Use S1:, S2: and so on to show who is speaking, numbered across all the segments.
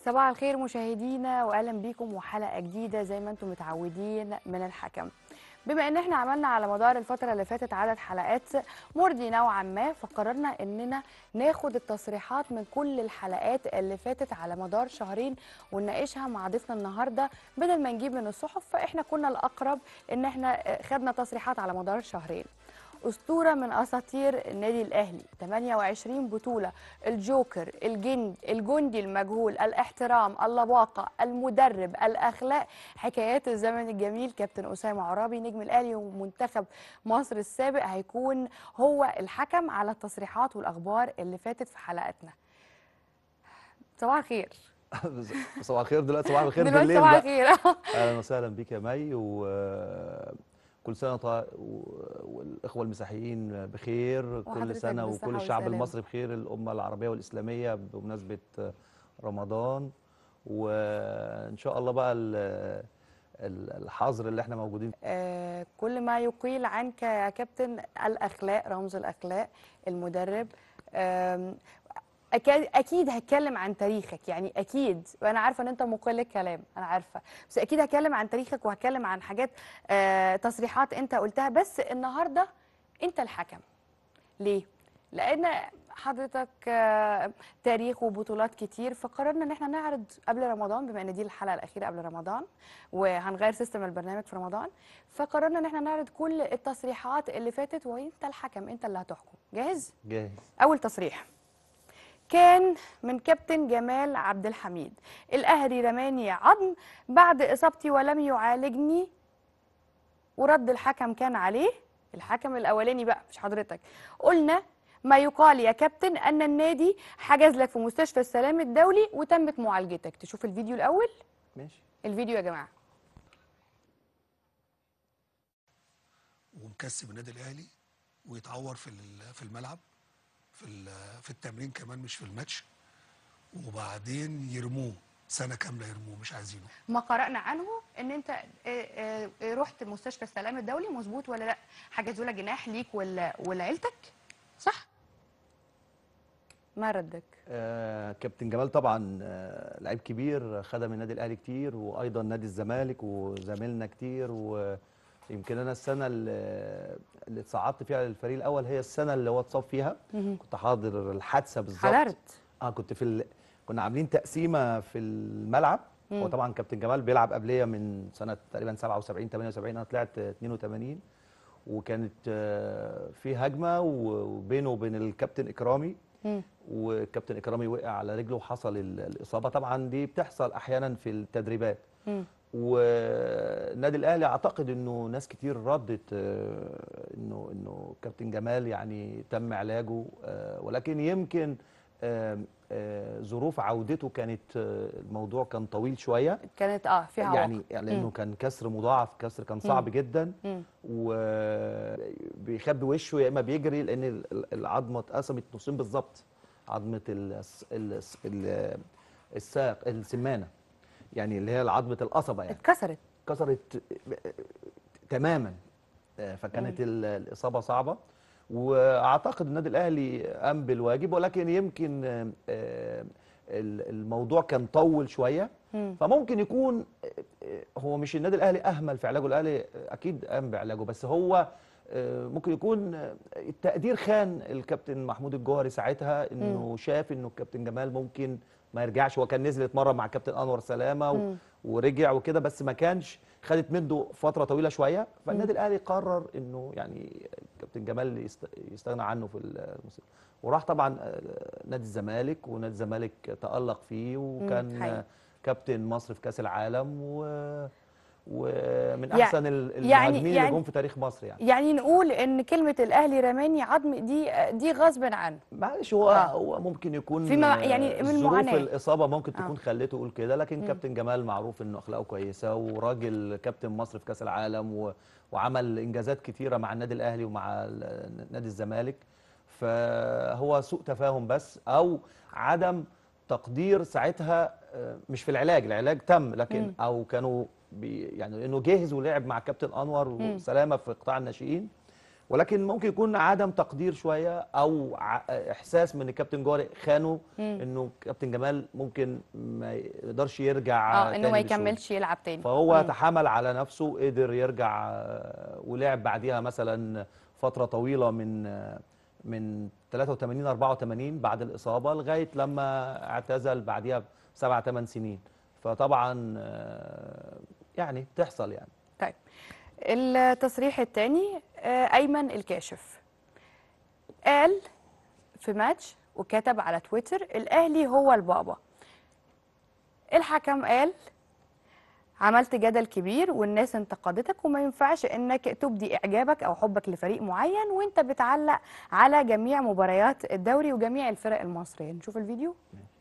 S1: صباح الخير مشاهدينا واهلا بيكم وحلقه جديده زي ما انتم متعودين من الحكم بما ان احنا عملنا على مدار الفتره اللي فاتت عدد حلقات مرضي نوعا ما فقررنا اننا ناخد التصريحات من كل الحلقات اللي فاتت على مدار شهرين ونناقشها مع ضيفنا النهارده بدل ما نجيب من الصحف فاحنا كنا الاقرب ان احنا خدنا تصريحات على مدار شهرين أسطورة من أساطير النادي الأهلي 28 بطولة الجوكر الجند الجندي المجهول الاحترام اللباقة المدرب الأخلاق حكايات الزمن الجميل كابتن أسامة عرابي نجم الأهلي ومنتخب مصر السابق هيكون هو الحكم على التصريحات والأخبار اللي فاتت في حلقتنا صباح الخير
S2: صباح الخير دلوقتي صباح الخير
S1: دلوقتي
S2: بالليل
S1: صباح
S2: بقى.
S1: الخير
S2: اهلا وسهلا بيك يا مي وكل سنه طا... و- والاخوه المسيحيين بخير
S1: وحضرتك
S2: كل سنه
S1: بالصحة
S2: وكل الشعب
S1: والسلامة.
S2: المصري بخير الامه العربيه والاسلاميه بمناسبه رمضان وان شاء الله بقى ال- ال- الحظر اللي احنا موجودين فيه.
S1: آه، كل ما يقيل عنك يا كابتن الأخلاق رمز الأخلاق المدرب آم، أكاد أكيد هتكلم عن تاريخك يعني أكيد وأنا عارفة إن أنت مقل الكلام أنا عارفة بس أكيد هتكلم عن تاريخك وهتكلم عن حاجات آه، تصريحات أنت قلتها بس النهاردة أنت الحكم ليه؟ لأن حضرتك آه، تاريخ وبطولات كتير فقررنا ان احنا نعرض قبل رمضان بما ان دي الحلقه الاخيره قبل رمضان وهنغير سيستم البرنامج في رمضان فقررنا ان احنا نعرض كل التصريحات اللي فاتت وانت الحكم انت اللي هتحكم جاهز
S2: جاهز
S1: اول تصريح كان من كابتن جمال عبد الحميد الاهلي رماني عظم بعد اصابتي ولم يعالجني ورد الحكم كان عليه الحكم الاولاني بقى مش حضرتك قلنا ما يقال يا كابتن ان النادي حجز لك في مستشفى السلام الدولي وتمت معالجتك تشوف الفيديو الاول
S2: ماشي
S1: الفيديو يا جماعه
S3: ومكسب النادي الاهلي ويتعور في ال- في الملعب في ال- في التمرين كمان مش في الماتش وبعدين يرموه سنه كامله يرموه مش عايزينه
S1: ما قرأنا عنه ان انت آه، آه، آه، رحت مستشفى السلام الدولي مظبوط ولا لا حجزوا لك جناح ليك ولا ولعيلتك صح ما ردك
S2: آه كابتن جمال طبعا آه لعيب كبير خدم النادي الاهلي كتير وايضا نادي الزمالك وزميلنا كتير ويمكن انا السنه اللي اللي اتصعدت فيها للفريق الاول هي السنه اللي هو اتصاب فيها كنت حاضر الحادثه بالظبط
S1: حضرت
S2: اه كنت في ال... كنا عاملين تقسيمه في الملعب هو طبعا كابتن جمال بيلعب قبليه من سنه تقريبا 77 78 انا طلعت 82 وكانت آه، في هجمه وبينه وبين الكابتن اكرامي
S1: مم.
S2: والكابتن اكرامي وقع على رجله وحصل ال- الاصابه طبعا دي بتحصل احيانا في التدريبات
S1: مم.
S2: والنادي الاهلي اعتقد انه ناس كتير ردت آه، انه انه كابتن جمال يعني تم علاجه آه، ولكن يمكن آه، آه، ظروف عودته كانت آه، الموضوع كان طويل شويه
S1: كانت اه فيها عواقب.
S2: يعني يعني لانه كان كسر مضاعف كسر كان صعب جدا
S1: مم.
S2: وبيخبي وشه يا اما بيجري لان ال- العظمه اتقسمت نصين بالظبط عظمه الس- الس- ال- الساق السمانه يعني اللي هي عظمه القصبه يعني
S1: اتكسرت
S2: كسرت تماما آه، فكانت ال- الاصابه صعبه واعتقد النادي الاهلي قام بالواجب ولكن يمكن آه، آه، ال- الموضوع كان طول شويه
S1: مم.
S2: فممكن يكون آه، آه، هو مش النادي الاهلي اهمل في علاجه الاهلي آه، اكيد قام بعلاجه بس هو آه، ممكن يكون آه، التقدير خان الكابتن محمود الجوهري ساعتها انه شاف انه الكابتن جمال ممكن ما يرجعش هو كان نزل اتمرن مع الكابتن انور سلامه و...
S1: مم.
S2: ورجع وكده بس ما كانش خدت منه فتره طويله شويه فالنادي الاهلي قرر انه يعني كابتن جمال يست... يستغنى عنه في الموسم وراح طبعا آه، نادي الزمالك ونادي الزمالك تالق فيه وكان
S1: حقيقي.
S2: آه، كابتن مصر في كاس العالم و... ومن
S1: يع-
S2: احسن ال-
S1: يعني-
S2: المهاجمين اللي
S1: يعني-
S2: جم في تاريخ مصر يعني
S1: يعني نقول ان كلمه الاهلي رماني عظم دي دي غصب عنه
S2: معلش هو
S1: آه.
S2: هو ممكن يكون
S1: في مم-
S2: آه،
S1: يعني من
S2: ظروف
S1: المعاناة.
S2: الاصابه ممكن
S1: آه.
S2: تكون خلته يقول كده لكن كابتن جمال معروف انه اخلاقه كويسه وراجل كابتن مصر في كاس العالم و... وعمل انجازات كتيره مع النادي الاهلي ومع ال- نادي الزمالك فهو سوء تفاهم بس او عدم تقدير ساعتها آه، مش في العلاج العلاج تم لكن او كانوا بي يعني انه جاهز ولعب مع كابتن انور وسلامه في قطاع الناشئين ولكن ممكن يكون عدم تقدير شويه او ع- احساس من الكابتن جوهري خانه
S1: مم.
S2: انه كابتن جمال ممكن ما يقدرش يرجع
S1: اه انه
S2: تاني
S1: ما
S2: بسهولة.
S1: يكملش يلعب تاني
S2: فهو
S1: مم.
S2: تحمل على نفسه قدر يرجع آه، ولعب بعديها مثلا فتره طويله من آه، من 83 84 بعد الاصابه لغايه لما اعتزل بعديها بسبع ثمان سنين فطبعا آه، يعني بتحصل يعني
S1: طيب التصريح الثاني ايمن الكاشف قال في ماتش وكتب على تويتر الاهلي هو البابا الحكم قال عملت جدل كبير والناس انتقدتك وما ينفعش انك تبدي اعجابك او حبك لفريق معين وانت بتعلق على جميع مباريات الدوري وجميع الفرق المصريه نشوف الفيديو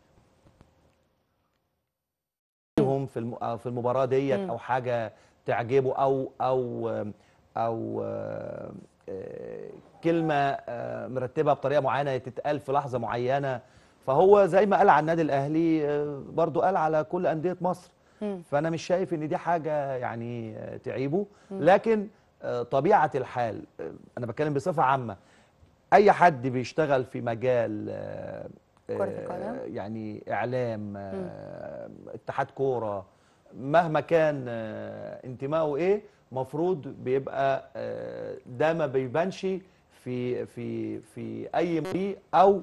S2: هم في الم- أو في المباراه ديت
S1: مم.
S2: او حاجه تعجبه او او او آه، آه، كلمه آه، مرتبه بطريقه معينه تتقال في لحظه معينه فهو زي ما قال على النادي الاهلي آه، برضو قال على كل انديه مصر
S1: مم.
S2: فانا مش شايف ان دي حاجه يعني آه، تعيبه لكن آه، طبيعه الحال آه، انا بتكلم بصفه عامه اي حد بيشتغل في مجال آه،
S1: كرة
S2: آه،
S1: القدم.
S2: يعني اعلام آه، اتحاد كوره مهما كان آه، انتمائه ايه مفروض بيبقى آه، ده ما بيبانش في في في اي فريق او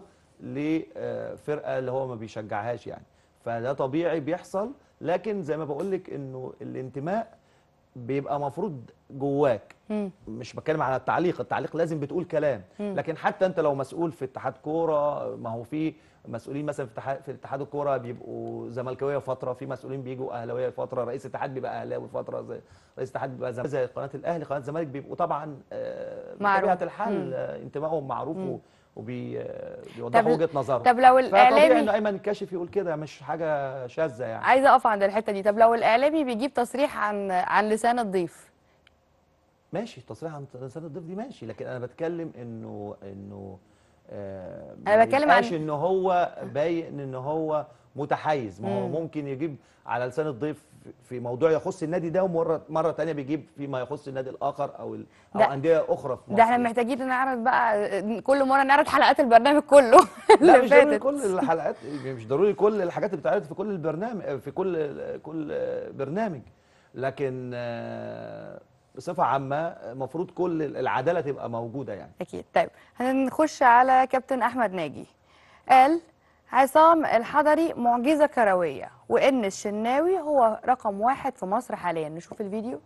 S2: لفرقه اللي هو ما بيشجعهاش يعني فده طبيعي بيحصل لكن زي ما بقول لك انه الانتماء بيبقى مفروض جواك
S1: مم.
S2: مش بتكلم على التعليق التعليق لازم بتقول كلام
S1: مم.
S2: لكن حتى انت لو مسؤول في اتحاد كوره ما هو في مسؤولين مثلا في اتحاد في اتحاد الكوره بيبقوا زملكاويه فتره في مسؤولين بيجوا اهلاويه فتره رئيس الاتحاد بيبقى اهلاوي فتره زي رئيس الاتحاد بيبقى زملكاوي زي قناه الاهلي قناه الزمالك بيبقوا طبعا آه،
S1: معروف.
S2: بطبيعه
S1: مم.
S2: الحال آه، انتمائهم معروف
S1: مم.
S2: و- وبي آه،
S1: طب-
S2: بيوضحوا وجهه نظرهم
S1: طب لو
S2: فطبيعي ان
S1: الاعلامي
S2: ايمن الكاشف يقول كده مش حاجه شاذه يعني
S1: عايزه اقف عند الحته دي طب لو الاعلامي بيجيب تصريح عن عن لسان الضيف
S2: ماشي تصريح عن لسان الضيف دي ماشي لكن انا بتكلم انه انه آه
S1: أنا
S2: ما
S1: بتكلم
S2: يبقاش
S1: عن-
S2: ان هو باين ان هو متحيز ما هو
S1: مم.
S2: ممكن يجيب على لسان الضيف في موضوع يخص النادي ده ومره مره ثانيه بيجيب فيما يخص النادي الاخر او ال- او
S1: ده-
S2: انديه اخرى في مصر
S1: ده احنا
S2: يعني.
S1: محتاجين نعرض بقى كل مره نعرض حلقات البرنامج كله
S2: لا
S1: اللي
S2: مش ضروري
S1: فاتت
S2: كل الحلقات مش ضروري كل الحاجات اللي بتتعرض في كل البرنامج في كل كل برنامج لكن آه، بصفه عامه المفروض كل العداله تبقى موجوده يعني
S1: اكيد طيب هنخش على كابتن احمد ناجي قال عصام الحضري معجزه كرويه وان الشناوي هو رقم واحد في مصر حاليا نشوف الفيديو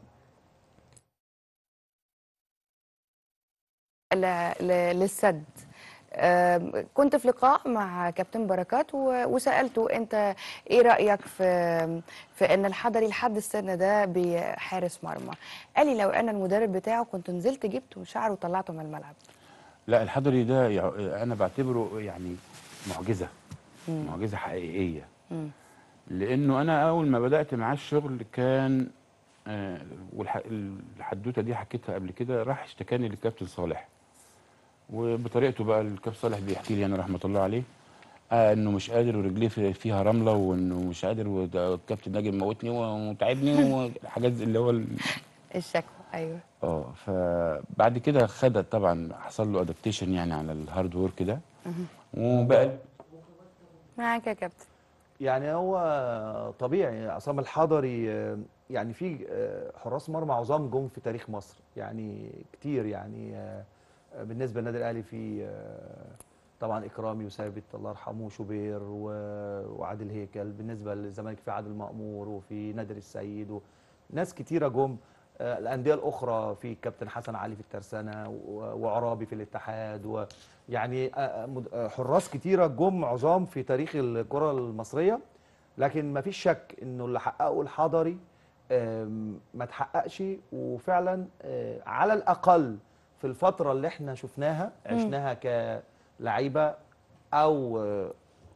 S1: ل- ل- للسد آم، كنت في لقاء مع كابتن بركات و- وسالته انت ايه رايك في في ان الحضري لحد السن ده بحارس مرمى قال لي لو انا المدرب بتاعه كنت نزلت جبته شعره وطلعته من الملعب
S4: لا الحضري ده يع- انا بعتبره يعني معجزه معجزه حقيقيه
S1: مم.
S4: لانه انا اول ما بدات معاه الشغل كان آه، والح- الحدوته دي حكيتها قبل كده راح اشتكاني للكابتن صالح وبطريقته بقى الكابتن صالح بيحكي لي انا رحمه الله عليه آه انه مش قادر ورجليه في- فيها رمله وانه مش قادر وده الكابتن ناجي موتني وتعبني وحاجات اللي هو ال-
S1: الشكوى ايوه
S4: اه فبعد كده خد طبعا حصل له ادابتيشن يعني على الهارد وورك ده وبقى
S1: معاك يا كابتن
S2: يعني هو طبيعي عصام الحضري آه، يعني في آه، حراس مرمى عظام جم في تاريخ مصر يعني كتير يعني آه، بالنسبه للنادي الاهلي في آه، طبعا اكرامي وثابت الله يرحمه وشوبير و- وعادل هيكل بالنسبه للزمالك في عادل مأمور وفي نادر السيد وناس كتيره جم آه، الانديه الاخرى في كابتن حسن علي في الترسانه و- وعرابي في الاتحاد ويعني آه، آه، مد- آه، حراس كتيره جم عظام في تاريخ الكره المصريه لكن ما فيش شك انه اللي حققه الحضري آم، ما تحققش وفعلا آه، على الاقل في الفتره اللي احنا شفناها عشناها كلعيبه او آه،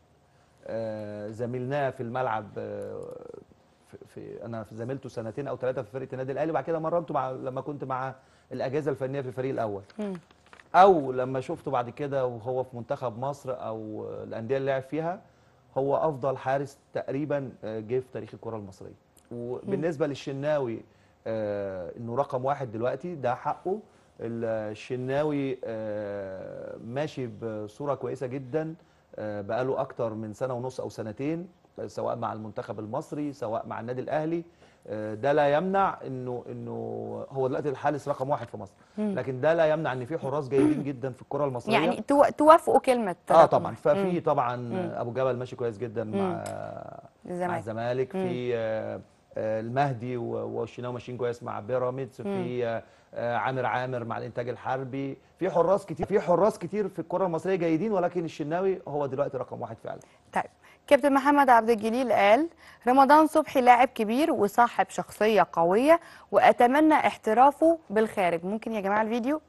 S2: آه، زميلناه في الملعب آه، في, في انا في زميلته سنتين او ثلاثه في فرقه النادي الاهلي وبعد كده مرنته مع لما كنت مع الاجهزه الفنيه في الفريق الاول
S1: مم.
S2: او لما شفته بعد كده وهو في منتخب مصر او الانديه اللي لعب فيها هو افضل حارس تقريبا آه، جه في تاريخ الكره المصريه وبالنسبه للشناوي آه، انه رقم واحد دلوقتي ده حقه الشناوي آه، ماشي بصوره كويسه جدا آه، بقاله اكتر من سنه ونص او سنتين آه، سواء مع المنتخب المصري سواء مع النادي الاهلي آه، ده لا يمنع انه انه هو دلوقتي الحارس رقم واحد في مصر لكن ده لا يمنع ان في حراس جيدين جدا في الكره المصريه
S1: يعني تو- توافقوا كلمه
S2: اه
S1: رقم
S2: طبعا
S1: واحد.
S2: ففي
S1: مم.
S2: طبعا ابو جبل ماشي كويس جدا مع مع
S1: الزمالك
S2: الزمالك في آه، آه، المهدي و- والشناوي ماشيين كويس مع بيراميدز في آه، آه، عامر عامر مع الانتاج الحربي في حراس كتير في حراس كتير في الكره المصريه جيدين ولكن الشناوي هو دلوقتي رقم واحد فعلا
S1: طيب كابتن محمد عبد الجليل قال رمضان صبحي لاعب كبير وصاحب شخصيه قويه واتمنى احترافه بالخارج ممكن يا جماعه الفيديو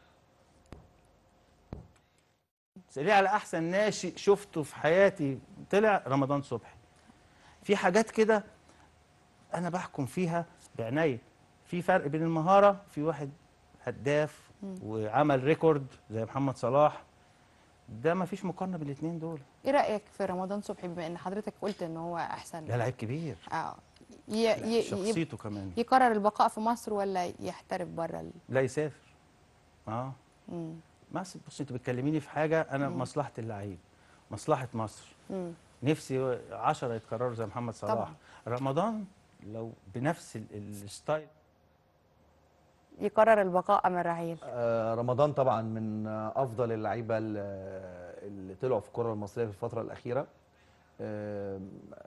S5: سريع على احسن ناشئ شفته في حياتي طلع رمضان صبحي في حاجات كده انا بحكم فيها بعناية في فرق بين المهاره في واحد هداف وعمل ريكورد زي محمد صلاح ده ما فيش مقارنه بين الاثنين دول
S1: ايه رايك في رمضان صبحي بما ان حضرتك قلت ان هو احسن
S5: ده لعيب كبير
S1: اه ي... ي... ي...
S5: شخصيته كمان
S1: يقرر البقاء في مصر ولا يحترف بره ال...
S5: لا يسافر اه
S1: مم.
S5: بس بص انت بتكلميني في حاجه انا مصلحه اللعيب مصلحه مصر
S1: مم.
S5: نفسي عشرة يتكرروا زي محمد صلاح
S1: طبعا.
S5: رمضان لو بنفس ال- الستايل
S1: يقرر البقاء ام الرحيل
S2: آه، رمضان طبعا من آه، افضل اللعيبه ال- اللي طلعوا في الكره المصريه في الفتره الاخيره آه،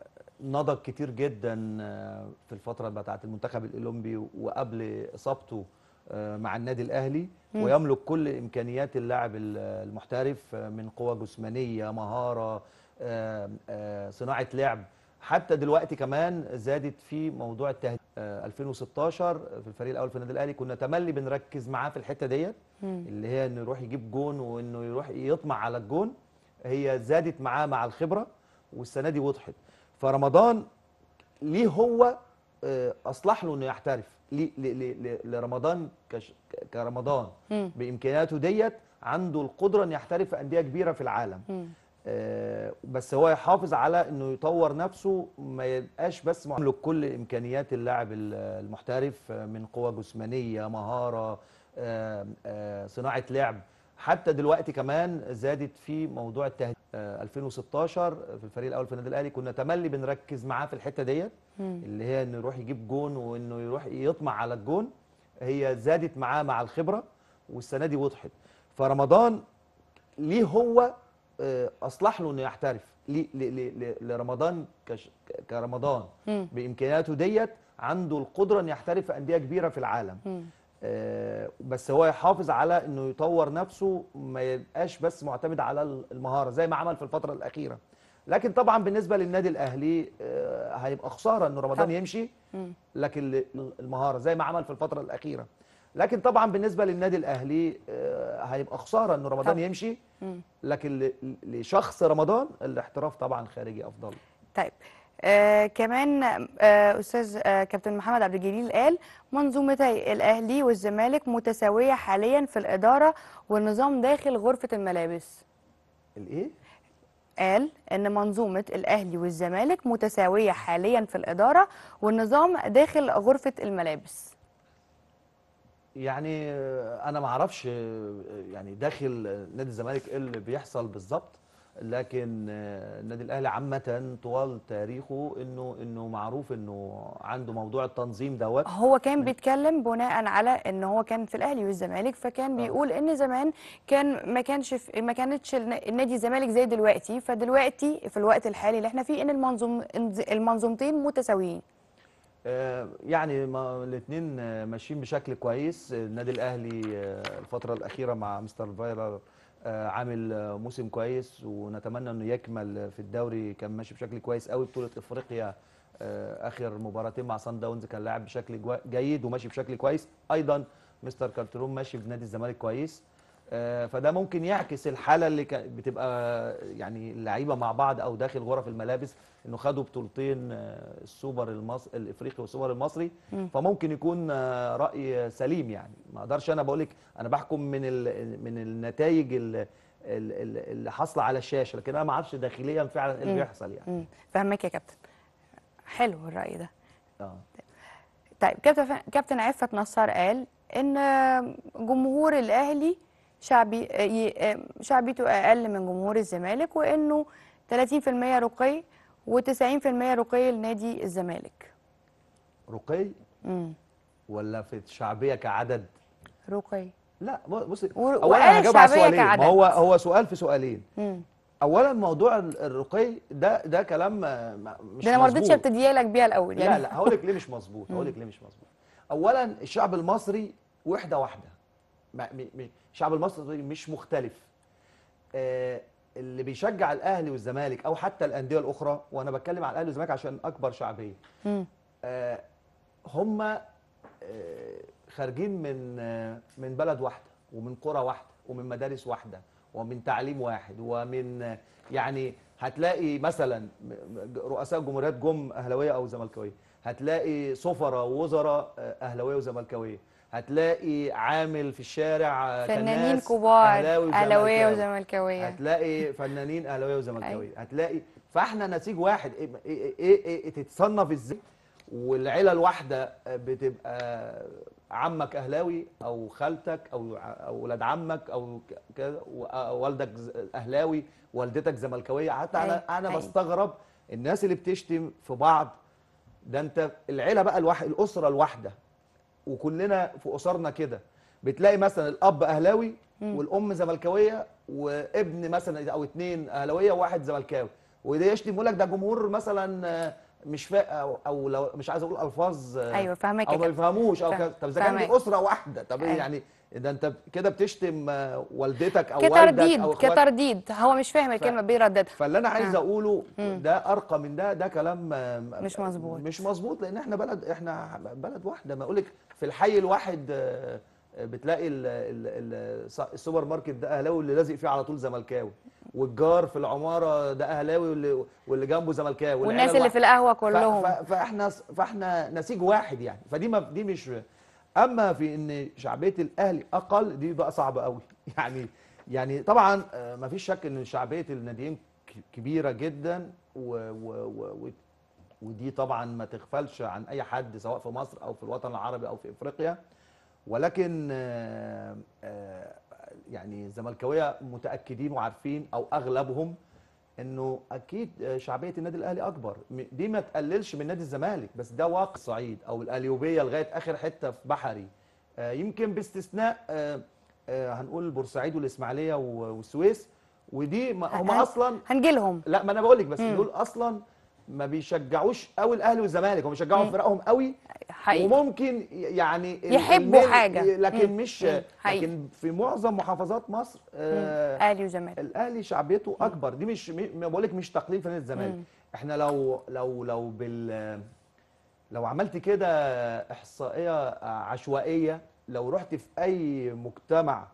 S2: نضج كتير جدا آه، في الفتره بتاعه المنتخب الاولمبي وقبل اصابته آه، مع النادي الاهلي ويملك كل امكانيات اللاعب ال- المحترف آه، من قوه جسمانيه مهاره آه، آه، صناعه لعب حتى دلوقتي كمان زادت في موضوع التهديد آه، 2016 في الفريق الاول في النادي الاهلي كنا تملي بنركز معاه في الحته ديت اللي هي انه يروح يجيب جون وانه يروح يطمع على الجون هي زادت معاه مع الخبره والسنه دي وضحت فرمضان ليه هو آه، اصلح له انه يحترف ليه- ل- ل- ل- لرمضان كش- ك- كرمضان
S1: مم.
S2: بامكانياته ديت عنده القدره انه يحترف في انديه كبيره في العالم
S1: مم.
S2: آه، بس هو يحافظ على انه يطور نفسه ما يبقاش بس يملك كل امكانيات اللاعب ال- المحترف آه، من قوه جسمانيه مهاره آه، آه، صناعه لعب حتى دلوقتي كمان زادت في موضوع التهديد آه، 2016 في الفريق الاول في النادي الاهلي كنا تملي بنركز معاه في الحته ديت اللي هي انه يروح يجيب جون وانه يروح يطمع على الجون هي زادت معاه مع الخبره والسنه دي وضحت فرمضان ليه هو آه، اصلح له انه يحترف ليه- ل- ل- ل- لرمضان كش- ك- كرمضان
S1: مم.
S2: بامكانياته ديت عنده القدره انه يحترف في انديه كبيره في العالم
S1: مم.
S2: آه، بس هو يحافظ على انه يطور نفسه ما يبقاش بس معتمد على المهاره زي ما عمل في الفتره الاخيره لكن طبعا بالنسبه للنادي الاهلي آه، هيبقى خساره ان رمضان
S1: طبعا.
S2: يمشي
S1: مم.
S2: لكن ل- المهاره زي ما عمل في الفتره الاخيره لكن طبعا بالنسبه للنادي الاهلي آه، هيبقى خساره ان رمضان
S1: طبعا.
S2: يمشي
S1: مم.
S2: لكن ل- لشخص رمضان الاحتراف طبعا خارجي افضل
S1: طيب آه كمان آه استاذ آه كابتن محمد عبد الجليل قال منظومتي الاهلي والزمالك متساويه حاليا في الاداره والنظام داخل غرفه الملابس
S2: الايه
S1: قال ان منظومه الاهلي والزمالك متساويه حاليا في الاداره والنظام داخل غرفه الملابس
S2: يعني آه، انا ما اعرفش آه، يعني داخل آه، نادي الزمالك ايه اللي بيحصل بالظبط لكن آه، النادي الاهلي عامه طوال تاريخه انه انه معروف انه عنده موضوع التنظيم دوت
S1: هو كان بيتكلم بناء على ان هو كان في الاهلي والزمالك فكان بيقول ان زمان كان ما كانش في ما كانتش النا- النادي الزمالك زي دلوقتي فدلوقتي في الوقت الحالي اللي احنا فيه ان المنظوم المنظومتين متساويين
S2: آه، يعني الاثنين ماشيين بشكل كويس النادي الاهلي آه، الفتره الاخيره مع مستر فايلر آه، عامل آه، موسم كويس ونتمنى انه يكمل في الدوري كان ماشي بشكل كويس قوي بطوله افريقيا آه، اخر مباراتين مع سان داونز كان لاعب بشكل جوا- جيد وماشي بشكل كويس ايضا مستر كارتروم ماشي في نادي الزمالك كويس آه، فده ممكن يعكس الحاله اللي كا- بتبقى يعني اللعيبه مع بعض او داخل غرف الملابس انه خدوا بطولتين آه، السوبر المصري الافريقي والسوبر المصري فممكن يكون آه، راي سليم يعني ما اقدرش انا بقول لك انا بحكم من ال من النتائج ال- ال- ال- اللي حاصله على الشاشه لكن انا ما اعرفش داخليا فعلا ايه اللي بيحصل يعني
S1: مم. فهمك يا كابتن حلو الراي ده
S2: اه
S1: طيب كابتن كابتن عفت نصار قال ان جمهور الاهلي شعبي ي- شعبيته اقل من جمهور الزمالك وانه 30% رقي و90% رقي لنادي الزمالك
S2: رقي
S1: امم
S2: ولا في الشعبيه كعدد
S1: رقي
S2: لا بص
S1: و-
S2: اولا
S1: وقال
S2: هجاوب على
S1: الشعبية
S2: سؤالين
S1: كعدد.
S2: ما هو هو سؤال في سؤالين
S1: امم
S2: اولا موضوع ال- الرقي ده ده كلام آه، ما- مش
S1: ده انا ما رضيتش
S2: مظبوط.
S1: ابتدي لك بيها الاول
S2: لا لا هقول لك ليه مش مظبوط هقول لك ليه مش مظبوط اولا الشعب المصري وحده واحده ما- م- م- الشعب المصري مش مختلف آه، اللي بيشجع الاهلي والزمالك او حتى الانديه الاخرى وانا بتكلم على الاهلي والزمالك عشان اكبر شعبيه
S1: مم.
S2: آه، هم آه، خارجين من آه، من بلد واحده ومن قرى واحده ومن مدارس واحده ومن تعليم واحد ومن آه، يعني هتلاقي مثلا م- م- رؤساء جمهوريات جم اهلاويه او زملكاويه هتلاقي سفراء ووزراء آه، اهلاويه وزملكاويه هتلاقي عامل في الشارع آه،
S1: فنانين
S2: كناس
S1: كبار
S2: أهلاوي
S1: اهلاويه
S2: وزملكاوي.
S1: وزملكاويه
S2: هتلاقي فنانين اهلاويه وزملكاويه هتلاقي فاحنا نسيج واحد ايه ايه, إيه, إيه تتصنف ازاي والعيله الواحده بتبقى عمك اهلاوي او خالتك او او ولاد عمك او ك- كده والدك ز- اهلاوي والدتك زملكاويه حتى انا
S1: أيوة،
S2: انا
S1: أيوة.
S2: بستغرب الناس اللي بتشتم في بعض ده انت العيله بقى الواحد الاسره الواحده وكلنا في اسرنا كده بتلاقي مثلا الاب اهلاوي والام زملكاويه وابن مثلا او اتنين اهلاويه وواحد زملكاوي وده يشتم يقول لك ده جمهور مثلا آه، مش فا أو, او لو مش عايز اقول الفاظ آه،
S1: ايوه فاهمك
S2: او ما
S1: كده.
S2: بيفهموش او
S1: فاهم-
S2: كده طب اذا كان دي
S1: فاهمك.
S2: اسره واحده طب ايه
S1: أيوة.
S2: يعني ده انت كده بتشتم آه، والدتك او والدك
S1: كترديد
S2: او اخواتك
S1: كترديد هو مش فاهم الكلمه بيرددها
S2: فاللي انا عايز
S1: آه.
S2: اقوله ده ارقى من ده ده كلام آه،
S1: مش مظبوط.
S2: مش مظبوط لان احنا بلد احنا بلد واحده ما اقولك في الحي الواحد آه، آه، بتلاقي ال ال ال السوبر ماركت ده اهلاوي اللي لازق فيه على طول زملكاوي والجار في العماره ده اهلاوي واللي واللي جنبه زملكاوي
S1: والناس
S2: والعيلة
S1: اللي في القهوه كلهم
S2: ف- ف- فاحنا فاحنا نسيج واحد يعني فدي ما دي مش اما في ان شعبيه الاهلي اقل دي بقى صعبه قوي يعني يعني طبعا ما فيش شك ان شعبيه الناديين ك- كبيره جدا و و و و ودي طبعا ما تغفلش عن اي حد سواء في مصر او في الوطن العربي او في افريقيا ولكن آه، آه، يعني الزملكاويه متاكدين وعارفين او اغلبهم انه اكيد آه، شعبيه النادي الاهلي اكبر م- دي ما تقللش من نادي الزمالك بس ده واقع الصعيد او القليوبيه لغايه اخر حته في بحري آه، يمكن باستثناء آه، آه، هنقول بورسعيد والاسماعيليه و- والسويس ودي ما- هم
S1: هن-
S2: اصلا
S1: هنجيلهم
S2: لا ما انا بقول لك بس
S1: مم.
S2: دول اصلا ما بيشجعوش قوي الاهلي والزمالك هم بيشجعوا فرقهم قوي
S1: حقيقي
S2: وممكن يعني ال-
S1: يحبوا
S2: الميل-
S1: حاجة.
S2: لكن
S1: مم.
S2: مش
S1: مم. حقيقي.
S2: لكن في معظم محافظات مصر آه
S1: اهلي وزمالك
S2: الاهلي شعبيته اكبر دي مش ما بقول لك مش تقليل في نادي الزمالك
S1: مم.
S2: احنا لو لو لو بال لو عملت كده احصائيه عشوائيه لو رحت في اي مجتمع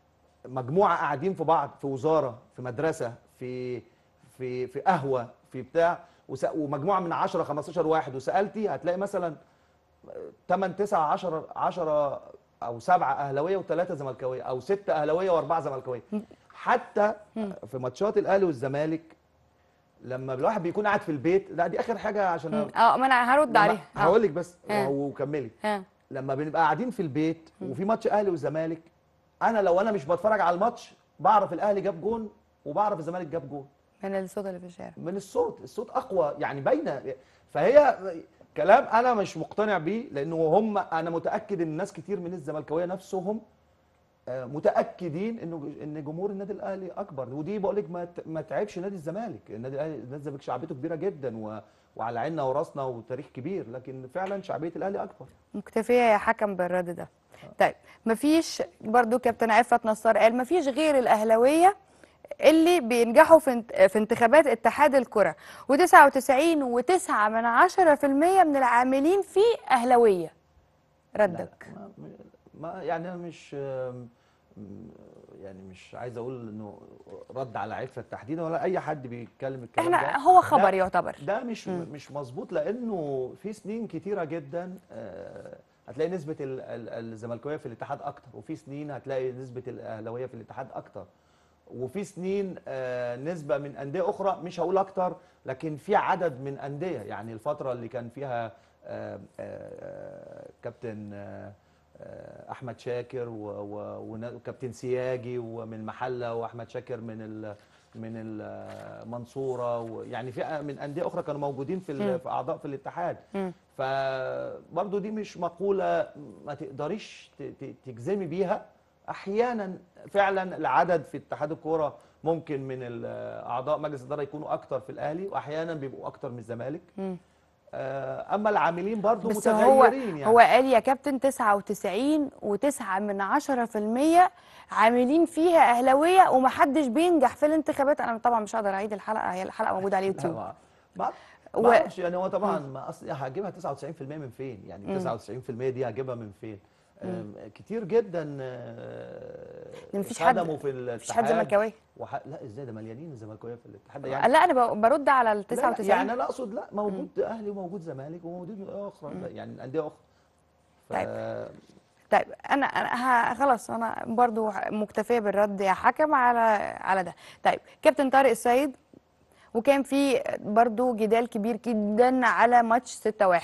S2: مجموعه قاعدين في بعض في وزاره في مدرسه في في في قهوه في بتاع وس- ومجموعه من 10 15 واحد وسالتي هتلاقي مثلا 8 9 10 10 او 7 اهلاويه وثلاثه زملكاويه او 6 اهلاويه واربعه زملكاويه حتى في ماتشات الاهلي والزمالك لما الواحد بيكون قاعد في البيت لا دي اخر حاجه عشان
S1: مم. اه ما انا هرد
S2: لما-
S1: عليها آه.
S2: هقول لك بس
S1: آه.
S2: وكملي
S1: ها
S2: لما بنبقى قاعدين في البيت وفي ماتش اهلي والزمالك انا لو انا مش بتفرج على الماتش بعرف الاهلي جاب جون وبعرف الزمالك جاب جون
S1: من الصوت اللي في الشارع
S2: من الصوت الصوت اقوى يعني باينه فهي كلام انا مش مقتنع بيه لانه هم انا متاكد ان ناس كتير من الزملكاويه نفسهم آه، متاكدين انه ان جمهور النادي الاهلي اكبر ودي بقول لك ما ت- ما تعبش نادي الزمالك النادي الاهلي نادي الزمالك شعبيته كبيره جدا و وعلى عيننا وراسنا وتاريخ كبير لكن فعلا شعبيه الاهلي اكبر
S1: مكتفيه يا حكم بالرد ده طيب مفيش برضو كابتن عفت نصار قال مفيش غير الاهلاويه اللي بينجحوا في انت- في انتخابات اتحاد الكره و99.9 من 10% من العاملين فيه اهلاويه
S2: لا،
S1: ردك
S2: لا، ما ما يعني انا مش آم، يعني مش عايز اقول انه رد على عفه تحديدا ولا اي حد بيتكلم الكلام
S1: احنا
S2: ده
S1: هو خبر
S2: ده-
S1: يعتبر
S2: ده مش مش مظبوط لانه في سنين كتيره جدا آه، هتلاقي نسبه ال- ال- الزملكاويه في الاتحاد اكتر وفي سنين هتلاقي نسبه الاهلاويه في الاتحاد اكتر وفي سنين آه، نسبه من انديه اخرى مش هقول اكتر لكن في عدد من انديه يعني الفتره اللي كان فيها آه، آه، كابتن آه، آه، احمد شاكر و- و- ونا- وكابتن سياجي ومن المحله واحمد شاكر من ال من المنصوره ويعني في من انديه اخرى كانوا موجودين في ال- في اعضاء في الاتحاد
S1: مم.
S2: فبرضه دي مش مقوله ما تقدريش ت- ت- تجزمي بيها احيانا فعلا العدد في اتحاد الكوره ممكن من ال- اعضاء مجلس الاداره يكونوا اكتر في الاهلي واحيانا بيبقوا اكتر من الزمالك
S1: مم.
S2: آه، اما العاملين برضه
S1: بس هو
S2: متغيرين يعني
S1: هو قال يا كابتن 99 و9 من 10% عاملين فيها اهلاويه ومحدش بينجح في الانتخابات انا طبعا مش هقدر اعيد الحلقه هي الحلقه موجوده على اليوتيوب
S2: ما ما
S1: و-
S2: ما اعرفش يعني هو طبعا ما اصل هجيبها 99% من فين يعني 99% دي هجيبها من فين آم، كتير جدا آه،
S1: مفيش حد-
S2: خدموا في الاتحاد
S1: مفيش حد زملكاويه
S2: وح... لا ازاي ده مليانين الزملكاويه في الاتحاد ده يعني
S1: لا انا ب- برد على ال
S2: لا، لا،
S1: 99
S2: يعني انا اقصد لا موجود اهلي وموجود زمالك وموجود اخرى يعني انديه اخرى ف...
S1: طيب. طيب انا انا ه- خلاص انا برضو مكتفيه بالرد يا حكم على على ده طيب كابتن طارق السيد وكان في برضو جدال كبير جدا على ماتش 6 1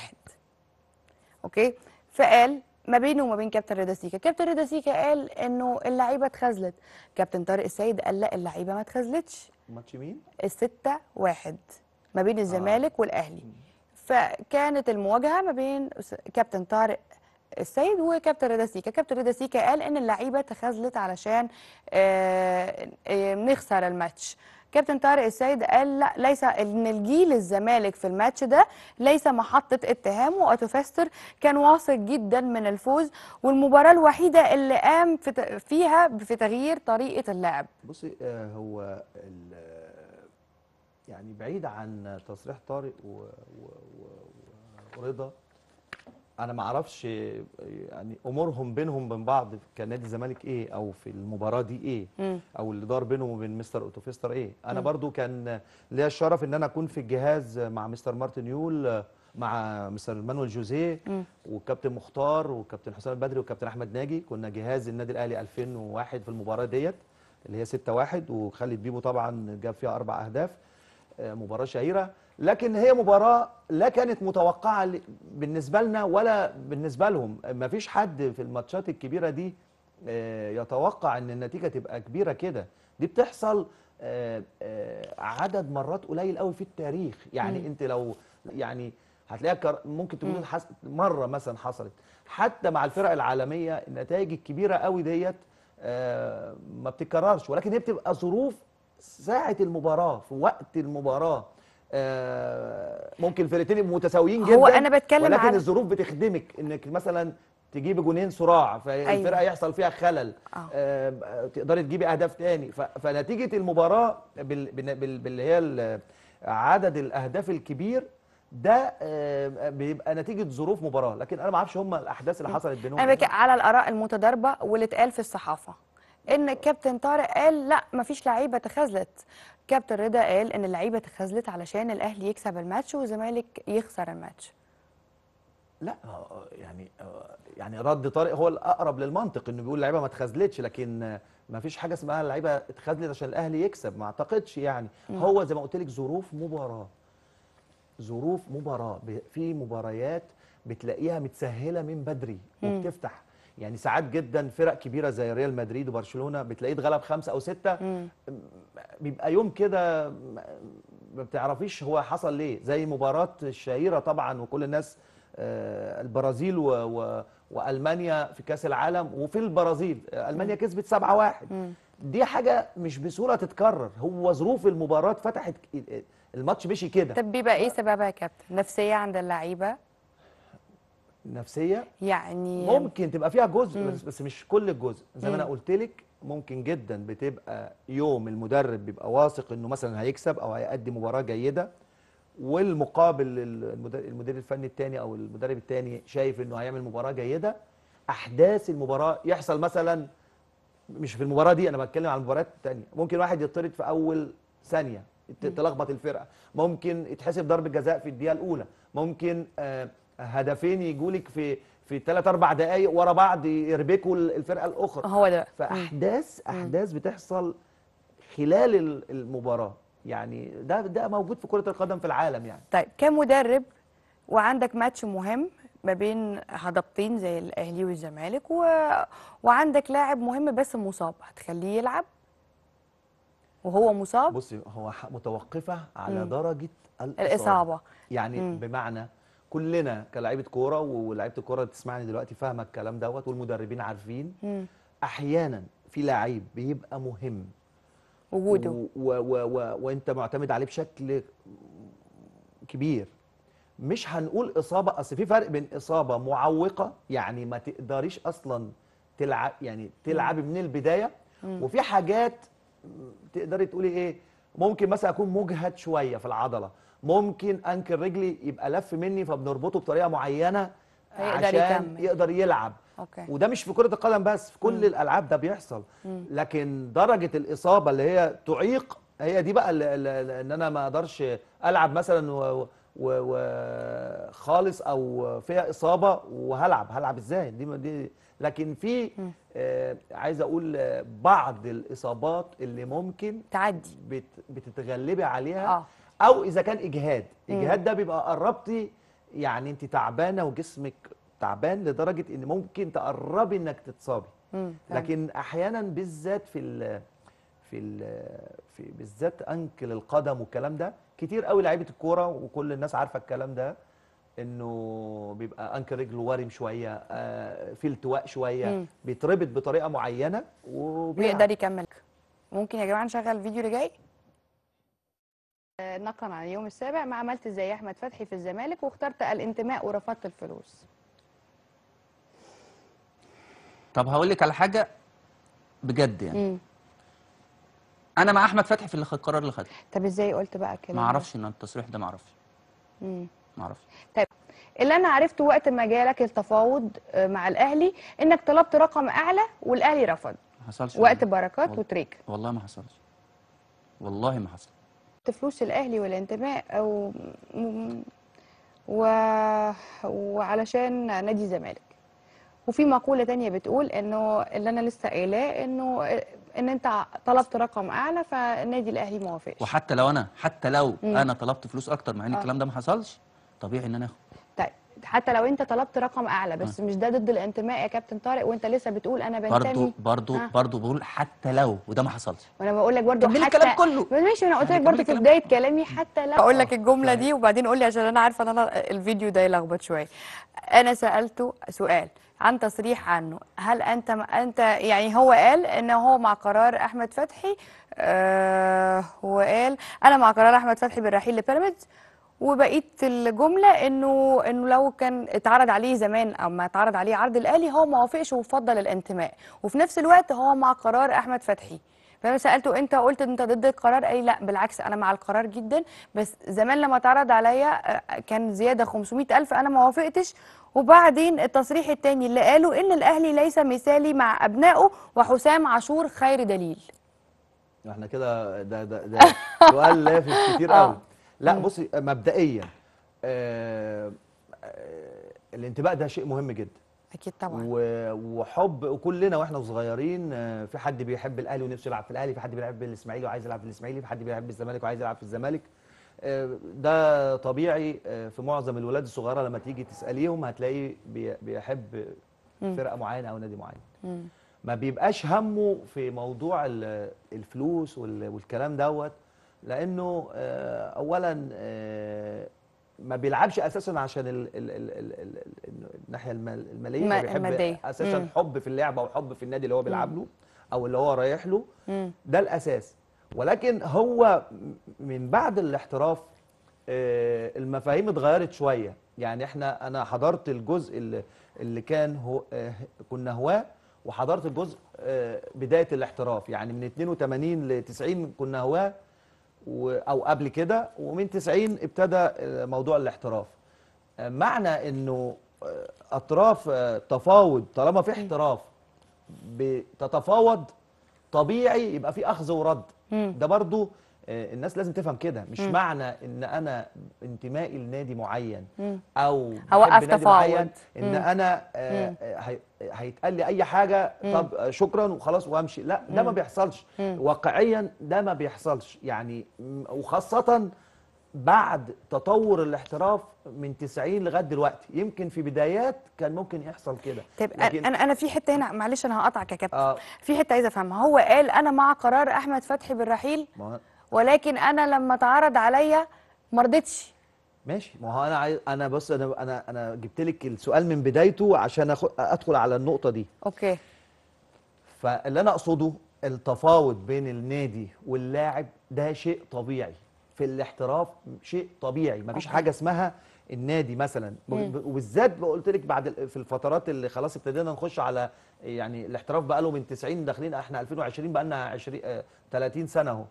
S1: اوكي فقال ما بينه وما بين كابتن رضا سيكا كابتن رضا سيكا قال انه اللعيبه اتخاذلت كابتن طارق السيد قال لا اللعيبه ما اتخاذلتش
S2: ماتش مين؟
S1: الستة واحد ما بين الزمالك والأهلي فكانت المواجهة ما بين أس- كابتن طارق السيد وكابتن رضا سيكا كابتن رضا سيكا قال ان اللعيبه تخاذلت علشان آه، آه، نخسر الماتش كابتن طارق السيد قال لا ليس ان الجيل الزمالك في الماتش ده ليس محطه اتهام واتوفستر كان واثق جدا من الفوز والمباراه الوحيده اللي قام في ت- فيها في تغيير طريقه اللعب
S2: بصي آه، هو ال- يعني بعيد عن تصريح طارق و- و- و- ورضا انا ما اعرفش يعني امورهم بينهم وبين بعض كنادي الزمالك ايه او في المباراه دي ايه
S1: مم.
S2: او اللي دار بينهم وبين مستر اوتوفيستر ايه انا برضو كان ليا الشرف ان انا اكون في الجهاز مع مستر مارتن يول مع مستر مانويل جوزيه
S1: مم.
S2: والكابتن مختار والكابتن حسام البدري والكابتن احمد ناجي كنا جهاز النادي الاهلي 2001 في المباراه ديت اللي هي 6 1 وخالد بيبو طبعا جاب فيها اربع اهداف آه، مباراه شهيره لكن هي مباراه لا كانت متوقعه ل- بالنسبه لنا ولا بالنسبه لهم ما فيش حد في الماتشات الكبيره دي آه، يتوقع ان النتيجه تبقى كبيره كده دي بتحصل آه، آه، عدد مرات قليل قوي في التاريخ يعني انت لو يعني هتلاقيها كر- ممكن تكون حس... مره مثلا حصلت حتى مع الفرق العالميه النتائج الكبيره قوي ديت آه، ما بتتكررش ولكن هي بتبقى ظروف ساعه المباراه في وقت المباراه آه، ممكن الفرقتين يبقوا متساويين جدا
S1: هو أنا بتكلم
S2: ولكن
S1: على-
S2: الظروف بتخدمك انك مثلا تجيبي جونين صراع فالفرقه
S1: أيوة.
S2: يحصل فيها خلل
S1: آه.
S2: آه، تقدري تجيبي اهداف تاني ف- فنتيجه المباراه بال- بال- بال- باللي هي ال- عدد الاهداف الكبير ده آه، بيبقى نتيجه ظروف مباراه لكن انا ما اعرفش هم الاحداث اللي حصلت بينهم
S1: انا بك على الاراء المتضاربه واللي اتقال في الصحافه ان الكابتن طارق قال لا مفيش لعيبه تخاذلت كابتن رضا قال ان اللعيبه تخاذلت علشان الاهلي يكسب الماتش والزمالك يخسر الماتش
S2: لا آه، يعني آه، يعني رد طارق هو الاقرب للمنطق انه بيقول اللعيبه ما اتخاذلتش لكن آه، ما فيش حاجه اسمها اللعيبه اتخاذلت عشان الاهلي يكسب ما اعتقدش يعني هو زي ما قلت لك ظروف مباراه ظروف مباراه ب- في مباريات بتلاقيها متسهله من بدري وبتفتح يعني ساعات جدا فرق كبيره زي ريال مدريد وبرشلونه بتلاقيه اتغلب خمسه او سته بيبقى يوم كده ما بتعرفيش هو حصل ليه زي مباراة الشهيرة طبعا وكل الناس آه، البرازيل و و والمانيا في كاس العالم وفي البرازيل آه، المانيا كسبت 7 1 دي حاجة مش بسهولة تتكرر هو ظروف المباراة فتحت ك- الماتش مشي كده
S1: طب بيبقى ايه سببها يا كابتن نفسيه عند اللعيبه
S2: نفسية
S1: يعني
S2: ممكن تبقى فيها جزء بس, بس مش كل الجزء زي ما انا قلت لك ممكن جدا بتبقى يوم المدرب بيبقى واثق انه مثلا هيكسب او هيأدي مباراه جيده والمقابل المدرب, المدير الفني الثاني او المدرب الثاني شايف انه هيعمل مباراه جيده احداث المباراه يحصل مثلا مش في المباراه دي انا بتكلم عن المباريات الثانيه ممكن واحد يطرد في اول ثانيه ت- تلخبط الفرقه ممكن يتحسب ضربه جزاء في الدقيقه الاولى ممكن آه، هدفين يجولك في في ثلاث اربع دقائق ورا بعض يربكوا الفرقه الاخرى
S1: هو ده بقى.
S2: فاحداث احداث بتحصل خلال ال- المباراه يعني ده ده موجود في كره القدم في العالم يعني
S1: طيب كمدرب وعندك ماتش مهم ما بين هضبتين زي الاهلي والزمالك و... وعندك لاعب مهم بس مصاب هتخليه يلعب وهو مصاب
S2: بصي هو ح- متوقفه على
S1: مم.
S2: درجه الاصابه
S1: الاصابه
S2: يعني
S1: مم.
S2: بمعنى كلنا كلاعيبه كوره ولاعيبه الكوره اللي بتسمعني دلوقتي فاهمه الكلام دوت والمدربين عارفين
S1: مم.
S2: احيانا في لعيب بيبقى مهم
S1: وجوده
S2: و و و و وانت معتمد عليه بشكل كبير مش هنقول اصابه اصل في فرق بين اصابه معوقه يعني ما تقدريش اصلا تلعب يعني تلعبي من البدايه وفي حاجات تقدري تقولي ايه ممكن مثلا اكون مجهد شويه في العضله ممكن انكل رجلي يبقى لف مني فبنربطه بطريقه معينه
S1: فيقدر
S2: عشان
S1: يكمل.
S2: يقدر يلعب
S1: اوكي
S2: وده مش في كرة القدم بس في كل الألعاب ده بيحصل لكن درجة الإصابة اللي هي تعيق هي دي بقى اللي- اللي- ان انا ما اقدرش العب مثلا و- و- و- خالص او فيها اصابه وهلعب هلعب ازاي دي دي لكن في آه عايز اقول آه، بعض الاصابات اللي ممكن
S1: تعدي
S2: بت بتتغلبي عليها
S1: اه
S2: او اذا كان اجهاد اجهاد ده بيبقى قربتي يعني انت تعبانه وجسمك تعبان لدرجه ان ممكن تقربي انك تتصابي
S1: مم. فهمت.
S2: لكن احيانا بالذات في ال في ال في بالذات انكل القدم والكلام ده كتير قوي لعيبه الكوره وكل الناس عارفه الكلام ده انه بيبقى انكل رجله وارم شويه آه، في التواء شويه
S1: مم.
S2: بيتربط بطريقه معينه وبيلعب.
S1: ويقدر يكمل ممكن يا جماعه نشغل الفيديو اللي جاي آه، نقلا عن اليوم السابع ما عملت زي احمد فتحي في الزمالك واخترت الانتماء ورفضت الفلوس
S6: طب هقول لك على حاجه بجد يعني
S1: مم.
S6: انا مع احمد فتحي في اللي خد القرار اللي خده
S1: طب ازاي قلت بقى الكلام
S6: ما
S1: ده؟
S6: اعرفش ان التصريح ده ما اعرفش
S1: مم.
S6: ما اعرفش
S1: اللي انا عرفته وقت ما جالك التفاوض آه، مع الاهلي انك طلبت رقم اعلى والاهلي رفض
S6: ما حصلش
S1: وقت
S6: والله.
S1: بركات
S6: والله.
S1: وتريك
S6: والله ما حصلش والله ما حصل
S1: فلوس الاهلي والانتماء او م- و... وعلشان نادي الزمالك وفي مقولة تانية بتقول انه اللي انا لسه قايلاه انه ان انت طلبت رقم اعلى فالنادي الاهلي ما وافقش
S6: وحتى لو انا حتى لو
S1: مم.
S6: انا طلبت فلوس اكتر مع ان
S1: آه.
S6: الكلام ده ما حصلش طبيعي ان انا اخد
S1: طيب حتى لو انت طلبت رقم اعلى بس مش ده ضد الانتماء يا كابتن طارق وانت لسه بتقول انا
S6: برضو
S1: بنتمي
S6: برضو
S1: آه.
S6: برضو بقول حتى لو وده ما حصلش
S1: وانا بقول لك برضه
S6: كملي
S1: حتى
S6: الكلام كله.
S1: ماشي انا قلت لك
S6: يعني
S1: برضه
S6: كملي
S1: في
S6: الكلام
S1: بدايه كلامي حتى لو اقول لك
S6: آه.
S1: الجمله
S6: طيب.
S1: دي وبعدين قول لي عشان انا عارفه ان انا الفيديو ده يلخبط شويه انا سالته سؤال عن تصريح عنه هل انت انت يعني هو قال ان هو مع قرار احمد فتحي آه هو قال انا مع قرار احمد فتحي بالرحيل لبيراميدز وبقيت الجمله انه انه لو كان اتعرض عليه زمان او ما اتعرض عليه عرض الاهلي هو ما وافقش وفضل الانتماء وفي نفس الوقت هو مع قرار احمد فتحي فانا سالته انت قلت انت ضد القرار قال لي لا بالعكس انا مع القرار جدا بس زمان لما اتعرض عليا آه، كان زياده 500 الف انا ما وافقتش وبعدين التصريح التاني اللي قاله ان الاهلي ليس مثالي مع ابنائه وحسام عاشور خير دليل
S2: احنا كده ده ده ده سؤال لافت كتير
S1: آه.
S2: قوي لا بصي مبدئيا آه آه الانتماء ده شيء مهم جدا
S1: اكيد طبعا
S2: و- وحب وكلنا واحنا صغيرين آه، في حد بيحب الاهلي ونفسه يلعب في الاهلي في حد بيحب الاسماعيلي وعايز يلعب في الاسماعيلي في حد بيحب الزمالك وعايز يلعب في الزمالك آه، ده طبيعي آه، في معظم الولاد الصغيره لما تيجي تساليهم هتلاقيه بي- بيحب فرقه معينه او نادي معين
S1: مم.
S2: ما بيبقاش همه في موضوع ال- الفلوس وال- والكلام دوت لانه آه، اولا آه، ما بيلعبش اساسا عشان ال ال ال ال ال ال الناحيه المال الماليه
S1: الم-
S2: هو بيحب
S1: المادية.
S2: اساسا
S1: مم.
S2: حب في اللعبه وحب في النادي اللي هو بيلعب له او اللي هو رايح له
S1: مم.
S2: ده الاساس ولكن هو م- من بعد الاحتراف آه، المفاهيم اتغيرت شويه يعني احنا انا حضرت الجزء اللي, اللي كان هو آه، كنا هواه وحضرت الجزء آه، بدايه الاحتراف يعني من 82 ل 90 كنا هواه و- او قبل كده ومن 90 ابتدى آه، موضوع الاحتراف آه، معنى انه آه، اطراف آه، تفاوض طالما في احتراف بتتفاوض طبيعي يبقى في اخذ ورد
S1: مم.
S2: ده برضو آه، الناس لازم تفهم كده مش معنى ان انا انتمائي لنادي معين
S1: مم.
S2: او
S1: هوقف
S2: بحب نادي
S1: تفاوض.
S2: معين ان
S1: مم.
S2: انا آه، آه، هي- هيتقال لي اي حاجه طب آه، شكرا وخلاص وامشي لا ده ما بيحصلش واقعيا ده ما بيحصلش يعني م- وخاصه بعد تطور الاحتراف من 90 لغايه دلوقتي يمكن في بدايات كان ممكن يحصل كده
S1: طيب
S2: لكن-
S1: انا انا في حته هنا معلش انا هقطعك يا كابتن
S2: اه
S1: في حته عايزه افهمها هو قال انا مع قرار احمد فتحي بالرحيل
S2: ما هو-
S1: ولكن انا لما اتعرض عليا ما رضيتش
S2: ماشي ما هو انا عايز انا بص انا انا انا جبت لك السؤال من بدايته عشان أخ... ادخل على النقطه دي
S1: اوكي
S2: فاللي انا اقصده التفاوض بين النادي واللاعب ده شيء طبيعي في الاحتراف شيء طبيعي مفيش
S1: أوكي.
S2: حاجه اسمها النادي مثلا
S1: مم.
S2: وبالذات قلت لك بعد ال- في الفترات اللي خلاص ابتدينا نخش على يعني الاحتراف بقى له من 90 داخلين احنا 2020 بقى لنا 20 آه، 30 سنه اهو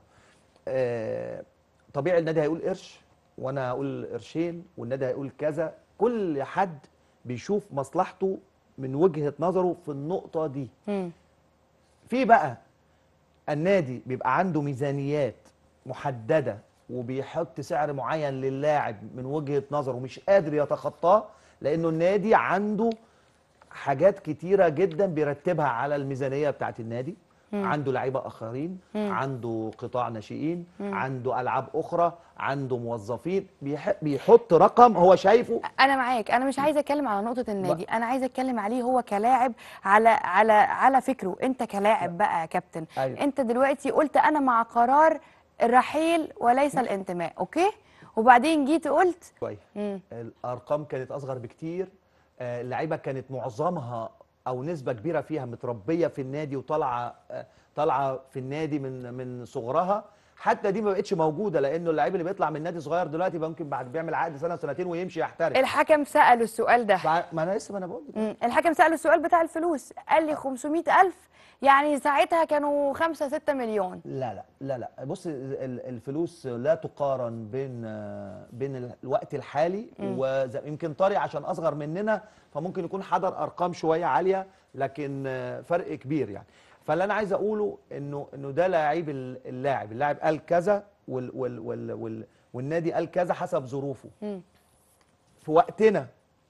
S2: آه، طبيعي النادي هيقول قرش وانا هقول قرشين والنادي هيقول كذا كل حد بيشوف مصلحته من وجهه نظره في النقطه دي
S1: مم.
S2: في بقى النادي بيبقى عنده ميزانيات محدده وبيحط سعر معين للاعب من وجهه نظره مش قادر يتخطاه لانه النادي عنده حاجات كتيره جدا بيرتبها على الميزانيه بتاعت النادي عنده لعيبه اخرين عنده قطاع ناشئين عنده العاب اخرى عنده موظفين بيح- بيحط رقم هو شايفه
S1: انا معاك انا مش عايزه اتكلم على نقطه النادي انا عايزه اتكلم عليه هو كلاعب على على على فكره انت كلاعب بقى يا كابتن
S2: أيوة.
S1: انت دلوقتي قلت انا مع قرار الرحيل وليس الانتماء اوكي وبعدين جيت قلت
S2: شويه
S1: مم.
S2: الارقام كانت اصغر بكتير آه، اللعيبه كانت معظمها او نسبه كبيره فيها متربيه في النادي وطالعه آه، طالعه في النادي من من صغرها حتى دي ما بقتش موجوده لانه اللعيب اللي بيطلع من نادي صغير دلوقتي بقى ممكن بعد بيعمل عقد سنه سنتين ويمشي يحترف
S1: الحكم سأله السؤال ده
S2: فع- ما انا لسه ما انا بقول لك.
S1: مم. الحكم سأله السؤال بتاع الفلوس قال لي 500 ألف يعني ساعتها كانوا 5 6 مليون
S2: لا لا لا لا بص ال- ال- الفلوس لا تقارن بين آه، بين ال- الوقت الحالي ويمكن طارق عشان اصغر مننا فممكن يكون حضر ارقام شويه عاليه لكن آه، فرق كبير يعني فاللي انا عايز اقوله انه انه ده لعيب ال- اللاعب اللاعب قال كذا وال وال وال وال والنادي قال كذا حسب ظروفه
S1: مم.
S2: في وقتنا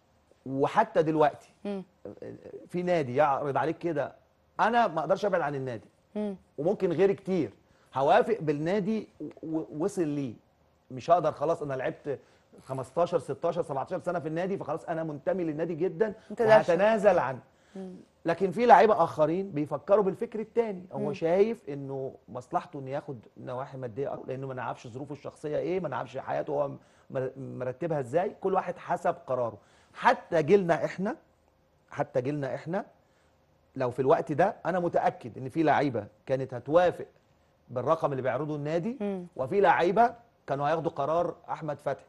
S2: وحتى دلوقتي
S1: مم.
S2: في نادي يعرض عليك كده انا ما اقدرش ابعد عن النادي
S1: مم.
S2: وممكن غيري كتير هوافق بالنادي و- وصل ليه مش هقدر خلاص انا لعبت 15 16 17 سنه في النادي فخلاص انا منتمي للنادي جدا
S1: ما تقدرش.
S2: وهتنازل عنه لكن في لعيبه اخرين بيفكروا بالفكر التاني هو شايف انه مصلحته انه ياخد نواحي ماديه اكتر لانه ما نعرفش ظروفه الشخصيه ايه ما نعرفش حياته هو مر- مرتبها ازاي كل واحد حسب قراره حتى جيلنا احنا حتى جيلنا احنا لو في الوقت ده انا متاكد ان في لعيبه كانت هتوافق بالرقم اللي بيعرضه النادي
S1: مم.
S2: وفي لعيبه كانوا هياخدوا قرار احمد فتحي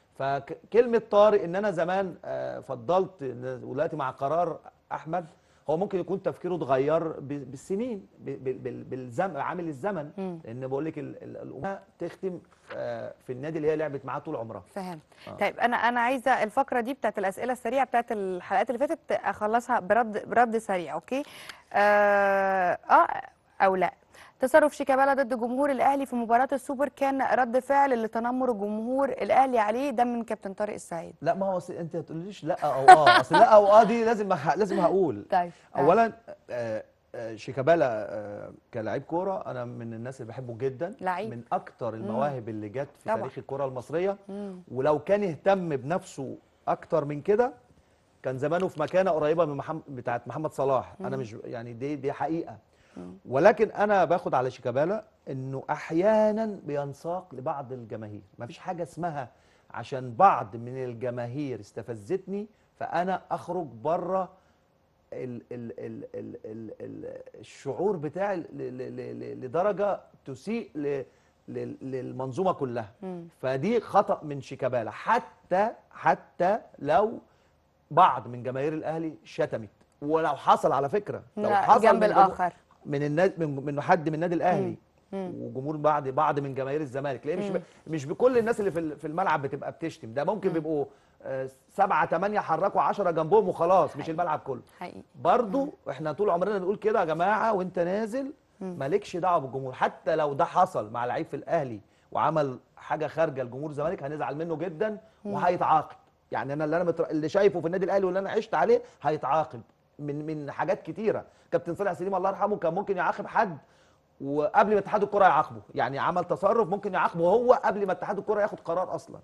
S2: فكلمه طارق ان انا زمان آه، فضلت إن دلوقتي مع قرار احمد هو ممكن يكون تفكيره اتغير ب- بالسنين ب- ب- بال- بالزمن عامل الزمن
S1: مم.
S2: لان بقول لك ال- ال- الامور تختم آه، في النادي اللي هي لعبت معاه طول عمرها
S1: فهمت
S2: آه.
S1: طيب انا انا عايزه الفقره دي بتاعت الاسئله السريعه بتاعت الحلقات اللي فاتت اخلصها برد برد سريع اوكي اه, آه او لا تصرف شيكابالا ضد جمهور الاهلي في مباراه السوبر كان رد فعل لتنمر الجمهور الاهلي عليه ده من كابتن طارق السعيد
S2: لا ما هو أصل انت ما تقوليش لا او اه اصل لا او اه دي لازم ه- لازم هقول
S1: طيب آه.
S2: اولا آه، آه، شيكابالا آه، كلاعب كوره انا من الناس اللي بحبه جدا
S1: لعيب.
S2: من اكتر المواهب اللي جت في
S1: طبعا.
S2: تاريخ الكره المصريه
S1: مم.
S2: ولو كان اهتم بنفسه اكتر من كده كان زمانه في مكانه قريبه من محمد بتاعت محمد صلاح انا مش يعني دي دي حقيقه ولكن انا باخد على شيكابالا انه احيانا بينساق لبعض الجماهير مفيش حاجه اسمها عشان بعض من الجماهير استفزتني فانا اخرج بره ال ال ال ال ال ال الشعور بتاعي ل- ل- ل- ل- لدرجه تسيء ل- لل- للمنظومه كلها
S1: مم.
S2: فدي خطا من شيكابالا حتى حتى لو بعض من جماهير الاهلي شتمت ولو حصل على فكره لو
S1: لا،
S2: حصل
S1: جنب
S2: من جمهور-
S1: الاخر
S2: من الناس من من حد من النادي الاهلي
S1: مم.
S2: وجمهور بعض بعض من جماهير الزمالك ليه مش ب... مش بكل الناس اللي في ال- في الملعب بتبقى بتشتم ده ممكن بيبقوا آه، سبعة تمانية حركوا عشرة جنبهم وخلاص مش الملعب كله
S1: حقيقي
S2: برضو احنا طول عمرنا نقول كده يا جماعه وانت نازل مالكش دعوه بالجمهور حتى لو ده حصل مع لعيب في الاهلي وعمل حاجه خارجه لجمهور الزمالك هنزعل منه جدا وهيتعاقب يعني انا اللي انا متر... اللي شايفه في النادي الاهلي واللي انا عشت عليه هيتعاقب من من حاجات كتيره كابتن صالح سليم الله يرحمه كان ممكن يعاقب حد وقبل ما اتحاد الكره يعاقبه يعني عمل تصرف ممكن يعاقبه هو قبل ما اتحاد الكره ياخد قرار اصلا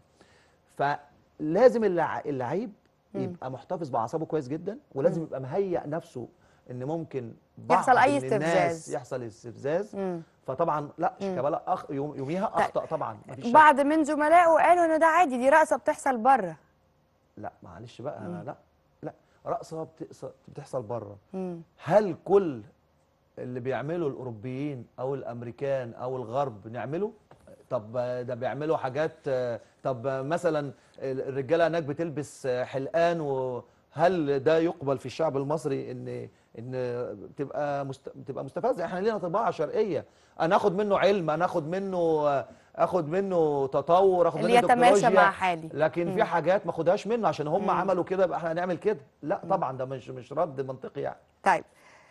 S2: فلازم اللع- اللعيب يبقى محتفظ باعصابه كويس جدا ولازم يبقى مهيئ نفسه ان ممكن بعض
S1: يحصل أي
S2: من الناس
S1: استفزاز.
S2: يحصل استفزاز
S1: مم.
S2: فطبعا لا شيكابالا أخ يوم يوميها اخطا طبعا مفيش شك.
S1: بعض من زملائه قالوا ان ده عادي دي رقصه بتحصل بره
S2: لا معلش بقى أنا لا لا رقصه بتقص- بتحصل بره
S1: مم.
S2: هل كل اللي بيعمله الاوروبيين او الامريكان او الغرب نعمله طب ده بيعملوا حاجات طب مثلا الرجاله هناك بتلبس حلقان وهل ده يقبل في الشعب المصري ان ان تبقى مست... تبقى مستفزه احنا لينا طباعه شرقيه انا اخد منه علم انا اخد منه اخد منه تطور اخد
S1: اللي
S2: منه
S1: يتماشى
S2: تكنولوجيا
S1: مع حالي.
S2: لكن في حاجات ما اخدهاش منه عشان هم عملوا كده يبقى احنا هنعمل كده لا طبعا ده مش مش رد منطقي يعني
S1: طيب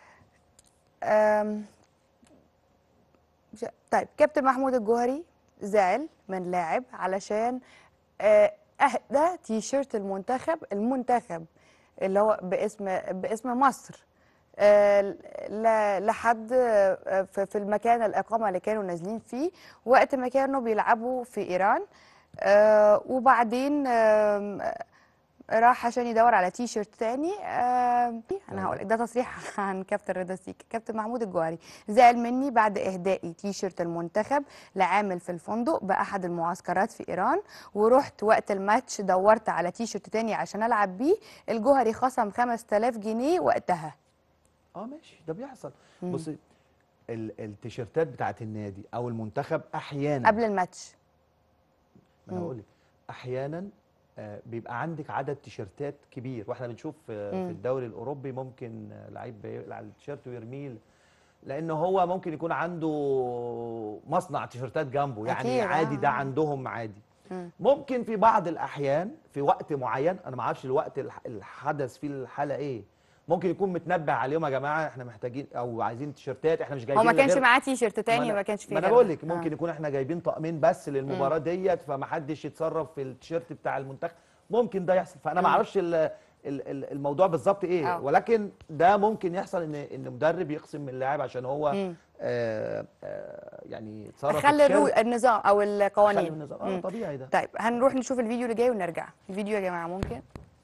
S1: أم... ج- طيب كابتن محمود الجوهري زعل من لاعب علشان آه، اهدى تي شيرت المنتخب المنتخب اللي هو باسم باسم مصر آه، ل- لحد آه، في في المكان الاقامه اللي كانوا نازلين فيه وقت ما كانوا بيلعبوا في ايران آه، وبعدين آم، راح عشان يدور على تي شيرت تاني آه انا هقول لك ده تصريح عن كابتن رضا سيكا كابتن محمود الجوهري زعل مني بعد اهدائي تي شيرت المنتخب لعامل في الفندق باحد المعسكرات في ايران ورحت وقت الماتش دورت على تي شيرت تاني عشان العب بيه الجوهري خصم 5000 جنيه وقتها
S2: اه ماشي ده بيحصل بصي ال- التيشيرتات بتاعت النادي او المنتخب احيانا
S1: قبل الماتش
S2: ما انا بقول لك احيانا آه، بيبقى عندك عدد تيشيرتات كبير واحنا بنشوف آه، في الدوري الاوروبي ممكن آه، لعيب بيقلع التيشيرت ويرميه لان هو ممكن يكون عنده مصنع تيشيرتات جنبه يعني
S1: أكيد،
S2: عادي
S1: آه.
S2: ده عندهم عادي ممكن في بعض الاحيان في وقت معين انا ما اعرفش الوقت الح- الحدث فيه الحاله ايه ممكن يكون متنبه عليهم يا جماعه احنا محتاجين او عايزين تيشيرتات احنا مش
S1: هو
S2: جايبين
S1: ما كانش
S2: غير-
S1: معاه تي شيرت تاني
S2: أنا-
S1: ما كانش فيه
S2: ما انا
S1: غير
S2: بقول
S1: ده.
S2: لك ممكن
S1: آه.
S2: يكون احنا جايبين طقمين بس للمباراه ديت فمحدش يتصرف في التيشيرت بتاع المنتخب ممكن ده يحصل فانا ما اعرفش ال- ال- ال- الموضوع بالظبط ايه
S1: آه.
S2: ولكن ده ممكن يحصل ان ان مدرب يقسم من اللاعب عشان هو
S1: مم.
S2: آه آه يعني يتصرف في
S1: خلي
S2: التيشيرت.
S1: الرو... النظام او
S2: خلي
S1: القوانين
S2: من النظام. اه
S1: مم.
S2: طبيعي ده
S1: طيب هنروح نشوف الفيديو اللي جاي ونرجع الفيديو يا جماعه ممكن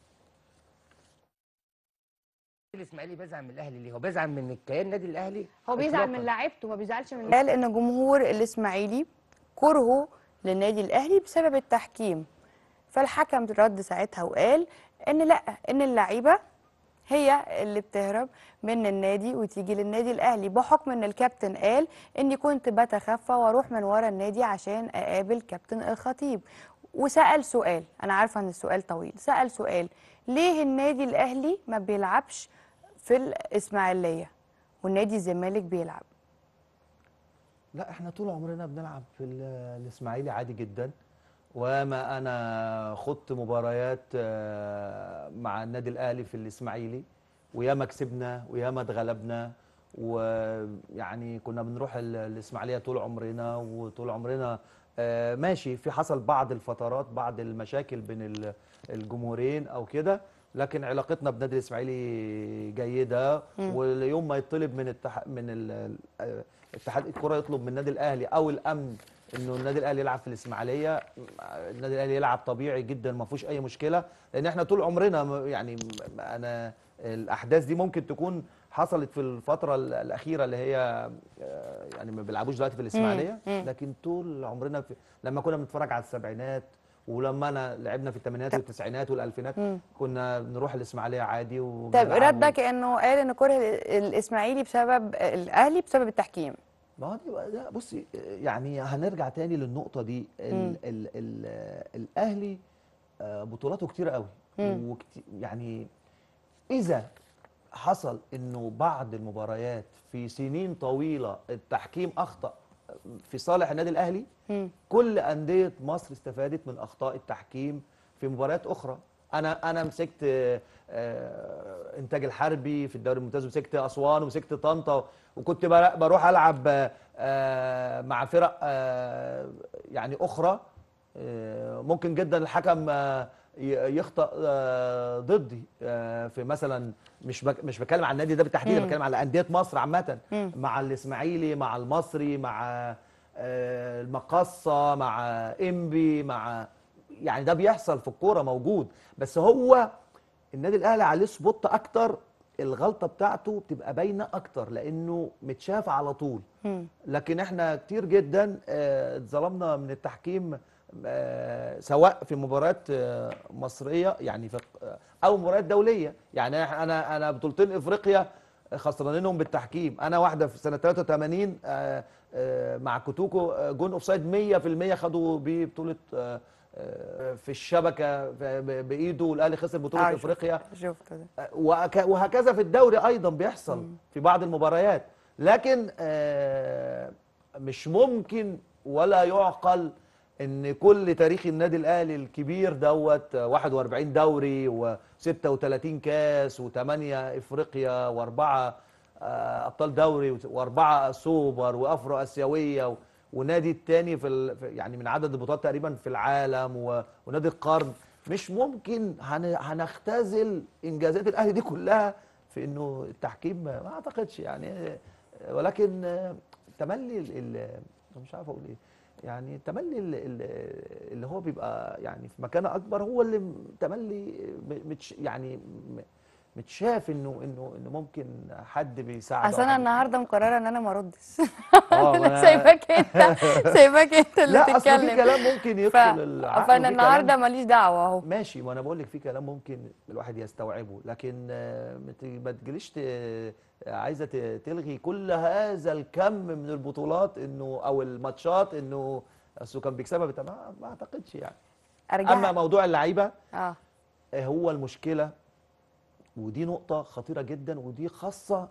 S7: الاسماعيلي بيزعل من الاهلي ليه؟ هو بيزعل من الكيان النادي الاهلي
S1: هو بيزعل
S7: إطلاقاً.
S1: من لعيبته ما بيزعلش من قال ان جمهور الاسماعيلي كرهه للنادي الاهلي بسبب التحكيم فالحكم رد ساعتها وقال ان لا ان اللعيبه هي اللي بتهرب من النادي وتيجي للنادي الاهلي بحكم ان الكابتن قال اني كنت بتخفى واروح من ورا النادي عشان اقابل كابتن الخطيب وسال سؤال انا عارفه ان السؤال طويل سال سؤال ليه النادي الاهلي ما بيلعبش في الاسماعيليه والنادي الزمالك بيلعب
S2: لا احنا طول عمرنا بنلعب في ال- الاسماعيلي عادي جدا وما انا خضت مباريات آه، مع النادي الاهلي في الاسماعيلي وياما كسبنا وياما اتغلبنا ويعني كنا بنروح ال- الاسماعيليه طول عمرنا وطول عمرنا آه، ماشي في حصل بعض الفترات بعض المشاكل بين ال- الجمهورين او كده لكن علاقتنا بنادي الاسماعيلي جيده واليوم ما يطلب من التح... من ال- ال- اتحاد الكره يطلب من النادي الاهلي او الامن انه النادي الاهلي يلعب في الاسماعيليه النادي الاهلي يلعب طبيعي جدا ما فيهوش اي مشكله لان احنا طول عمرنا م- يعني م- انا الاحداث دي ممكن تكون حصلت في الفتره ال- الاخيره اللي هي آه، يعني ما بيلعبوش دلوقتي في الاسماعيليه لكن طول عمرنا في لما كنا بنتفرج على السبعينات ولما انا لعبنا في الثمانينات والتسعينات والالفينات كنا بنروح الاسماعيليه عادي
S1: طيب
S2: وبنلعب
S1: ردك انه قال ان كره الاسماعيلي بسبب الاهلي بسبب التحكيم
S2: ما هو دي بقى- لا بصي يعني هنرجع تاني للنقطة دي ال ال ال الأهلي آه، بطولاته كتير قوي وكتير يعني إذا حصل إنه بعض المباريات في سنين طويلة التحكيم أخطأ في صالح النادي الأهلي كل أندية مصر استفادت من أخطاء التحكيم في مباريات أخرى أنا أنا مسكت آه، آه، إنتاج الحربي في الدوري الممتاز ومسكت أسوان ومسكت طنطا وكنت بر- بروح ألعب آه، آه، مع فرق آه، يعني أخرى آه، ممكن جدا الحكم آه، ي- يخطأ آه، ضدي آه، في مثلا مش بك مش بتكلم عن النادي ده بالتحديد
S1: مم.
S2: بتكلم على انديه مصر عامه
S1: مم.
S2: مع الاسماعيلي مع المصري مع آه، المقصه مع انبي مع يعني ده بيحصل في الكوره موجود بس هو النادي الاهلي عليه سبوت اكتر الغلطه بتاعته بتبقى باينه اكتر لانه متشاف على طول
S1: مم.
S2: لكن احنا كتير جدا آه، اتظلمنا من التحكيم آه، سواء في مباريات آه، مصريه يعني في آه، او مباريات دوليه يعني إح- انا انا بطولتين افريقيا خسرانينهم بالتحكيم انا واحده في سنه 83 آه، آه، مع كوتوكو آه، جون اوفسايد 100% خدوا بيه بطوله آه، آه، في الشبكه ب- ب- بايده والاهلي خسر بطوله
S1: آه، شفت-
S2: افريقيا
S1: شفت ده
S2: وهك- وهكذا في الدوري ايضا بيحصل في بعض المباريات لكن آه، مش ممكن ولا يعقل ان كل تاريخ النادي الاهلي الكبير دوت آه، 41 دوري و36 كاس و8 افريقيا واربعه آه، ابطال دوري وت- واربعه سوبر وافرو اسيويه و- ونادي التاني في ال- في- يعني من عدد البطولات تقريبا في العالم و- ونادي القرن مش ممكن هن- هنختزل انجازات الاهلي دي كلها في انه التحكيم ما ما اعتقدش يعني آه، ولكن آه، تملي ال- ال- مش عارف اقول ايه يعني تملي ال- ال- اللي هو بيبقى يعني في مكانه اكبر هو اللي م- تملي م- متش يعني م- متشاف انه انه انه ممكن حد بيساعد
S1: اصل انا النهارده مقرره ان انا ما اردش
S2: اه ما أنا-
S1: سايباك انت سايباك انت اللي
S2: لا اصل في
S1: تتكلم
S2: كلام ممكن
S1: ف...
S2: يدخل العقل
S1: فانا
S2: وفي
S1: النهارده
S2: كلام
S1: ماليش دعوه اهو
S2: ماشي ما انا بقول لك في كلام ممكن الواحد يستوعبه لكن آه، ما ت- ما تجيليش ت- عايزه ت- تلغي كل هذا الكم من البطولات انه او الماتشات انه اصله كان بيكسبها بتاع ما ما اعتقدش يعني
S1: ارجع
S2: اما موضوع اللعيبه
S1: اه
S2: آه، هو المشكله ودي نقطه خطيره جدا ودي خاصه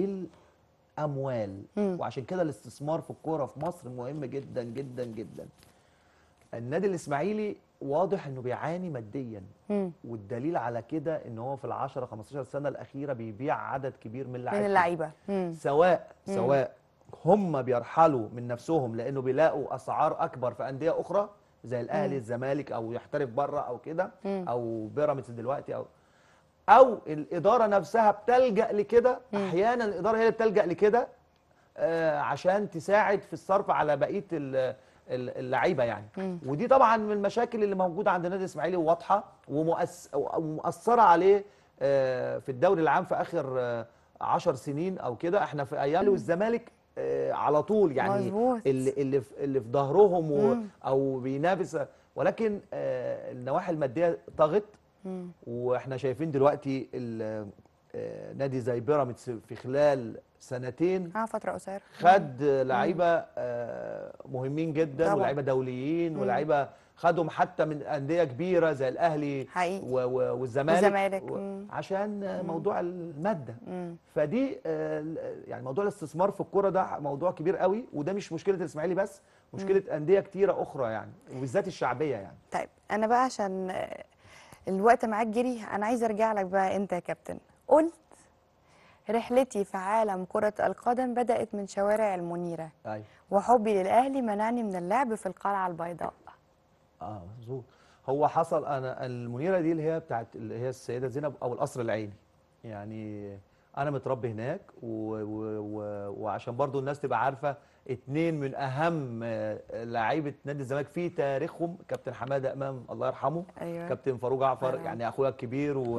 S2: بالاموال
S1: مم.
S2: وعشان كده الاستثمار في الكوره في مصر مهم جدا جدا جدا النادي الاسماعيلي واضح انه بيعاني ماديا
S1: مم.
S2: والدليل على كده ان هو في ال 10 15 سنه الاخيره بيبيع عدد كبير من اللعيبه
S1: من اللعيبه مم.
S2: سواء سواء هم بيرحلوا من نفسهم لانه بيلاقوا اسعار اكبر في انديه اخرى زي الاهلي الزمالك او يحترف بره او كده
S1: مم.
S2: او بيراميدز دلوقتي او او الاداره نفسها بتلجا لكده احيانا الاداره هي اللي بتلجا لكده آه، عشان تساعد في الصرف على بقيه ال- ال- اللعيبه يعني
S1: مم.
S2: ودي طبعا من المشاكل اللي موجوده عند النادي الاسماعيلي واضحه ومؤس- ومؤثره عليه آه، في الدوري العام في اخر آه، عشر سنين او كده احنا في ايام والزمالك آه، على طول يعني
S1: مظبوط.
S2: اللي اللي في اللي في ظهرهم و-
S1: مم.
S2: او بينافس ولكن آه، النواحي الماديه طغت
S1: مم.
S2: واحنا شايفين دلوقتي ال- آه، نادي زي بيراميدز في خلال سنتين
S1: اه فتره قصيره
S2: خد لعيبه آه، مهمين جدا
S1: طبعا.
S2: ولاعيبه دوليين
S1: مم.
S2: ولاعيبه خدهم حتى من انديه كبيره زي الاهلي
S1: حقيقي.
S2: و- و- والزمالك
S1: والزمالك.
S2: و-
S1: مم.
S2: عشان آه، موضوع الماده
S1: مم.
S2: فدي آه، يعني موضوع الاستثمار في الكوره ده موضوع كبير قوي وده مش مشكله الاسماعيلي بس مشكله انديه كتيره اخرى يعني وبالذات الشعبيه يعني
S1: طيب انا بقى عشان آه، الوقت معاك جري انا عايزه ارجع لك بقى انت يا كابتن قلت رحلتي في عالم كرة القدم بدأت من شوارع المنيرة
S2: ايوه
S1: وحبي للأهلي منعني من اللعب في القلعة البيضاء
S2: اه مظبوط هو حصل انا المنيره دي اللي هي بتاعت اللي هي السيده زينب او القصر العيني يعني انا متربي هناك و و و وعشان برضو الناس تبقى عارفه اتنين من اهم آه، لعيبه نادي الزمالك في تاريخهم كابتن حماده امام الله يرحمه
S1: أيوة.
S2: كابتن فاروق جعفر
S1: الله يرحمه.
S2: يعني اخويا الكبير و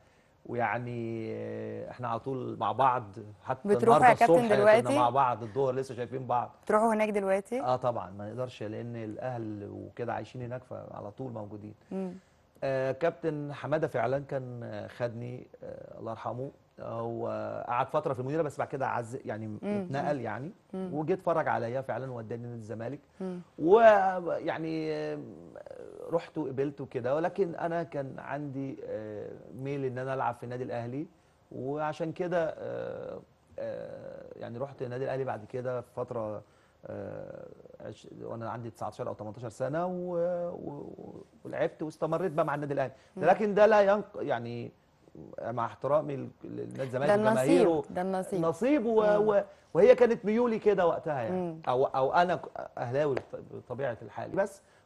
S2: ويعني آه، احنا على طول مع بعض حتى
S1: بتروحوا
S2: النهارده
S1: يا كابتن
S2: الصبح
S1: دلوقتي؟
S2: كنا مع بعض الظهر لسه شايفين بعض
S1: تروحوا هناك دلوقتي
S2: اه طبعا ما نقدرش لان الاهل وكده عايشين هناك فعلى طول موجودين
S1: مم.
S2: آه كابتن حماده فعلا كان آه، خدني آه الله يرحمه هو قعد فتره في المديره بس بعد كده عز يعني اتنقل يعني وجه اتفرج عليا فعلا وداني نادي الزمالك
S1: مم.
S2: ويعني آه، رحت وقبلت وكده ولكن انا كان عندي آه، ميل ان انا العب في النادي الاهلي وعشان كده آه، آه، يعني رحت النادي الاهلي بعد كده في فتره آه، عش- وانا عندي 19 او 18 سنه و... و... ولعبت واستمريت بقى مع النادي الاهلي لكن ده لا ينق يعني مع احترامي ل- لنادي الزمالك
S1: ده النصيب
S2: وجماهيره
S1: ده النصيب
S2: نصيب و... و... وهي كانت ميولي كده وقتها يعني
S1: مم.
S2: او او انا ك- اهلاوي بط- بطبيعه الحال بس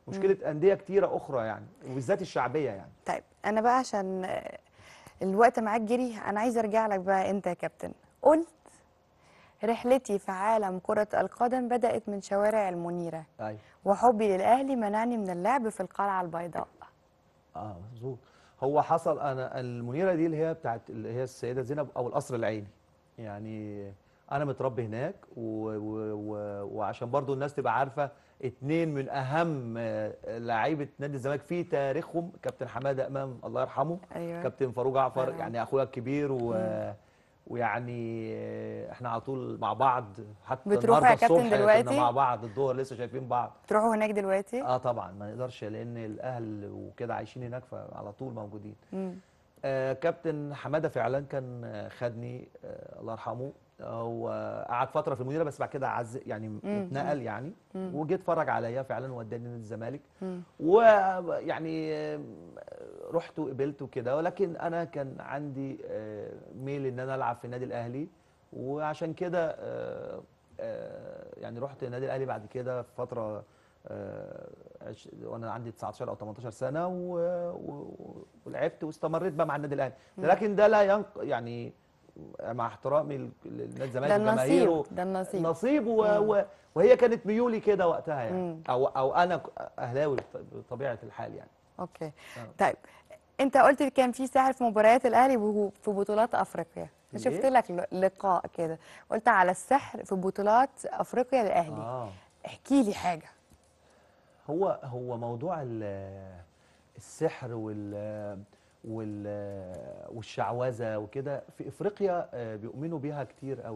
S2: مشكله انديه كتيره اخرى يعني وبالذات الشعبيه يعني
S1: طيب انا بقى عشان آه، الوقت معاك جري انا عايزه ارجع لك بقى انت يا كابتن قلت رحلتي في عالم كرة القدم بدأت من شوارع المنيرة
S2: ايوه
S1: وحبي للأهلي منعني من اللعب في القلعة البيضاء
S2: اه مظبوط هو حصل انا المنيره دي اللي هي بتاعت اللي هي السيده زينب او القصر العيني يعني انا متربي هناك و و و وعشان برضو الناس تبقى عارفه اتنين من اهم آه، لعيبه نادي الزمالك في تاريخهم كابتن حماده امام الله يرحمه
S1: أيوة.
S2: كابتن فاروق جعفر
S1: طبعاً.
S2: يعني اخويا الكبير و ويعني آه، احنا على طول مع بعض حتى
S1: بتروحوا
S2: النهارده
S1: يا كابتن
S2: الصبح
S1: دلوقتي؟
S2: كنا مع بعض الظهر لسه شايفين بعض
S1: تروحوا هناك دلوقتي
S2: اه طبعا ما نقدرش لان الاهل وكده عايشين هناك فعلى طول موجودين
S1: مم.
S2: آه كابتن حماده فعلا كان آه، خدني آه الله يرحمه هو قعد فتره في المديره بس بعد كده عز يعني اتنقل يعني وجيت اتفرج عليا فعلا وداني نادي الزمالك ويعني آه، رحت وقبلت وكده ولكن انا كان عندي آه، ميل ان انا العب في النادي الاهلي وعشان كده آه، آه، يعني رحت النادي الاهلي بعد كده في فتره آه، عش- وانا عندي 19 او 18 سنه و... و... ولعبت واستمريت بقى مع النادي الاهلي لكن ده لا ينق يعني مع احترامي ل- لنادي الزمالك
S1: ده النصيب
S2: وجماهيره
S1: ده النصيب
S2: نصيب و... و... وهي كانت ميولي كده وقتها يعني
S1: مم.
S2: او او انا ك- اهلاوي بط- بطبيعه الحال يعني
S1: اوكي
S2: آه.
S1: طيب انت قلت كان في سحر في مباريات الاهلي وهو في بطولات افريقيا
S2: ليه؟
S1: شفت لك ل- لقاء كده قلت على السحر في بطولات افريقيا للاهلي
S2: اه
S1: احكي لي حاجه
S2: هو هو موضوع ال- السحر وال وال والشعوذه وكده في افريقيا آه، بيؤمنوا بيها كتير قوي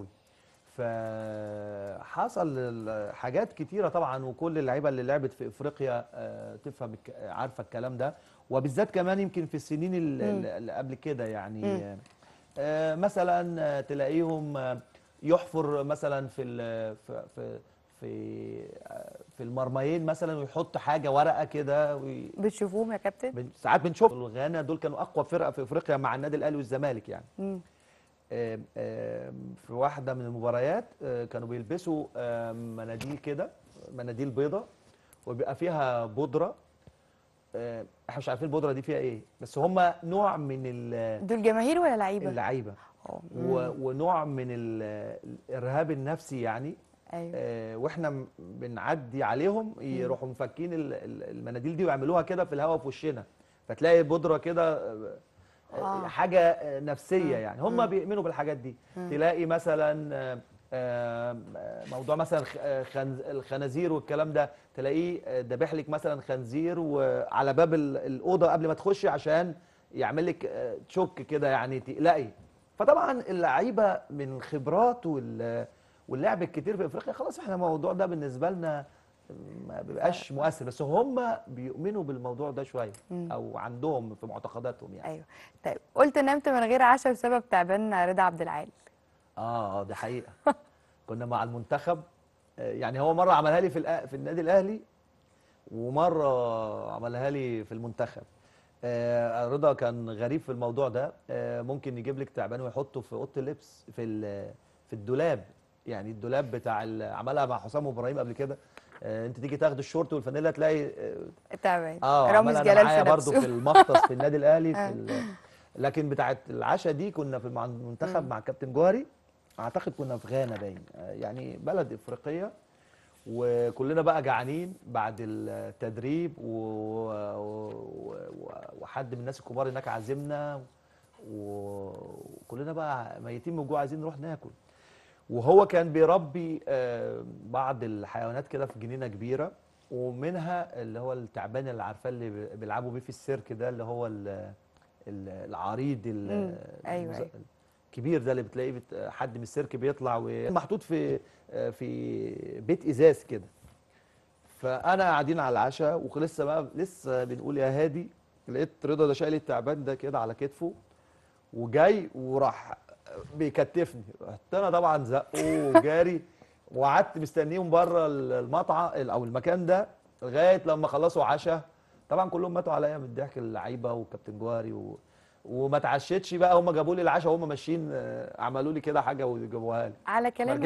S2: فحصل ال- حاجات كتيره طبعا وكل اللعيبه اللي لعبت في افريقيا آه، تفهم الك- عارفه الكلام ده وبالذات كمان يمكن في السنين ال- ال- اللي قبل كده يعني آه، مثلا آه، تلاقيهم آه، يحفر مثلا في ال- في في في آه، في المرميين مثلا ويحط حاجه ورقه كده وي-
S1: بتشوفوهم يا كابتن
S2: بن- ساعات بنشوف الغانا دول كانوا اقوى فرقه في افريقيا مع النادي الاهلي والزمالك يعني
S1: مم.
S2: آم، آم، في واحده من المباريات آه، كانوا بيلبسوا آم، مناديل كده مناديل بيضة وبيبقى فيها بودره آه، احنا مش عارفين البودره دي فيها ايه بس هم نوع من ال-
S1: دول جماهير ولا لعيبه
S2: اللعيبه
S1: أوه.
S2: و- ونوع من ال- الارهاب النفسي يعني
S1: ايوه
S2: آه، واحنا م- بنعدي عليهم يروحوا مفكين ال- ال- المناديل دي ويعملوها كده في الهواء في وشنا فتلاقي بودره كده آه، آه،
S1: آه.
S2: حاجه آه، نفسيه يعني هم بيؤمنوا بالحاجات دي تلاقي مثلا آه، آه، موضوع مثلا خ- آه، خنز- الخنازير والكلام ده تلاقيه آه، ذابح لك مثلا خنزير وعلى باب ال- الاوضه قبل ما تخشي عشان يعمل لك آه، تشك كده يعني تقلقي فطبعا اللعيبه من الخبرات وال واللعب الكتير في افريقيا خلاص احنا الموضوع ده بالنسبه لنا ما بيبقاش مؤثر بس هم بيؤمنوا بالموضوع ده شويه او عندهم في معتقداتهم يعني
S1: ايوه طيب قلت نمت من غير عشاء بسبب تعبان رضا عبد العال
S2: اه دي حقيقه كنا مع المنتخب آه، يعني هو مره عملها لي في الأ- في النادي الاهلي ومره عملها لي في المنتخب آه، رضا كان غريب في الموضوع ده آه، ممكن يجيب لك تعبان ويحطه في اوضه اللبس في ال- في الدولاب يعني الدولاب بتاع ال- عملها مع حسام وابراهيم قبل كده آه، انت تيجي تاخد الشورت والفانيلا تلاقي آه،
S1: تعبان
S2: اه
S1: رامز
S2: عملها أنا
S1: جلال
S2: معايا
S1: في
S2: برضه في
S1: نفسه
S2: المختص في النادي الاهلي في
S1: آه.
S2: ال... لكن بتاعت العشاء دي كنا في مع المنتخب مع كابتن جوهري اعتقد كنا في غانا باين آه، يعني بلد افريقيه وكلنا بقى جعانين بعد التدريب و... و... و... وحد من الناس الكبار هناك عازمنا وكلنا بقى ميتين من الجوع عايزين نروح ناكل وهو كان بيربي آه، بعض الحيوانات كده في جنينه كبيره ومنها اللي هو التعبان اللي عارفاه اللي بي- بيلعبوا بيه في السيرك ده اللي هو ال- ال- العريض ال-
S1: مم، أيوة،
S2: المز-
S1: أيوة.
S2: الكبير ده اللي بتلاقيه بت- حد من السيرك بيطلع ومحطوط في آه، في بيت ازاز كده فانا قاعدين على العشاء ولسه بقى لسه بنقول يا هادي لقيت رضا ده شايل التعبان ده كده على كتفه وجاي وراح بيكتفني رحت انا طبعا زقه وجاري وقعدت مستنيهم بره المطعم او المكان ده لغايه لما خلصوا عشاء طبعا كلهم ماتوا عليا من الضحك اللعيبه وكابتن جوهري و... وما اتعشتش بقى هم جابوا لي العشاء وهم ماشيين آه، عملوا لي كده حاجه وجابوها لي
S1: على
S2: ما
S1: كلامك
S2: رجعتش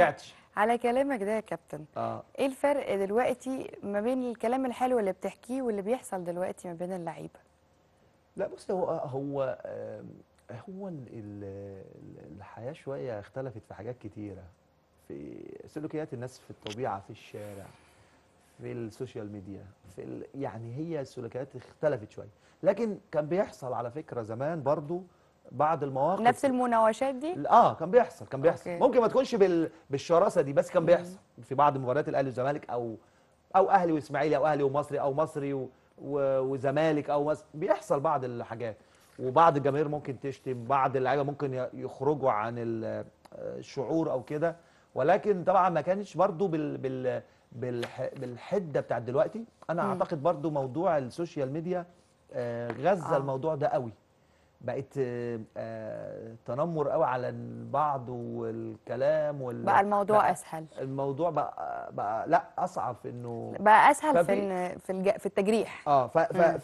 S1: على كلامك ده يا كابتن
S2: اه
S1: ايه الفرق دلوقتي ما بين الكلام الحلو اللي بتحكيه واللي بيحصل دلوقتي ما بين اللعيبه
S2: لا بص هو هو آم، هو ال- ال- ال- الحياة شوية اختلفت في حاجات كتيرة في سلوكيات الناس في الطبيعة في الشارع في السوشيال ميديا في ال... يعني هي السلوكيات اختلفت شوية لكن كان بيحصل على فكرة زمان برضو بعض المواقف
S1: نفس المناوشات دي
S2: اه كان بيحصل كان بيحصل
S1: أوكي.
S2: ممكن ما تكونش بال... بالشراسه دي بس كان بيحصل في بعض مباريات الاهلي والزمالك او او اهلي واسماعيلي او اهلي ومصري او مصري و... و... وزمالك او مصر بيحصل بعض الحاجات وبعض الجماهير ممكن تشتم بعض اللعيبه ممكن ي- يخرجوا عن ال- الشعور او كده ولكن طبعا ما كانش برضو بال... بال... بالح... بالحده بتاعت دلوقتي انا اعتقد برضو موضوع السوشيال ميديا آه، غزه
S1: آه.
S2: الموضوع ده قوي بقت آه، آه، تنمر قوي على البعض والكلام وال...
S1: بقى الموضوع
S2: بقى
S1: اسهل
S2: الموضوع بقى, بقى لا اصعب في انه
S1: بقى اسهل في
S2: ففي-
S1: إن- في الج... في التجريح
S2: اه ف ف
S1: مم.
S2: ف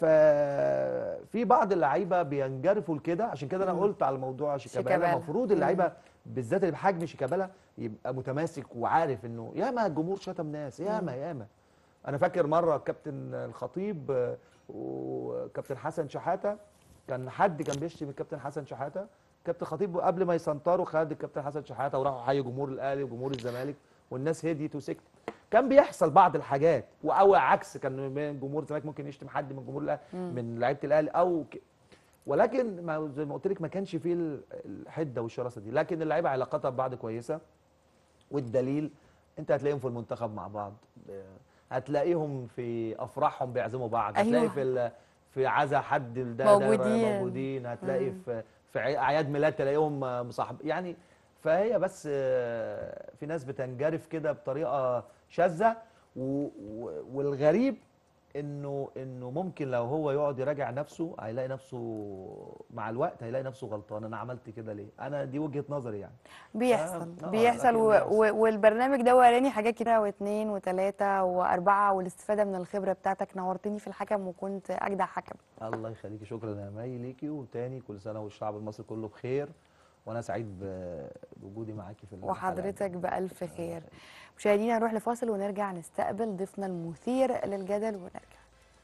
S2: في بعض اللعيبه بينجرفوا لكده عشان كده انا
S1: مم.
S2: قلت على موضوع شيكابالا
S1: شيكابالا.
S2: المفروض اللعيبه بالذات اللي بحجم شيكابالا يبقى متماسك وعارف انه ياما الجمهور شتم ناس ياما ياما انا فاكر مره كابتن الخطيب آه، وكابتن حسن شحاته كان حد كان بيشتم الكابتن حسن شحاته كابتن خطيب قبل ما يسنطروا خد الكابتن حسن شحاته وراحوا حي جمهور الاهلي وجمهور الزمالك والناس هديت وسكتت كان بيحصل بعض الحاجات او عكس كان من جمهور الزمالك ممكن يشتم حد من جمهور الاهلي من لعيبه الاهلي او ك... ولكن ما زي ما قلت لك ما كانش فيه ال- الحده والشراسه دي لكن اللعيبه علاقتها ببعض كويسه والدليل انت هتلاقيهم في المنتخب مع بعض ب- هتلاقيهم في افراحهم بيعزموا بعض هتلاقي
S1: أيوة.
S2: في ال... في عزا حد ده ده
S1: موجودين.
S2: موجودين هتلاقي في في عي- اعياد ميلاد تلاقيهم مصاحب يعني فهي بس آه، في ناس بتنجرف كده بطريقه شاذه و... و... والغريب انه انه ممكن لو هو يقعد يراجع نفسه هيلاقي نفسه مع الوقت هيلاقي نفسه غلطان انا عملت كده ليه انا دي وجهة نظري يعني
S1: بيحصل
S2: آه،
S1: بيحصل و...
S2: لكن
S1: و... والبرنامج ده وراني حاجات كتير واثنين وثلاثه واربعه والاستفاده من الخبره بتاعتك نورتني في الحكم وكنت اجدع حكم
S2: الله يخليكي شكرا يا مي ليكي وتاني كل سنه والشعب المصري كله بخير وانا سعيد ب- بوجودي معاكي في الحلقة
S1: وحضرتك
S2: دي.
S1: بألف خير مشاهدينا نروح لفاصل ونرجع نستقبل ضيفنا المثير للجدل ونرجع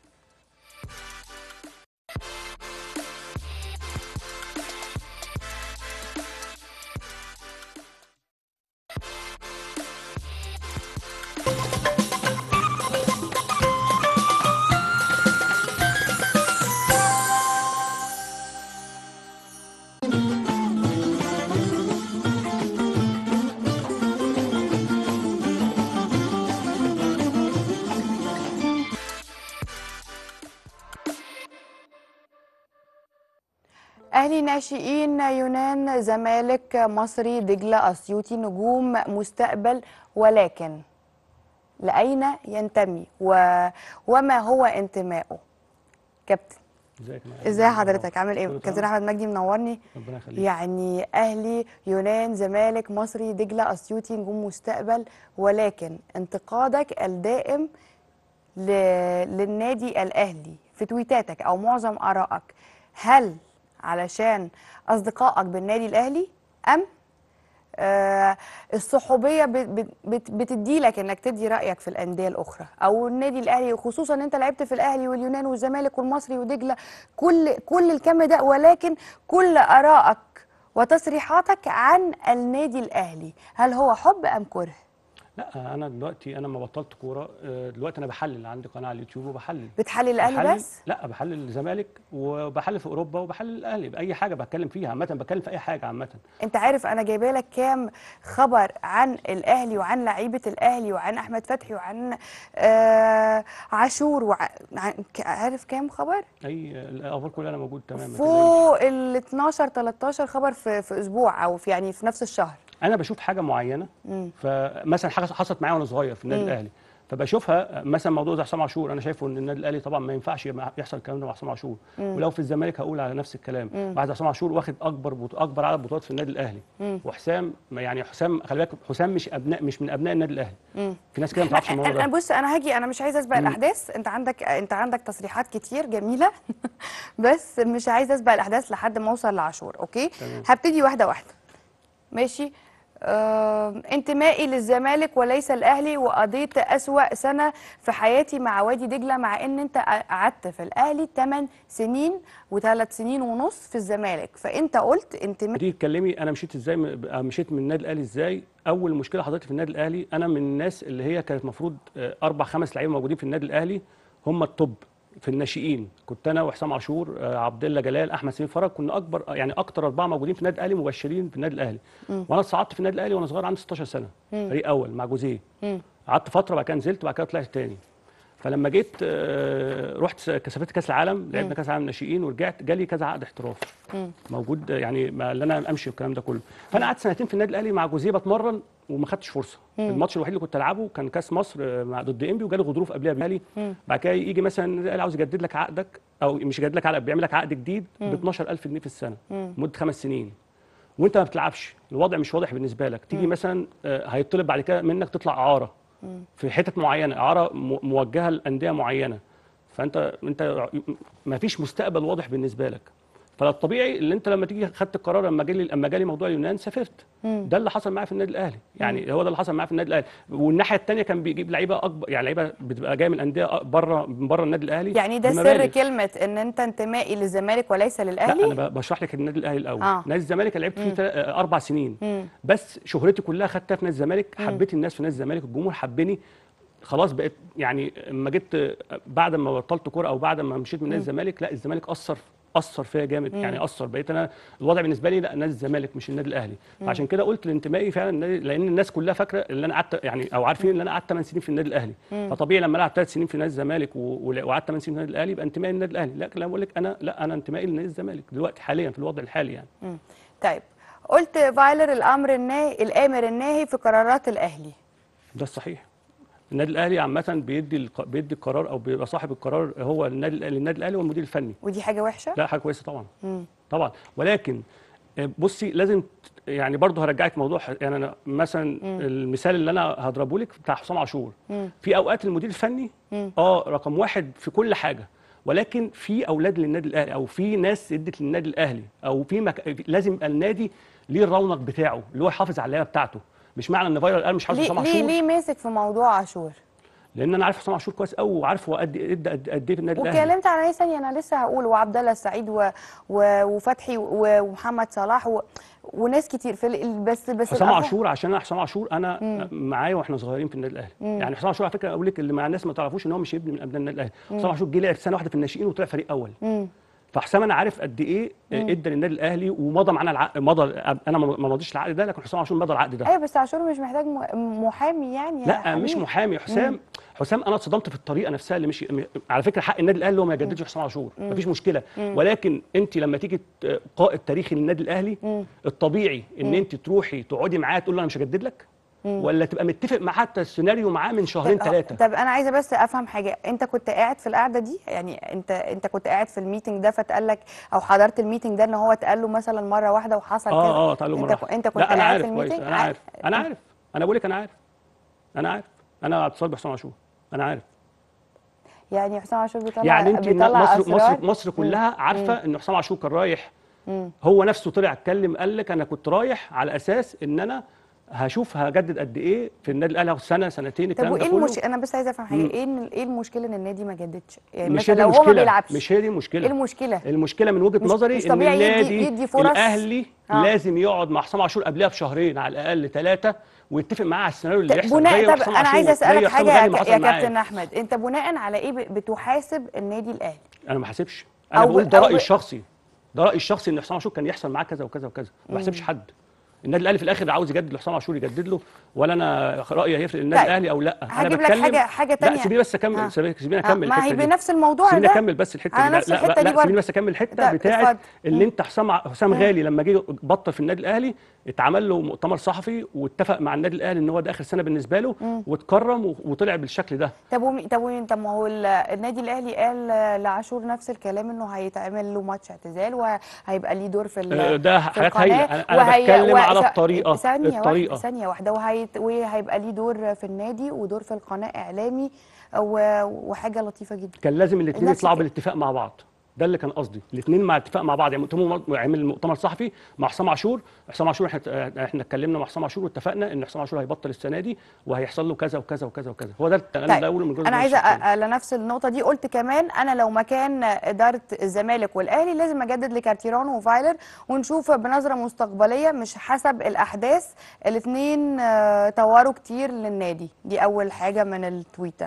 S1: أهلي ناشئين يونان زمالك مصري دجلة أسيوطي نجوم مستقبل ولكن لأين ينتمي و... وما هو انتمائه كابتن
S8: ازيك يا معلم؟
S1: ازاي حضرتك عامل ايه
S8: كله
S1: كابتن
S8: تمام؟
S1: احمد مجدي منورني
S8: ربنا يخليك
S1: يعني اهلي يونان زمالك مصري دجله اسيوطي نجوم مستقبل ولكن انتقادك الدائم ل... للنادي الاهلي في تويتاتك او معظم ارائك هل علشان اصدقائك بالنادي الاهلي ام آه الصحوبيه بت- بت- بت- بتدي لك انك تدي رايك في الانديه الاخرى او النادي الاهلي خصوصا ان انت لعبت في الاهلي واليونان والزمالك والمصري ودجله كل كل الكم ده ولكن كل ارائك وتصريحاتك عن النادي الاهلي هل هو حب ام كره
S8: لا انا دلوقتي انا ما بطلت كوره آه، دلوقتي انا بحلل عندي قناه على اليوتيوب وبحلل
S1: بتحلل الاهلي
S8: بحلل-
S1: بس
S8: لا بحلل الزمالك وبحلل في اوروبا وبحلل الاهلي باي حاجه بتكلم فيها عامه بتكلم في اي حاجه عامه
S1: انت عارف انا جايبه لك كام خبر عن الاهلي وعن لعيبه الاهلي وعن احمد فتحي وعن آه عاشور وع... عن- ك- عارف كام خبر
S8: اي الاخبار كلها انا موجود تمام ما تقلقيش.
S1: فوق ال 12 13 خبر في في اسبوع او في يعني في نفس الشهر
S8: انا بشوف حاجه معينه
S1: مم.
S8: فمثلا حاجه حصلت معايا وانا صغير في النادي
S1: مم.
S8: الاهلي فبشوفها مثلا موضوع زي حسام عاشور انا شايفه ان النادي الاهلي طبعا ما ينفعش يبقى يحصل الكلام ده مع حسام عاشور ولو في الزمالك هقول على نفس الكلام بعد حسام عاشور واخد اكبر بط... اكبر عدد بطولات في النادي الاهلي وحسام يعني حسام خلي بالك حسام مش ابناء مش من ابناء النادي الاهلي في ناس كده ما تعرفش الموضوع
S1: انا
S8: ده
S1: بص انا هاجي انا مش عايزه اسبق الاحداث انت عندك انت عندك تصريحات كتير جميله بس مش عايزه اسبق الاحداث لحد ما اوصل لعاشور اوكي
S8: تمام.
S1: هبتدي واحده واحده ماشي آه انتمائي للزمالك وليس الاهلي وقضيت اسوا سنه في حياتي مع وادي دجله مع ان انت قعدت في الاهلي 8 سنين وثلاث سنين ونص في الزمالك فانت قلت انتمائي
S8: تيجي تكلمي انا مشيت ازاي م- مشيت من النادي الاهلي ازاي اول مشكله حضرتك في النادي الاهلي انا من الناس اللي هي كانت المفروض اربع خمس لعيبه موجودين في النادي الاهلي هم الطب في الناشئين كنت انا وحسام عاشور آه، عبد الله جلال احمد سمير فرج كنا اكبر يعني اكتر اربعه موجودين في النادي الاهلي مبشرين في النادي الاهلي وانا صعدت في النادي الاهلي وانا صغير عندي 16 سنه فريق اول مع جوزيه قعدت فتره بعد كده نزلت وبعد كده طلعت تاني فلما جيت آه، رحت سافرت كاس العالم لعبنا كاس العالم ناشئين ورجعت جالي كذا عقد احتراف موجود يعني ما اللي انا امشي والكلام ده كله فانا قعدت سنتين في النادي الاهلي مع جوزيه بتمرن وما خدتش فرصه الماتش الوحيد اللي كنت العبه كان كاس مصر آه، مع ضد انبي وجالي غضروف قبلها بالاهلي بعد كده يجي مثلا النادي الأهلي عاوز يجدد لك عقدك او مش يجدد لك عقدك بيعمل لك عقد جديد ب 12000 جنيه في السنه مده خمس سنين وانت ما بتلعبش الوضع مش واضح بالنسبه لك تيجي مثلا آه، هيطلب بعد كده منك تطلع اعاره في حتت معينه اعاره م- موجهه لانديه معينه فانت انت ما فيش مستقبل واضح بالنسبه لك فالطبيعي اللي انت لما تيجي خدت القرار لما جالي لما جالي موضوع اليونان سافرت ده اللي حصل معايا في النادي الاهلي يعني هو ده اللي حصل معايا في النادي الاهلي والناحيه الثانيه كان بيجيب لعيبه اكبر يعني لعيبه بتبقى جايه من انديه بره من بره النادي الاهلي
S1: يعني ده سر
S8: بمبالغ.
S1: كلمه ان انت انتمائي للزمالك وليس
S8: لا
S1: للاهلي
S8: انا ب- بشرح لك النادي الاهلي الاول
S1: آه.
S8: نادي الزمالك أنا لعبت فيه تل- آه، اربع سنين بس شهرتي كلها خدتها في نادي الزمالك حبيت الناس في نادي الزمالك الجمهور حبني خلاص بقيت يعني اما جيت آه، بعد ما بطلت كوره او بعد ما مشيت من نادي الزمالك لا الزمالك اثر اثر فيا جامد يعني اثر بقيت انا الوضع بالنسبه لي لا نادي الزمالك مش النادي الاهلي فعشان كده قلت الانتمائي فعلا النادي لان الناس كلها فاكره ان انا قعدت يعني او عارفين ان انا قعدت 8 سنين في النادي الاهلي فطبيعي لما العب 3 سنين في نادي الزمالك و- و- وقعدت 8 سنين في النادي الاهلي يبقى انتمائي للنادي الاهلي لكن لما بقول لك انا لا انا انتمائي لنادي الزمالك دلوقتي حاليا في الوضع الحالي يعني
S1: طيب قلت فايلر الامر الناهي الامر الناهي في قرارات الاهلي
S8: ده الصحيح النادي الاهلي عامه بيدي الق- بيدي القرار او بيبقى صاحب القرار هو النادي الأهلي- النادي الاهلي والمدير الفني
S1: ودي حاجه وحشه
S8: لا حاجه كويسه طبعا طبعا ولكن آه، بصي لازم ت- يعني برضه هرجعك موضوع ح- يعني انا مثلا المثال اللي انا هضربه لك بتاع حسام عاشور في اوقات المدير الفني اه رقم واحد في كل حاجه ولكن في اولاد للنادي الاهلي او في ناس ادت للنادي الاهلي او في مك... لازم يبقى النادي ليه الرونق بتاعه اللي هو يحافظ على اللعيبه بتاعته مش معنى ان فايرال قال مش عاوز
S1: ليه
S8: حسام
S1: ليه
S8: عاشور
S1: ليه ماسك في موضوع عاشور
S8: لان انا عارف حسام عاشور كويس قوي وعارف هو قد ادى قد قد ايه في النادي الاهلي
S1: واتكلمت عن ناس ثانيه انا لسه هقول وعبد الله السعيد و... و... وفتحي و... ومحمد صلاح و... وناس كتير في ال... بس بس
S8: حسام
S1: الأفضل-
S8: عاشور عشان انا حسام عاشور انا معايا واحنا صغيرين في النادي الاهلي يعني حسام عاشور على فكره اقول لك اللي مع الناس ما تعرفوش ان هو مش ابن من ابناء النادي الاهلي حسام عاشور جه لعب سنه واحده في الناشئين وطلع فريق اول فحسام انا عارف قد ايه ادى للنادي الاهلي ومضى معانا العقد مضى انا ما ما مضيتش العقد ده لكن حسام عاشور مضى العقد ده
S1: ايوه بس عاشور مش محتاج م... محامي يعني يا
S8: لا مش
S1: حبيبي.
S8: محامي حسام حسام انا اتصدمت في الطريقه نفسها اللي مش م- على فكره حق النادي الاهلي هو ما يجددش حسام عاشور مفيش مشكله ولكن انت لما تيجي ت- قائد تاريخي للنادي الاهلي الطبيعي ان انت تروحي تقعدي معاه تقول له انا مش هجدد لك ولا تبقى متفق معاه حتى السيناريو معاه من شهرين
S1: طب-
S8: ثلاثه
S1: طب انا عايزه بس افهم حاجه انت كنت قاعد في القعده دي يعني انت انت كنت قاعد في الميتنج ده فاتقال لك او حضرت الميتنج ده ان هو اتقال له مثلا مره واحده وحصل كده
S8: اه اه تعالوا
S1: انت
S8: مره
S1: ك- انت كنت
S8: لا انا
S1: قاعد
S8: عارف
S1: في
S8: كويس
S1: الميتنج
S8: انا عارف انا عارف انا بقول لك انا عارف انا عارف انا اتصال بحسام عاشور انا عارف
S1: يعني حسام عاشور بيطلع
S8: يعني انت
S1: بيطلع
S8: مصر
S1: أسرار؟
S8: مصر مصر كلها عارفه ان حسام عاشور كان رايح هو نفسه طلع اتكلم قال لك انا كنت رايح على اساس ان انا هشوف هجدد قد ايه في النادي الاهلي هاخد سنه سنتين
S1: طب
S8: الكلام ده
S1: وايه
S8: كله
S1: المش... انا بس عايزه افهم حاجه ايه ال- ايه المشكله ان النادي ما جددش يعني
S8: مش
S1: مثلا
S8: هي دي
S1: لو هو ما
S8: المشكله
S1: بيلعبش
S8: مش هي دي المشكله
S1: ايه المشكله
S8: المشكله من وجهه
S1: مش-
S8: نظري
S1: مش
S8: ان
S1: طبيعي يدي-
S8: النادي
S1: يدي فرص؟
S8: الاهلي
S1: آه.
S8: لازم يقعد مع حسام عاشور قبلها بشهرين على الاقل ثلاثه ويتفق معاه على السيناريو اللي يحصل
S1: بناء
S8: زي
S1: طب
S8: حسام
S1: انا عايزه
S8: عاشور، زي
S1: اسالك
S8: حسام
S1: حاجه
S8: غالي ما
S1: يا,
S8: حصل
S1: يا
S8: معاه.
S1: كابتن احمد انت بناء على ايه ب- بتحاسب النادي الاهلي
S8: انا ما بحاسبش انا
S1: أو-
S8: بقول ده
S1: أو
S8: رايي
S1: ب-
S8: الشخصي ده رايي الشخصي ان حسام عاشور كان يحصل معاه كذا وكذا وكذا ما بحسبش حد النادي الاهلي في الاخر عاوز يجدد لحسام عاشور يجدد له ولا انا رايي هيفرق للنادي
S1: طيب.
S8: الاهلي او لا انا
S1: هجيب لك
S8: بتكلم
S1: حاجة- حاجة تانية.
S8: لا سيبيني بس
S1: ها.
S8: اكمل سيبيني
S1: ها،
S8: اكمل
S1: ما هي
S8: الحته دي
S1: بنفس الموضوع
S8: سيبيني
S1: ده
S8: اكمل بس الحته
S1: على
S8: دي
S1: نفس
S8: لا
S1: الحتة
S8: لا,
S1: دي
S8: لا سيبيني
S1: برضه.
S8: بس اكمل الحته
S1: طب
S8: بتاعت
S1: اتفضل.
S8: اللي انت حسام ع- حسام غالي لما جه بطل في النادي الاهلي اتعمل له مؤتمر صحفي واتفق مع النادي الاهلي ان هو ده اخر سنه بالنسبه له واتكرم و- وطلع بالشكل ده
S1: طب ومي... طب ومين طب ما هو ال- النادي الاهلي قال لعاشور نفس الكلام انه هيتعمل له ماتش اعتزال وهيبقى ليه دور في ال-
S8: آه، ده
S1: في
S8: حاجات
S1: القناة
S8: هايلة. أنا- أنا بتكلم على
S1: س-
S8: الطريقة.
S1: ثانيه
S8: الطريقة.
S1: واحده ثانيه واحده وهيت... وهيبقى ليه دور في النادي ودور في القناه اعلامي و... وحاجه لطيفه جدا
S8: كان لازم الاثنين
S1: نفس
S8: يطلعوا
S1: الك-
S8: بالاتفاق مع بعض ده اللي كان قصدي الاثنين مع اتفاق مع بعض يعني مؤتمر عمل مؤتمر صحفي مع حسام عاشور حسام عاشور احنا احنا اتكلمنا مع حسام عاشور واتفقنا ان حسام عاشور هيبطل السنه دي وهيحصل له كذا وكذا وكذا وكذا هو ده الكلام
S1: طيب،
S8: الاول من جزء
S1: انا عايزه
S8: الشخصية.
S1: أ- على نفس النقطه دي قلت كمان انا لو مكان اداره الزمالك والاهلي لازم اجدد لكارتيرون وفايلر ونشوف بنظره مستقبليه مش حسب الاحداث الاثنين طوروا كتير للنادي دي اول حاجه من التويته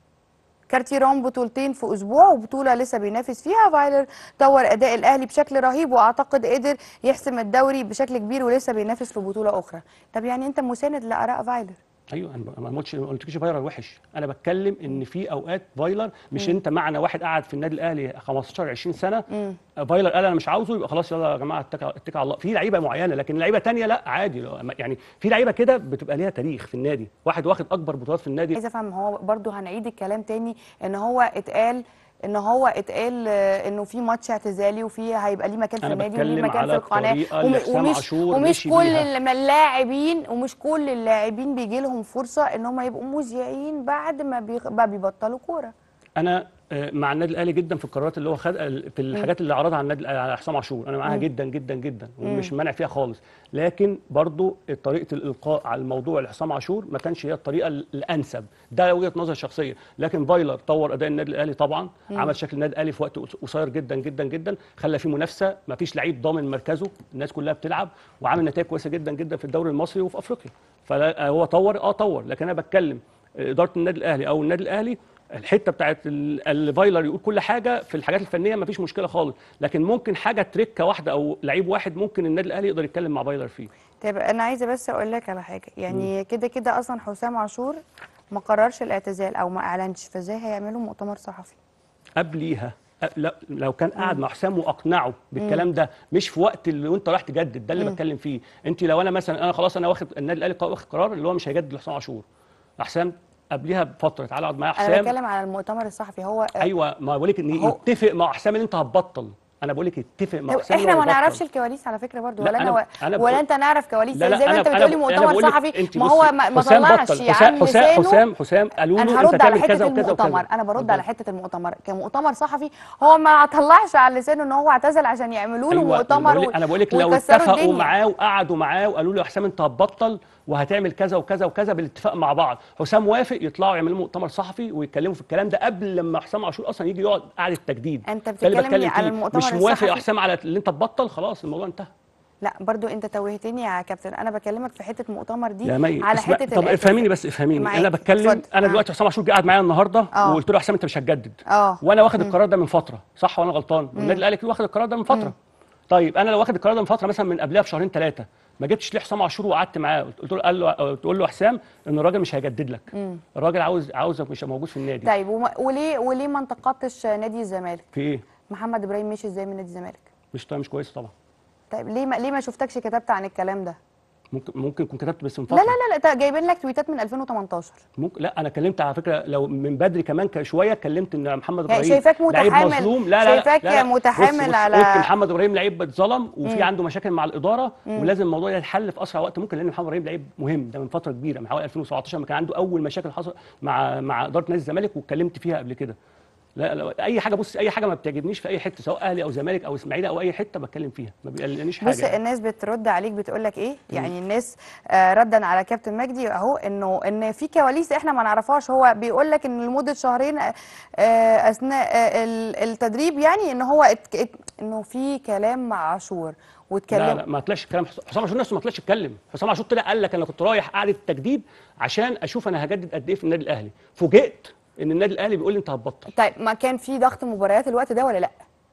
S1: كارتيرون بطولتين في اسبوع وبطوله لسه بينافس فيها فايلر طور اداء الاهلي بشكل رهيب واعتقد قدر يحسم الدوري بشكل كبير ولسه بينافس في بطوله اخرى طب يعني انت مساند لاراء فايلر
S8: ايوه انا ما قلتش ما قلتلكيش فايلر وحش انا بتكلم ان في اوقات فايلر مش انت معنا واحد قاعد في النادي الاهلي 15 20 سنه فايلر قال انا مش عاوزه يبقى خلاص يلا يا جماعه اتكل اتكل على الله في لعيبه معينه لكن لعيبه تانية لا عادي لو- يعني في لعيبه كده بتبقى ليها تاريخ في النادي واحد واخد اكبر بطولات في النادي
S1: عايزه افهم هو برضو هنعيد الكلام تاني ان هو اتقال ان هو اتقال آه، انه في ماتش اعتزالي وفي هيبقى ليه مكان في
S8: أنا
S1: النادي وليه
S8: بتكلم
S1: مكان في
S8: على
S1: القناه
S8: الطريقة اللي حسام
S1: ومش
S8: عاشور
S1: ومش
S8: مشي
S1: كل
S8: بيها.
S1: اللاعبين ومش كل اللاعبين بيجي لهم فرصه ان هم يبقوا مذيعين بعد ما بيخ- ما بيبطلوا كوره
S8: انا آه، مع النادي الاهلي جدا في القرارات اللي هو خد في الحاجات اللي عرضها على النادي على حسام عاشور انا معاها جدا جدا جدا ومش مانع فيها خالص لكن برضو طريقه الالقاء على الموضوع لحسام عاشور ما كانش هي الطريقه الانسب ده وجهه نظر شخصيه لكن فايلر طور اداء النادي الاهلي طبعا عمل شكل النادي الاهلي في وقت قصير جدا جدا جدا خلى فيه منافسه ما فيش لعيب ضامن مركزه الناس كلها بتلعب وعامل نتائج كويسه جدا جدا في الدوري المصري وفي افريقيا فهو طور اه طور لكن انا بتكلم اداره النادي الاهلي او النادي الاهلي الحته بتاعت ال- الفايلر يقول كل حاجه في الحاجات الفنيه ما فيش مشكله خالص لكن ممكن حاجه تريكه واحده او لعيب واحد ممكن النادي الاهلي يقدر يتكلم مع فايلر فيه
S1: طيب انا عايزه بس اقول لك على حاجه يعني كده كده اصلا حسام عاشور ما قررش الاعتزال او ما اعلنش فازاي هيعملوا مؤتمر صحفي
S8: قبليها أ- لا- لو كان قاعد مع حسام واقنعه بالكلام ده مش في وقت اللي وانت رايح تجدد ده اللي بتكلم فيه انت لو انا مثلا انا خلاص انا واخد النادي الاهلي واخد قرار اللي هو مش هيجدد لحسام عاشور حسام قبليها بفتره تعالى اقعد معايا
S1: انا
S8: حسام
S1: بتكلم على المؤتمر الصحفي هو
S8: ايوه ما بقول لك ان
S1: هو-
S8: يتفق مع حسام ان انت هتبطل انا بقول لك اتفق مع
S1: طب
S8: حسام إن
S1: احنا
S8: هو
S1: ما
S8: يبطل.
S1: نعرفش الكواليس على فكره برضو
S8: لا،
S1: ولا
S8: أنا-
S1: انا
S8: أنا
S1: ولا
S8: بقول-
S1: انت نعرف كواليس
S8: لا لا
S1: زي ما
S8: أنا-
S1: انت
S8: أنا
S1: بتقولي
S8: ب- أنا
S1: مؤتمر
S8: بقولك
S1: صحفي
S8: أنت
S1: ما
S8: بصي،
S1: هو ما ما
S8: حسام
S1: طلعش
S8: بطل.
S1: عن
S8: حسام حسام
S1: لسانه
S8: حسام حسام قالوا
S1: انا
S8: له
S1: هرد
S8: انت
S1: على
S8: تعمل كذا
S1: حته
S8: وكذا
S1: المؤتمر
S8: وكذا
S1: انا برد
S8: اتفضل.
S1: على حته المؤتمر كمؤتمر صحفي هو ما طلعش على لسانه ان هو اعتزل عشان يعملوا له
S8: أيوة،
S1: مؤتمر
S8: بقولك- انا بقول لك لو
S1: ويكسروا
S8: اتفقوا
S1: الدنيا.
S8: معاه وقعدوا معاه وقالوا له يا حسام انت هتبطل وهتعمل كذا وكذا وكذا بالاتفاق مع بعض حسام وافق يطلعوا يعملوا مؤتمر صحفي ويتكلموا في الكلام ده قبل لما حسام عاشور اصلا يجي يقعد قعده تجديد
S1: أنت
S8: ده اللي
S1: بتتكلمني
S8: بتكلم
S1: على
S8: فيه.
S1: المؤتمر
S8: مش موافق يا
S1: الصحفي.
S8: حسام على اللي انت تبطل خلاص الموضوع انتهى
S1: لا برضو انت توهتني يا كابتن انا بكلمك في حته مؤتمر دي
S8: يا مي
S1: على
S8: اسمع-
S1: حته
S8: طب
S1: الاعتزال.
S8: افهميني بس افهميني
S1: معاك.
S8: انا بتكلم
S1: اتفضل.
S8: انا
S1: آه.
S8: دلوقتي حسام عاشور جه قاعد معايا النهارده
S1: آه.
S8: وقلت له يا حسام انت مش هتجدد
S1: اه
S8: وانا واخد القرار ده من فتره صح وانا غلطان والنادي الاهلي كله واخد القرار ده من فتره طيب انا لو واخد القرار ده من فتره مثلا من قبلها بشهرين ثلاثه ما جبتش ليه حسام عاشور وقعدت معاه قلت له قال له تقول له يا حسام ان الراجل مش هيجدد لك الراجل عاوز عاوزك مش موجود في النادي
S1: طيب وما وليه وليه ما انتقدتش نادي الزمالك
S8: في ايه
S1: محمد ابراهيم مشي ازاي من نادي الزمالك
S8: مش طيب مش كويس طبعا
S1: طيب ليه ما ليه ما شفتكش كتبت عن الكلام ده
S8: ممكن ممكن يكون كتبت بس من
S1: لا
S8: فتره
S1: لا لا لا جايبين لك تويتات من 2018
S8: ممكن لا انا كلمت على فكره لو من بدري كمان ك- شويه اتكلمت ان محمد
S1: يعني
S8: ابراهيم
S1: شايفاك
S8: لعيب
S1: متحامل-
S8: مظلوم لا لا لا
S1: شايفاك
S8: لا لا.
S1: متحامل
S8: بص بص
S1: على-
S8: قلت محمد ابراهيم لعيب اتظلم وفي عنده مشاكل مع الاداره ولازم الموضوع ده يتحل في اسرع وقت ممكن لان محمد ابراهيم لعيب مهم ده من فتره كبيره من حوالي 2017 ما كان عنده اول مشاكل حصل مع مع اداره نادي الزمالك واتكلمت فيها قبل كده لا لا اي حاجه بص اي حاجه ما بتعجبنيش في اي حته سواء اهلي او زمالك او اسماعيلي او اي حته بتكلم فيها ما بيقلقنيش حاجه
S1: بص
S8: يعني.
S1: الناس بترد عليك بتقول لك ايه يعني الناس آه ردا على كابتن مجدي اهو انه ان في كواليس احنا ما نعرفهاش هو بيقول لك ان لمده شهرين آه آه، اثناء آه ال- التدريب يعني ان هو ات- ات- انه في كلام مع عاشور
S8: لا
S1: واتكلم
S8: لا ما طلعش الكلام حسام عاشور نفسه ما طلعش اتكلم حسام عاشور طلع قال لك انا كنت رايح قعده تجديد عشان اشوف انا هجدد قد ايه في النادي الاهلي فوجئت ان النادي الاهلي بيقول لي انت هتبطل
S1: طيب ما كان في ضغط مباريات الوقت ده ولا لا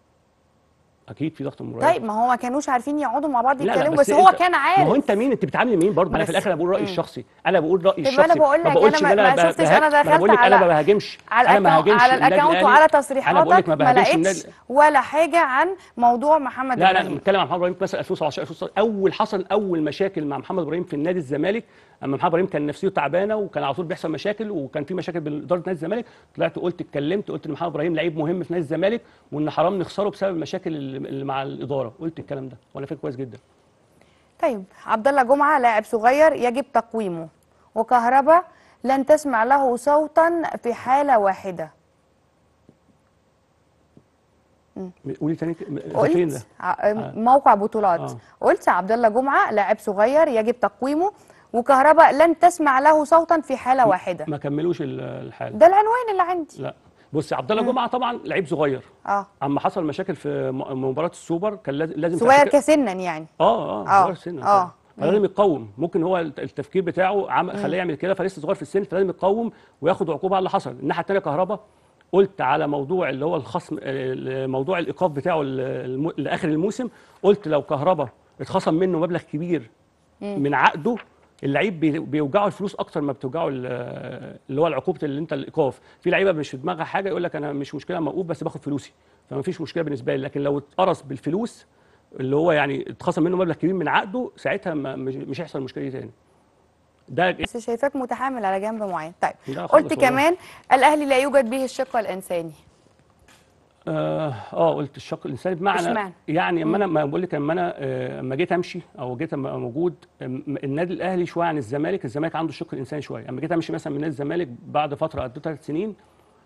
S8: اكيد في ضغط مباريات
S1: طيب ما هو ما كانوش عارفين يقعدوا مع بعض
S8: لا لا
S1: يتكلموا بس, هو
S8: أنت-
S1: كان عارف
S8: ما هو انت مين انت بتعاملي مين برضه انا
S1: بس-
S8: في الاخر انا بقول رايي الشخصي انا بقول رايي
S1: طب
S8: الشخصي
S1: أنا بقول لك،
S8: بقولش
S1: أنا
S8: إن
S1: ما- ما
S8: ب-
S1: شفتش،
S8: بهاج-
S1: أنا
S8: ما
S1: دخلت
S8: بقول لك
S1: على-
S8: انا ما بهاجمش
S1: على
S8: انا ما
S1: الأكاونت
S8: هاجمش
S1: على
S8: النادي
S1: الاكونت
S8: الأهلي.
S1: وعلى
S8: أنا بقول
S1: تصريحاتك
S8: لك ما
S1: ما
S8: بهاجمش
S1: لقيتش
S8: النادي
S1: ولا حاجه عن موضوع محمد
S8: لا لا
S1: إبراهيم.
S8: بنتكلم عن محمد ابراهيم مثلا 2017 2016 اول حصل اول مشاكل مع محمد ابراهيم في النادي الزمالك اما محمد ابراهيم كان نفسيته تعبانه وكان على طول بيحصل مشاكل وكان في مشاكل بين اداره نادي الزمالك طلعت قلت اتكلمت قلت ان محمد ابراهيم لعيب مهم في نادي الزمالك وان حرام نخسره بسبب المشاكل اللي اللي مع الاداره قلت الكلام ده وانا فاكر كويس جدا
S1: طيب عبد الله جمعه لاعب صغير يجب تقويمه وكهربا لن تسمع له صوتا في حاله واحده
S8: قولي تاني ك- ده فين ده؟
S1: قلت ع- موقع بطولات
S8: آه.
S1: قلت عبد الله جمعه لاعب صغير يجب تقويمه وكهرباء لن تسمع له صوتا في حاله واحده
S8: ما كملوش ال- الحال
S1: ده العنوان اللي عندي
S8: لا بص عبد الله جمعه طبعا لعيب صغير
S1: اه
S8: اما حصل مشاكل في م- مباراه السوبر كان لازم لازم في
S1: صغير
S8: عشان كده-
S1: كسنا يعني
S8: اه اه
S1: آه،
S8: صغير سن
S1: آه.
S8: آه. فلازم يقوم ممكن هو الت- التفكير بتاعه عم خليه يعمل كده فلسه صغير في السن فلازم يقوم وياخد عقوبه على اللي حصل الناحيه الثانيه كهربا قلت على موضوع اللي هو الخصم آه، موضوع الايقاف بتاعه ال- الم- لاخر الموسم قلت لو كهربا اتخصم منه مبلغ كبير من عقده اللعيب بي- بيوجعه الفلوس اكتر ما بتوجعه ال- اللي هو العقوبه اللي انت الايقاف في لعيبه مش في دماغها حاجه يقول لك انا مش مشكله موقوف بس باخد فلوسي فما فيش مشكله بالنسبه لي لكن لو اتقرص بالفلوس اللي هو يعني اتخصم منه مبلغ كبير من عقده ساعتها ما مش, مش هيحصل المشكله دي تاني ده
S1: بس شايفاك متحامل على جنب معين طيب
S8: لا خالص
S1: قلت
S8: والله.
S1: كمان الاهلي لا يوجد به الشق الانساني
S8: اه آه، قلت الشق الانساني بمعنى
S1: اشمعنى؟
S8: يعني اما انا ما بقول لك اما انا آه، اما جيت امشي او جيت أما موجود أم- النادي الاهلي شويه عن الزمالك الزمالك عنده الشق الانساني شويه اما جيت امشي مثلا من نادي الزمالك بعد فتره قد ثلاث سنين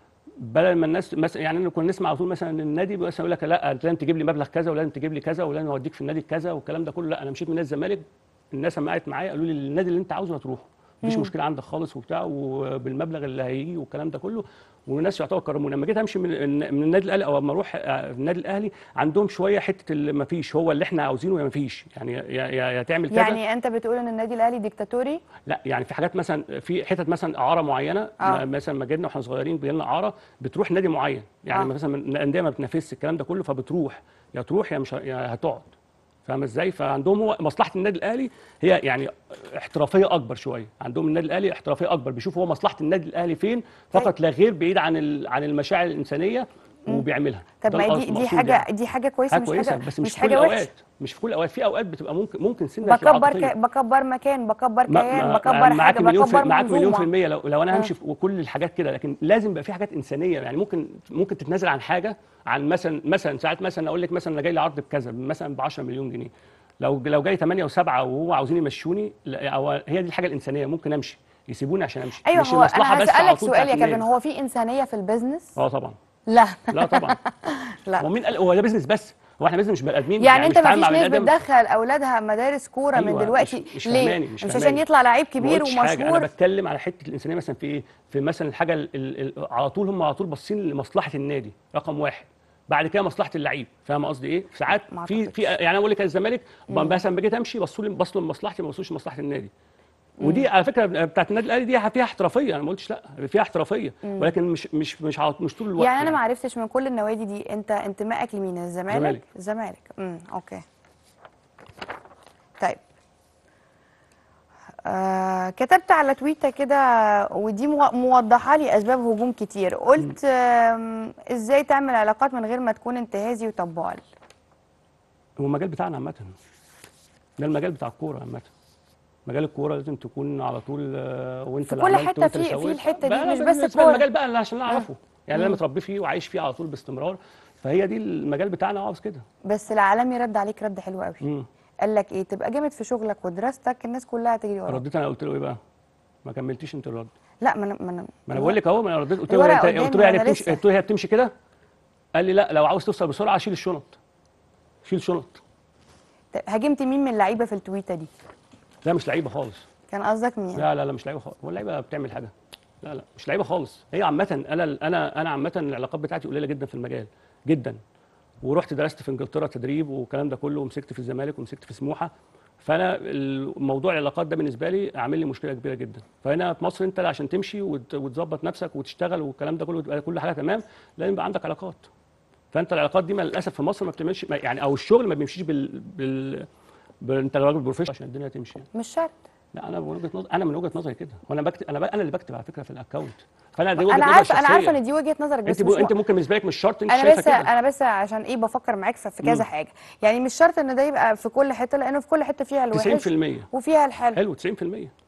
S8: بدل ما الناس مثلا يعني انا كنا نسمع على طول مثلا إن النادي مثلا يقول لك لا أنت لازم تجيب لي مبلغ كذا ولازم تجيب لي كذا ولازم اوديك في النادي كذا والكلام ده كله لا انا مشيت من نادي الزمالك الناس لما قعدت معايا قالوا لي النادي اللي انت عاوزه هتروحه مفيش مشكله عندك خالص وبتاع وبالمبلغ اللي هيجي والكلام ده كله والناس يعتبر كرموني لما جيت امشي من من النادي الاهلي او اما اروح آه، النادي الاهلي عندهم شويه حته اللي ما فيش هو اللي احنا عاوزينه يا ما فيش يعني يا, يا, يا تعمل كذا
S1: يعني انت بتقول ان النادي الاهلي ديكتاتوري
S8: لا يعني في حاجات مثلا في حتت مثلا اعاره معينه
S1: آه.
S8: آه. مثلا ما جينا واحنا صغيرين بيجي لنا اعاره بتروح نادي معين يعني
S1: آه.
S8: آه. مثلا من- الانديه ما بتنافسش الكلام ده كله فبتروح يا تروح يا مش ه- يا هتقعد فاهم ازاي فعندهم هو مصلحه النادي الاهلي هي يعني احترافيه اكبر شويه عندهم النادي الاهلي احترافيه اكبر بيشوفوا هو مصلحه النادي الاهلي فين فقط لا غير بعيد عن ال- عن المشاعر الانسانيه وبيعملها
S1: طب
S8: ده
S1: ما
S8: القصد-
S1: دي دي
S8: المقصود
S1: حاجه
S8: يعني.
S1: دي حاجه كويسه
S8: حاجه
S1: مش
S8: كويسه
S1: حاجه
S8: بس مش,
S1: مش
S8: في كل
S1: حاجه
S8: الاوقات
S1: وحشه
S8: مش في كل الاوقات في اوقات بتبقى ممكن ممكن سنه
S1: بكبر
S8: عاطفية.
S1: ك... بكبر مكان بكبر
S8: ما-
S1: كيان
S8: ما-
S1: بكبر
S8: معاك
S1: حاجه
S8: مليون في
S1: بكبر
S8: معاك مليون في
S1: منظومه
S8: المية لو, لو انا
S1: آه.
S8: همشي في كل الحاجات كده لكن لازم يبقى في حاجات انسانيه يعني ممكن ممكن تتنازل عن حاجه عن مثلا مثلا ساعات مثلا اقول لك مثلا انا جاي لي عرض بكذا مثلا ب 10 مليون جنيه لو لو جاي 8 و7 وهو عاوزين يمشوني لا، أو هي دي الحاجه الانسانيه ممكن امشي يسيبوني عشان امشي
S1: ايوه
S8: مش
S1: هو
S8: المصلحه
S1: انا
S8: بس على
S1: هسالك
S8: طول
S1: سؤال
S8: بتاعت
S1: يا كابتن
S8: النادي.
S1: هو في انسانيه في البيزنس
S8: اه طبعا
S1: لا
S8: لا طبعا
S1: لا
S8: هو مين قال هو ده بيزنس بس هو احنا بيزنس مش بني ادمين
S1: يعني انت
S8: مش
S1: ما
S8: بنتعامل
S1: فيش
S8: مع
S1: ناس
S8: بني آدم.
S1: بتدخل اولادها مدارس كوره من
S8: أيوة،
S1: دلوقتي
S8: مش- مش
S1: ليه
S8: فهماني، مش
S1: مش
S8: فهماني.
S1: عشان يطلع لعيب
S8: ما
S1: كبير
S8: قلتش حاجة. انا
S1: ومشهور
S8: بتكلم على حته الانسانيه مثلا في ايه في مثلا الحاجه ال ال ال على طول هم على طول باصين لمصلحه النادي رقم واحد بعد كده مصلحه اللعيب فاهم قصدي ايه ساعات
S1: ما
S8: في
S1: أعتقدش.
S8: في يعني انا بقول لك الزمالك مثلا بجيت امشي بصوا لي بصوا لمصلحتي ما بصوش لمصلحه النادي ودي على فكره بتاعت النادي الاهلي دي فيها احترافيه انا ما قلتش لا فيها احترافيه ولكن مش مش مش على- مش طول الوقت
S1: يعني انا ما عرفتش من كل النوادي دي انت انتمائك لمين الزمالك
S8: زمالك.
S1: الزمالك امم اوكي طيب آه كتبت على تويتر كده ودي مو- موضحه لي اسباب هجوم كتير قلت آم، ازاي تعمل علاقات من غير ما تكون انتهازي وطبال
S8: هو المجال بتاعنا عامة ده المجال بتاع الكورة عامة مجال الكورة لازم تكون على طول آه، وانت
S1: في
S8: اللي
S1: كل
S8: عملت
S1: حتة
S8: وانت اللي
S1: في- في
S8: سويت.
S1: الحتة دي،
S8: بقى
S1: مش بس
S8: بالنسبة
S1: الكورة.
S8: المجال بقى اللي عشان نعرفه يعني انا متربي فيه وعايش فيه على طول باستمرار فهي دي المجال بتاعنا عاوز كده
S1: بس العالمي رد عليك رد حلو قوي
S8: مم.
S1: قال لك ايه تبقى جامد في شغلك ودراستك الناس كلها تجري وراك
S8: رديت انا قلت له ايه بقى ما كملتيش انت الرد
S1: لا ما انا ما انا
S8: ما انا بقول لك اهو ما انا رديت قلت له
S1: الورق
S8: انت
S1: قدامي
S8: قلت له يعني
S1: وأنا
S8: بتمشي
S1: لسه.
S8: قلت له هي بتمشي كده قال لي لا لو عاوز توصل بسرعه شيل الشنط شيل شنط
S1: طيب، هاجمت مين من اللعيبه في التويته دي
S8: لا مش لعيبه خالص
S1: كان قصدك مين
S8: لا لا لا مش لعيبه خالص هو اللعيبه بتعمل حاجه لا لا مش لعيبه خالص هي عامه انا انا انا عامه العلاقات بتاعتي قليله جدا في المجال جدا ورحت درست في انجلترا تدريب والكلام ده كله ومسكت في الزمالك ومسكت في سموحه فانا الموضوع العلاقات ده بالنسبه لي عامل لي مشكله كبيره جدا فهنا في مصر انت عشان تمشي وت- وتظبط نفسك وتشتغل والكلام ده كله وتبقى كل حاجه تمام لازم يبقى عندك علاقات فانت العلاقات دي ما للاسف في مصر ما بتعملش ما- يعني او الشغل ما بيمشيش بال, بال... بال... انت راجل بروفيشنال عشان الدنيا تمشي
S1: مش شرط
S8: لا انا من وجهه نظر انا من وجهه نظري كده وانا بكتب انا ب... انا اللي بكتب على فكره في الاكونت فانا دي وجهه
S1: انا
S8: نظر
S1: عارفه انا
S8: شخصية.
S1: عارفه ان دي وجهه نظرك بس
S8: انت
S1: مش
S8: ب... انت
S1: م-
S8: ممكن بالنسبه لك مش شرط انت
S1: انا
S8: شايفه
S1: بس
S8: كده
S1: انا بس عشان ايه بفكر معاك في في كذا حاجه يعني مش شرط ان ده يبقى في كل حته لانه في كل حته فيها الوحش
S8: 90%
S1: وفيها الحلو
S8: حلو 90%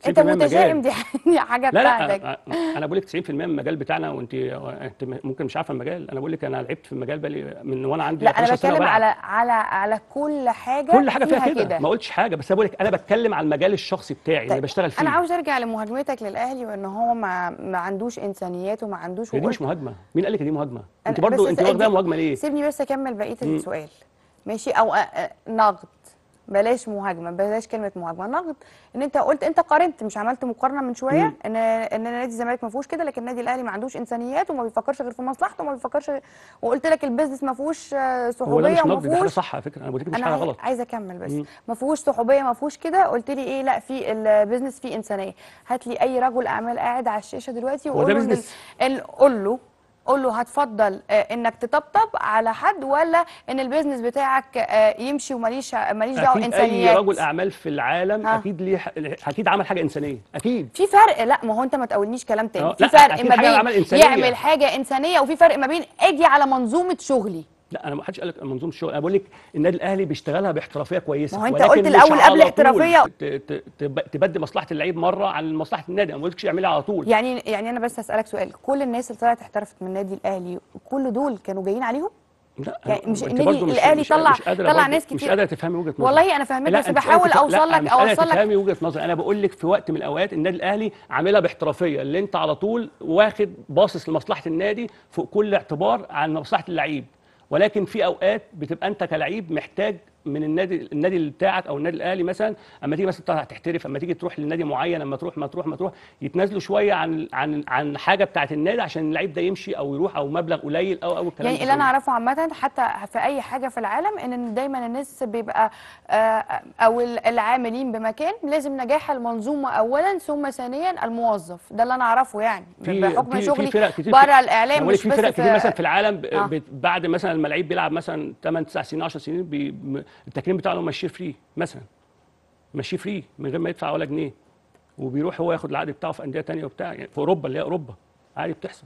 S1: انت
S8: 90% مجال.
S1: متشائم دي دي حاجه
S8: لا
S1: بتاعتك
S8: لا انا بقول لك 90% من المجال بتاعنا وانت انت ممكن مش عارفه المجال انا بقول لك انا لعبت في المجال بقالي من وانا عندي
S1: لا انا
S8: 11 سنة
S1: بتكلم
S8: وبلعب.
S1: على على على كل حاجه
S8: كل حاجه فيها كده
S1: كده
S8: ما قلتش حاجه بس انا بقول لك انا بتكلم على المجال الشخصي بتاعي اللي
S1: طيب،
S8: بشتغل فيه
S1: انا عاوز ارجع لمهاجمتك للاهلي وان هو ما ما عندوش انسانيات وما عندوش
S8: هي دي
S1: وقلت-
S8: مش مهاجمه مين قال لك دي مهاجمه انت
S1: أنا-
S8: برضو
S1: بس
S8: انت
S1: س-
S8: واخداها
S1: دي-
S8: مهاجمه ليه
S1: سيبني بس اكمل بقيه
S8: مم.
S1: السؤال ماشي او آه، آه، نقد بلاش مهاجمه بلاش كلمه مهاجمه نقد ان انت قلت انت قارنت مش عملت مقارنه من شويه
S8: مم.
S1: ان ان نادي الزمالك ما فيهوش كده لكن النادي الاهلي ما عندوش انسانيات وما بيفكرش غير في مصلحته وما بيفكرش وقلت لك البيزنس ما فيهوش آه،
S8: هو ده
S1: صحوبيه
S8: مش
S1: وما
S8: نقد دي حاجه
S1: فيهوش
S8: صح على فكره انا بقول لك مش
S1: انا
S8: حاجه
S1: عاي-
S8: غلط
S1: عايزه اكمل بس
S8: مم.
S1: ما فيهوش صحوبيه ما فيهوش كده قلت لي ايه لا في البيزنس فيه انسانيه هات لي اي رجل اعمال قاعد على الشاشه دلوقتي
S8: هو
S1: وقول
S8: ده
S1: له إن ال-
S8: بيزنس.
S1: ال- قول له قول له هتفضل آه، انك تطبطب على حد ولا ان البيزنس بتاعك آه، يمشي وماليش ماليش دعوه
S8: اكيد اي
S1: انسانيات
S8: رجل اعمال في العالم
S1: آه.
S8: اكيد ليه اكيد عمل حاجه انسانيه اكيد
S1: في فرق لا ما هو انت ما تقولنيش كلام تاني
S8: آه،
S1: في
S8: لا،
S1: فرق
S8: أكيد
S1: ما
S8: حاجة عمل
S1: بين
S8: إنسانية.
S1: يعمل حاجه انسانيه وفي فرق ما بين اجي على منظومه شغلي
S8: لا انا ما حدش قال لك منظومه الشغل انا بقول لك النادي الاهلي بيشتغلها باحترافيه كويسه
S1: ما هو أنت
S8: ولكن
S1: قلت
S8: مش
S1: الأول
S8: على
S1: قبل
S8: طول
S1: احترافية.
S8: ت- ت- تب- تبدي مصلحه اللعيب مره عن مصلحه النادي انا ما قلتش اعملها على طول
S1: يعني يعني انا بس اسالك سؤال كل الناس اللي طلعت احترفت من النادي الاهلي كل دول كانوا جايين عليهم
S8: لا
S1: يعني
S8: أنا-
S1: مش
S8: أنت
S1: النادي
S8: برضو مش-
S1: الأهلي
S8: مش-
S1: طلع-
S8: مش قادرة
S1: طلع
S8: برضو-
S1: ناس
S8: مش
S1: كتير.
S8: قادره تفهمي وجهه نظري
S1: والله أنا فاهماك،
S8: لا،
S1: بس
S8: أنت مش
S1: بحاول
S8: قادرة تف-
S1: أوصل
S8: لا،
S1: لك-
S8: مش قادرة
S1: أوصل لك-
S8: تفهمي وجهه نظري انا بقول لك في وقت من الاوقات النادي الاهلي عاملها باحترافيه اللي انت على طول واخد باصص لمصلحه النادي فوق كل اعتبار عن مصلحه اللعيب ولكن في اوقات بتبقى انت كلعيب محتاج من النادي النادي اللي بتاعك او النادي الاهلي مثلا اما تيجي مثلا طالع تحترف اما تيجي تروح لنادي معين اما تروح ما تروح ما تروح يتنازلوا شويه عن عن عن حاجه بتاعه النادي عشان اللعيب ده يمشي او يروح او مبلغ قليل او او الكلام
S1: يعني
S8: ده
S1: اللي انا
S8: كله.
S1: اعرفه عامه حتى في اي حاجه في العالم ان دايما الناس بيبقى آه، او العاملين بمكان لازم نجاح المنظومه اولا ثم ثانيا الموظف ده اللي انا اعرفه يعني
S8: في
S1: بحكم
S8: في-
S1: شغلي
S8: في فرق كتير
S1: بره الاعلام
S8: بقول لك
S1: مش
S8: في
S1: بس
S8: فرق كتير مثلا في
S1: في
S8: العالم ب-
S1: آه.
S8: بت- بعد مثلا لما اللعيب بيلعب مثلا 8 9 سنين 10 سنين بي م- التكريم بتاعه ماشيه فري مثلا ماشيه فري من غير ما يدفع ولا جنيه وبيروح هو ياخد العقد بتاعه في انديه تانية وبتاع يعني في اوروبا اللي هي اوروبا عادي بتحصل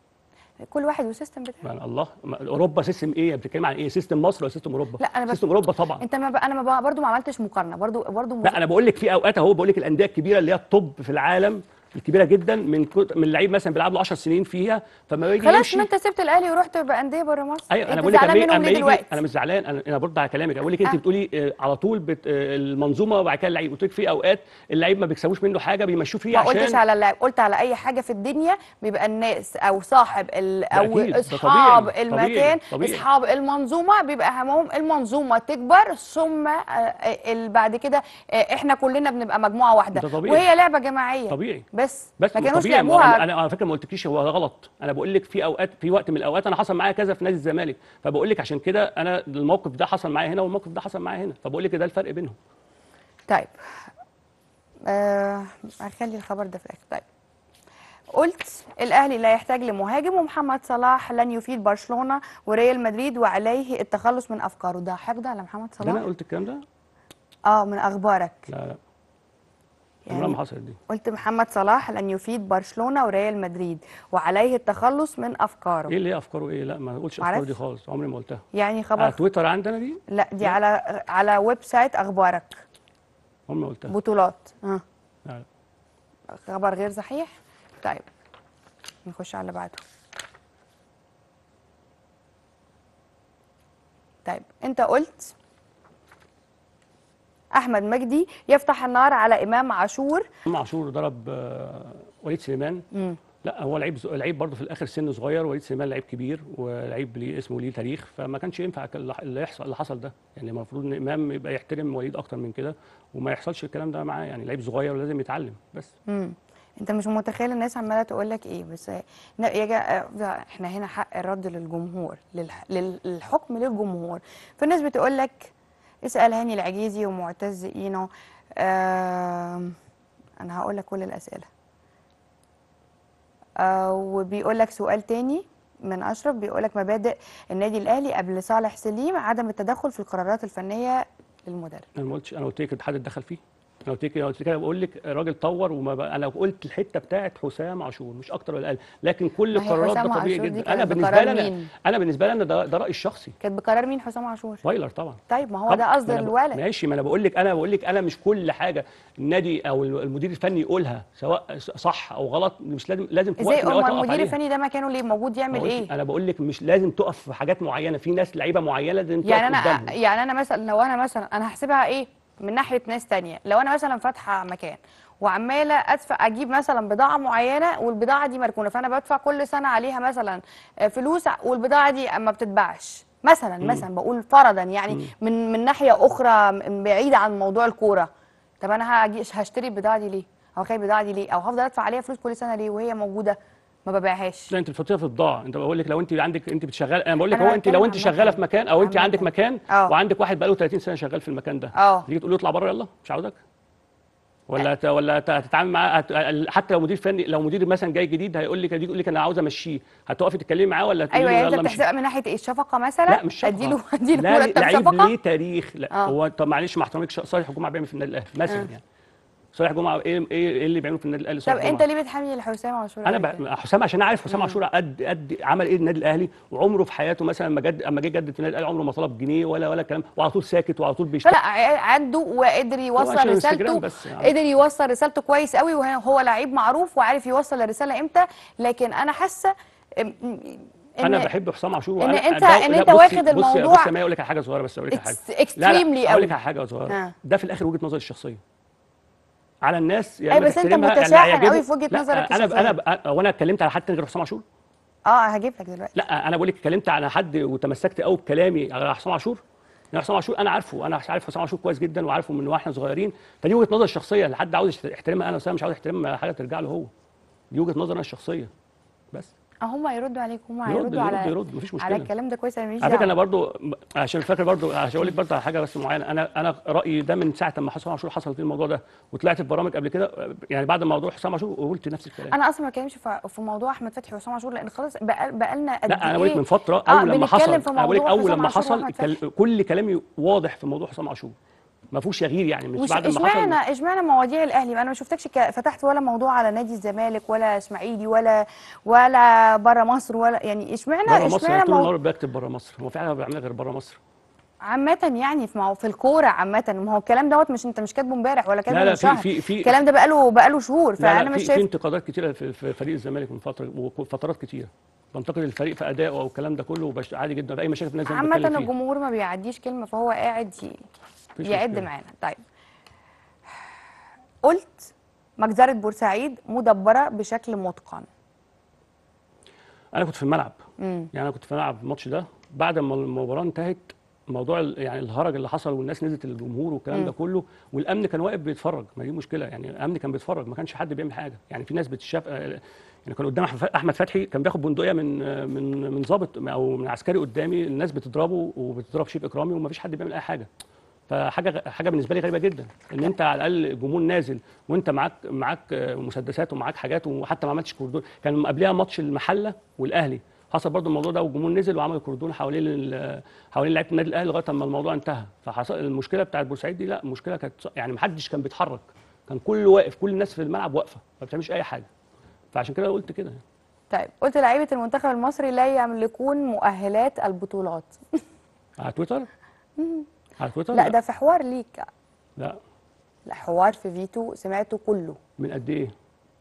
S1: كل واحد والسيستم بتاعه
S8: يعني الله ما- اوروبا سيستم ايه بتتكلم عن ايه سيستم مصر ولا سيستم اوروبا
S1: لا، أنا بس-
S8: سيستم اوروبا طبعا
S1: انت ما ب... انا ما ب... برضو ما عملتش مقارنه برضو برضو
S8: لا انا بقول لك في اوقات اهو بقول لك الانديه الكبيره اللي هي الطب في العالم الكبيره جدا من كت- من لعيب مثلا بيلعب له 10 سنين فيها فما يجي
S1: خلاص
S8: يمشي
S1: ما انت سبت الاهلي ورحت بانديه بره مصر
S8: ايوه انا
S1: انت
S8: بقول لك
S1: زعلان
S8: أما-
S1: منهم
S8: أما
S1: ليه
S8: يجي
S1: دلوقتي
S8: انا مش زعلان انا انا برد على كلامك بقول لك انت
S1: آه.
S8: بتقولي آه، على طول بت... آه، المنظومه وبعد كده اللعيب قلت لك في اوقات اللعيب ما بيكسبوش منه حاجه بيمشوه فيه
S1: ما
S8: عشان
S1: قلتش على اللاعب قلت على اي حاجه في الدنيا بيبقى الناس او صاحب ال او
S8: أكيد، ده
S1: اصحاب
S8: طبيعي،
S1: المكان
S8: طبيعي.
S1: اصحاب المنظومه بيبقى همهم المنظومه تكبر ثم آه، آه، ال- بعد كده آه، احنا كلنا بنبقى مجموعه واحده
S8: ده طبيعي.
S1: وهي لعبه جماعيه
S8: طبيعي
S1: بس,
S8: بس
S1: ما كانوش
S8: طبيعي ما-
S1: لعبوها
S8: انا على فكره ما قلتلكيش هو ده غلط انا بقول لك في اوقات في وقت من الاوقات انا حصل معايا كذا في نادي الزمالك فبقول لك عشان كده انا الموقف ده حصل معايا هنا والموقف ده حصل معايا هنا فبقول لك ده الفرق بينهم
S1: طيب آه هخلي الخبر ده في الاخر طيب قلت الاهلي لا يحتاج لمهاجم ومحمد صلاح لن يفيد برشلونه وريال مدريد وعليه التخلص من افكاره ده حقد على محمد
S8: ده انا
S1: صلاح
S8: قلت الكلام ده
S1: اه من اخبارك
S8: لا لا
S1: يعني
S8: عمرها ما حصلت دي
S1: قلت محمد صلاح لن يفيد برشلونه وريال مدريد وعليه التخلص من افكاره
S8: ايه اللي هي افكاره ايه لا ما قلتش افكاره دي
S1: معرفش.
S8: خالص عمري ما قلتها
S1: يعني
S8: على
S1: خبر
S8: تويتر عندنا دي
S1: لا دي على على ويب سايت اخبارك
S8: عمري ما قلتها
S1: بطولات اه
S8: لا لا.
S1: خبر غير صحيح طيب نخش على اللي بعده طيب انت قلت احمد مجدي يفتح النار على امام عاشور
S8: امام عاشور ضرب آه، وليد سليمان
S1: مم.
S8: لا هو لعيب لعيب برضه في الاخر سنه صغير وليد سليمان لعيب كبير ولعيب ليه اسمه ليه تاريخ فما كانش ينفع كل- اللي يحصل اللي حصل ده يعني المفروض ان امام يبقى يحترم وليد اكتر من كده وما يحصلش الكلام ده معاه يعني لعيب صغير ولازم يتعلم بس
S1: مم. انت مش متخيل الناس عماله تقول لك ايه بس ن- يا جا... ده احنا هنا حق الرد للجمهور للح... لل- للحكم للجمهور فالناس بتقول لك اسال هاني العجيزي ومعتز اينو آم... انا هقول لك كل الاسئله آه وبيقول لك سؤال تاني من اشرف بيقول لك مبادئ النادي الاهلي قبل صالح سليم عدم التدخل في القرارات الفنيه للمدرب
S8: انا ما قلتش انا قلت لك الاتحاد اتدخل فيه انا قلت لك أنا قلت لك أنا بقول لك الراجل طور وما بقى انا قلت الحته بتاعت حسام عاشور مش اكتر ولا اقل لكن كل
S1: ما هي
S8: القرارات
S1: حسام
S8: ده طبيعي
S1: عاشور دي
S8: جدا انا
S1: كانت
S8: بالنسبه
S1: بقرار
S8: لي انا
S1: مين؟
S8: انا بالنسبه لي انا ده, ده رايي الشخصي
S1: كانت بقرار مين حسام عاشور
S8: فايلر طبعا
S1: طيب ما هو
S8: طب
S1: ده قصد
S8: ما أنا ب-
S1: الولد
S8: ماشي ما انا بقول لك انا بقول لك انا مش كل حاجه النادي او المدير الفني يقولها سواء صح او غلط مش لازم لازم في
S1: ازاي
S8: وقت من الأوقات
S1: امال
S8: أقف
S1: المدير
S8: عليها.
S1: الفني ده مكانه ليه موجود
S8: ما
S1: يعمل
S8: قلتش-
S1: ايه
S8: انا بقول لك مش لازم تقف في حاجات معينه في ناس لعيبه معينه لازم تقف
S1: يعني انا
S8: قدامهم
S1: يعني انا مثلا لو انا مثلا انا هحسبها ايه من ناحيه ناس تانية لو انا مثلا فاتحه مكان وعماله ادفع اجيب مثلا بضاعه معينه والبضاعه دي مركونه فانا بدفع كل سنه عليها مثلا آه، فلوس والبضاعه دي ما بتتباعش مثلا مثلا بقول فرضا يعني من من ناحيه اخرى م- بعيده عن موضوع الكوره طب انا هاجي هشتري البضاعه دي ليه او هخلي البضاعه دي ليه او هفضل ادفع عليها فلوس كل سنه ليه وهي موجوده ما ببيعهاش
S8: لا انت بتحطيها في بضاعه انت بقول لك لو انت عندك انت بتشغل انا بقول لك
S1: أنا
S8: هو انت
S1: بتكلم
S8: لو انت
S1: عامة.
S8: شغاله في مكان او انت
S1: عامة.
S8: عندك مكان
S1: اه.
S8: وعندك واحد بقاله 30 سنه شغال في المكان ده
S1: اه.
S8: تيجي تقول له اطلع بره يلا مش عاوزك ولا ت... ولا ت- هتتعامل معاه هت... حتى لو مدير فني لو مدير مثلا جاي جديد هيقول لك يقول لك انا عاوز امشيه هتقفي تتكلمي معاه ولا تقولي
S1: ايوه
S8: له
S1: يعني انت
S8: يلا امشي
S1: بتحسبها من ناحيه ايه الشفقه مثلا
S8: لا مش شفقه
S1: اديله اديله
S8: لا
S1: مرتب
S8: لعيب
S1: شفقه
S8: ليه تاريخ لا
S1: اه.
S8: هو طب معلش مع احترامك ش- صالح جمعه بيعمل في النادي الاهلي مثلا يعني صالح جمعه ايه ايه إيه اللي بيعمله في النادي الاهلي
S1: طب
S8: صالح
S1: انت
S8: جمعة؟
S1: ليه بتحمي لحسام عاشور
S8: انا
S1: قوي كده؟
S8: ب... حسام عشان عارف حسام عاشور قد قد عمل ايه للنادي الاهلي وعمره في حياته مثلا لما جد اما جه جدد في النادي الاهلي عمره ما طلب جنيه ولا ولا كلام وعلى طول ساكت وعلى طول بيشتغل
S1: لا ع- عنده وقدر
S8: عشان
S1: يوصل
S8: الانستجرام
S1: رسالته
S8: بس يعني.
S1: قدر يوصل رسالته كويس قوي وهو لعيب معروف وعارف يوصل الرساله امتى لكن انا حاسه ام- ام- ان
S8: انا بحب حسام عاشور
S1: إن
S8: وأنا-
S1: انت-
S8: ده-
S1: ان
S8: لا،
S1: انت
S8: بصي-
S1: واخد
S8: بصي-
S1: الموضوع
S8: بصي ما اقول لك على حاجه صغيره بس اقول لك على
S1: Ex-
S8: حاجه لا لا
S1: extremely
S8: اقول
S1: قوي.
S8: لك على حاجه صغيره
S1: آه.
S8: ده في الاخر وجهه نظري الشخصيه على الناس يا
S1: أي
S8: اما
S1: بس أنت
S8: تحترمها، اللي
S1: متشائم
S8: هيعجبه-
S1: قوي في وجهة
S8: لا،
S1: نظرك
S8: انا
S1: الشخصية.
S8: انا هو انا اتكلمت على حد تاني غير حسام عاشور
S1: اه هجيب لك دلوقتي
S8: لا انا بقول لك اتكلمت على حد وتمسكت قوي بكلامي على حسام عاشور يعني حسام عاشور انا عارفه انا عارف حسام عاشور كويس جدا وعارفه من واحنا صغيرين فدي وجهه نظر الشخصيه اللي حد عاوز يحترمها انا بس انا مش عاوز احترمها حاجه ترجع له هو دي وجهه نظري انا الشخصيه بس
S1: اه هم هيردوا عليك هم
S8: يرد
S1: هيردوا
S8: يرد
S1: على
S8: يرد مفيش
S1: على
S8: مشكله
S1: الكلام ده كويس انا ماليش
S8: على فكره انا
S1: دعوة.
S8: برضو عشان فاكر برضو عشان اقول لك برضو على حاجه بس معينه انا انا رايي ده من ساعه ما حسام عاشور حصل فيه الموضوع ده وطلعت في برامج قبل كده يعني بعد موضوع حسام عاشور قلت نفس الكلام
S1: انا اصلا ما بتكلمش في في موضوع احمد فتحي وحسام عاشور لان خلاص بقى بقالنا قد
S8: لا انا بقول لك
S1: إيه؟
S8: من فتره
S1: آه،
S8: اول لما
S1: بنتكلم
S8: حصل
S1: في
S8: انا بقول لك
S1: موضوع
S8: اول
S1: حسام
S8: لما
S1: عاشور
S8: حصل
S1: وأحمد فتحي.
S8: كل- كل كلامي واضح في موضوع حسام عاشور ما فيهوش يغيير يعني مش
S1: مش
S8: بعد ما
S1: اشمعنى
S8: حصل
S1: اشمعنى مواضيع الاهلي انا ما شفتكش ك- فتحت ولا موضوع على نادي الزمالك ولا اسماعيلي ولا ولا بره مصر ولا يعني اشمعنى
S8: بره مصر
S1: اشمعنى
S8: انا طول
S1: مو...
S8: النهار بكتب بره مصر هو في حاجه بعملها غير بره مصر
S1: عامة يعني في مو... في الكورة عامة ما هو الكلام دوت مش انت مش كاتبه امبارح ولا كاتبه
S8: لا لا
S1: من
S8: في
S1: شهر
S8: في في
S1: الكلام ده بقاله بقاله شهور
S8: لا
S1: فانا
S8: لا
S1: مش
S8: في, في
S1: شايف
S8: انتقادات كتيره في, في فريق الزمالك من فتره وفترات كتيره بنتقد الفريق في ادائه او الكلام ده كله وبش... عادي جدا اي مشاكل في الناس
S1: عامة الجمهور ما بيعديش كلمة فهو قاعد ي...
S8: مفيش
S1: يعد
S8: مشكلة.
S1: معانا طيب قلت مجزرة بورسعيد مدبرة بشكل متقن
S8: انا كنت في الملعب
S1: مم.
S8: يعني انا كنت في الملعب الماتش ده بعد ما المباراه انتهت موضوع ال- يعني الهرج اللي حصل والناس نزلت الجمهور والكلام ده كله والامن كان واقف بيتفرج ما دي مشكله يعني الامن كان بيتفرج ما كانش حد بيعمل حاجه يعني في ناس بتشاف آه، يعني كان قدام أحمد- احمد فتحي كان بياخد بندقيه من آه، من من ضابط او من عسكري قدامي الناس بتضربه وبتضرب شيف اكرامي وما فيش حد بيعمل اي حاجه فحاجه حاجه بالنسبه لي غريبه جدا ان انت على الاقل الجمهور نازل وانت معاك معاك آه، مسدسات ومعاك حاجات وحتى ما عملتش كوردون كان قبلها ماتش المحله والاهلي حصل برضو الموضوع ده والجمهور نزل وعمل كوردون حوالين ال- حوالين لعيبه النادي الاهلي لغايه اما الموضوع انتهى فحصل المشكله بتاعت بورسعيد دي لا المشكله كانت يعني ما حدش كان بيتحرك كان كله واقف كل الناس في الملعب واقفه ما بتعملش اي حاجه فعشان كده قلت كده
S1: طيب قلت لعيبة المنتخب المصري لا يملكون مؤهلات البطولات
S8: على تويتر على تويتر
S1: لا ده في حوار ليك
S8: لا
S1: لا حوار في فيتو سمعته كله
S8: من قد ايه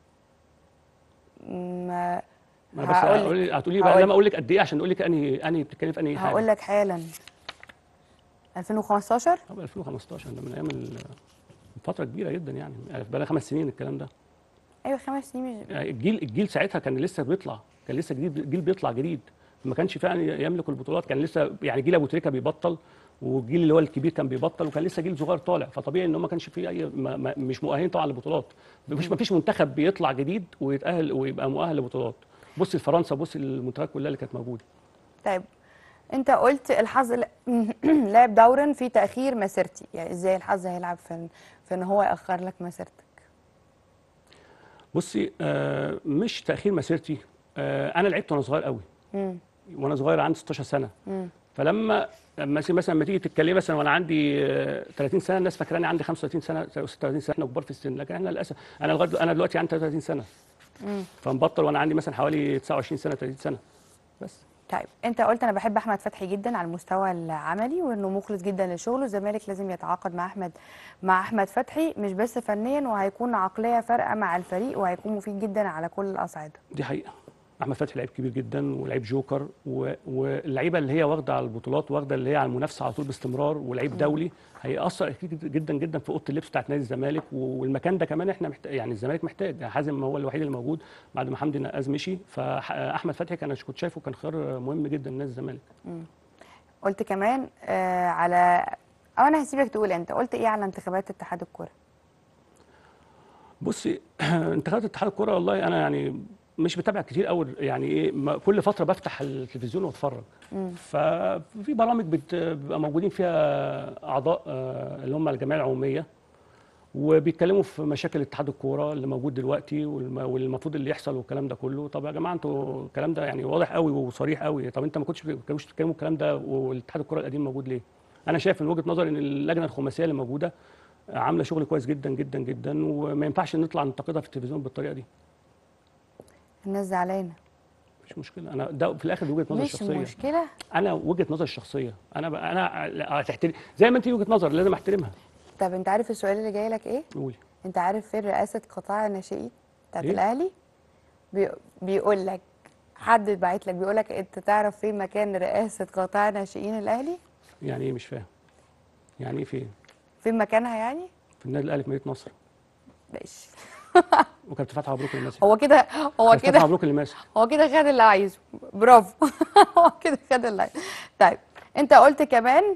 S1: ما
S8: ما انا بس
S1: هقول لك.
S8: هقول لي هتقولي بقى
S1: هقول
S8: لما اقول لك قد ايه عشان اقول لك انهي انهي بتتكلم في انهي حاجه
S1: هقول لك حالا 2015
S8: قبل 2015 ده من ايام ال- من فتره كبيره جدا يعني بقى لها خمس سنين الكلام ده
S1: ايوه خمس سنين مش
S8: يعني الجيل الجيل ساعتها كان لسه بيطلع كان لسه جديد جيل بيطلع جديد ما كانش فعلا يملك البطولات كان لسه يعني جيل ابو تريكه بيبطل والجيل اللي هو الكبير كان بيبطل وكان لسه جيل صغير طالع فطبيعي ان هو ما كانش فيه اي ما ما مش مؤهلين طبعا لبطولات مفيش مفيش منتخب بيطلع جديد ويتاهل ويبقى مؤهل لبطولات بص لفرنسا بص للمنتخبات كلها اللي كانت موجوده
S1: طيب انت قلت الحظ ل- لعب دورا في تاخير مسيرتي يعني ازاي الحظ هيلعب في ان في ان هو ياخر لك مسيرتك
S8: بصي آه مش تاخير مسيرتي آه انا لعبت وانا صغير قوي وانا صغير عندي 16 سنه فلما لما مثلا مثلا لما تيجي تتكلمي مثلا وانا عندي آه، 30 سنه الناس فاكراني عندي 35 سنه او 36 سنه احنا كبار في السن لكن احنا للاسف انا لغايه دلوقتي- انا دلوقتي عندي 33 سنه فمبطل وانا عندي مثلا حوالي 29 سنه 30 سنه بس
S1: طيب انت قلت انا بحب احمد فتحي جدا على المستوى العملي وانه مخلص جدا لشغله الزمالك لازم يتعاقد مع احمد مع احمد فتحي مش بس فنيا وهيكون عقليه فارقه مع الفريق وهيكون مفيد جدا على كل الاصعده
S8: دي حقيقه احمد فتحي لعيب كبير جدا ولعيب جوكر و- واللعيبه اللي هي واخده على البطولات واخده اللي هي على المنافسه على طول باستمرار ولعيب دولي هيأثر اكيد جدا جدا في اوضه اللبس بتاعت نادي الزمالك والمكان ده كمان احنا محتاج يعني الزمالك محتاج يعني حازم هو الوحيد اللي موجود بعد ما حمدي نقاز مشي فاحمد فتحي كان كنت شايفه كان خيار مهم جدا لنادي الزمالك
S1: قلت كمان آه على او انا هسيبك تقول انت قلت ايه على انتخابات اتحاد الكوره
S8: بصي انتخابات اتحاد الكوره والله انا يعني مش بتابع كتير قوي يعني ايه ما- كل فتره بفتح التلفزيون واتفرج ففي برامج بت- بيبقى موجودين فيها اعضاء آه، اللي هم الجمعيه العموميه وبيتكلموا في مشاكل اتحاد الكوره اللي موجود دلوقتي والم- والمفروض اللي يحصل والكلام ده كله طب يا جماعه انتوا الكلام ده يعني واضح قوي وصريح قوي طب انت ما كنتش بتتكلموش تتكلموا الكلام ده والاتحاد الكوره القديم موجود ليه انا شايف من وجهه نظري ان اللجنه الخماسيه اللي موجوده عامله شغل كويس جدا جدا جدا وما ينفعش نطلع ننتقدها في التلفزيون بالطريقه دي
S1: الناس زعلانه
S8: مش مشكله انا ده في الاخر دي وجهه نظري
S1: مش
S8: الشخصيه
S1: مشكله
S8: انا وجهه نظري الشخصيه انا ب... انا لا، هتحترم زي ما انت وجهه نظر لازم احترمها
S1: طب انت عارف السؤال اللي جاي لك ايه
S8: قولي
S1: انت عارف فين رئاسه قطاع الناشئين بتاعت
S8: إيه؟
S1: الاهلي بي... بيقول لك حد باعت لك بيقول لك انت تعرف فين مكان رئاسه قطاع ناشئين الاهلي
S8: يعني ايه مش فاهم يعني ايه فين
S1: فين مكانها يعني
S8: في النادي الاهلي في مدينه نصر
S1: ماشي
S8: وكابتن فتحي مبروك اللي ماسك
S1: هو كده هو
S8: كابتن فتحي
S1: كده
S8: مبروك اللي ماسك
S1: هو كده خد اللي عايزه برافو هو كده خد اللي عايزه طيب انت قلت كمان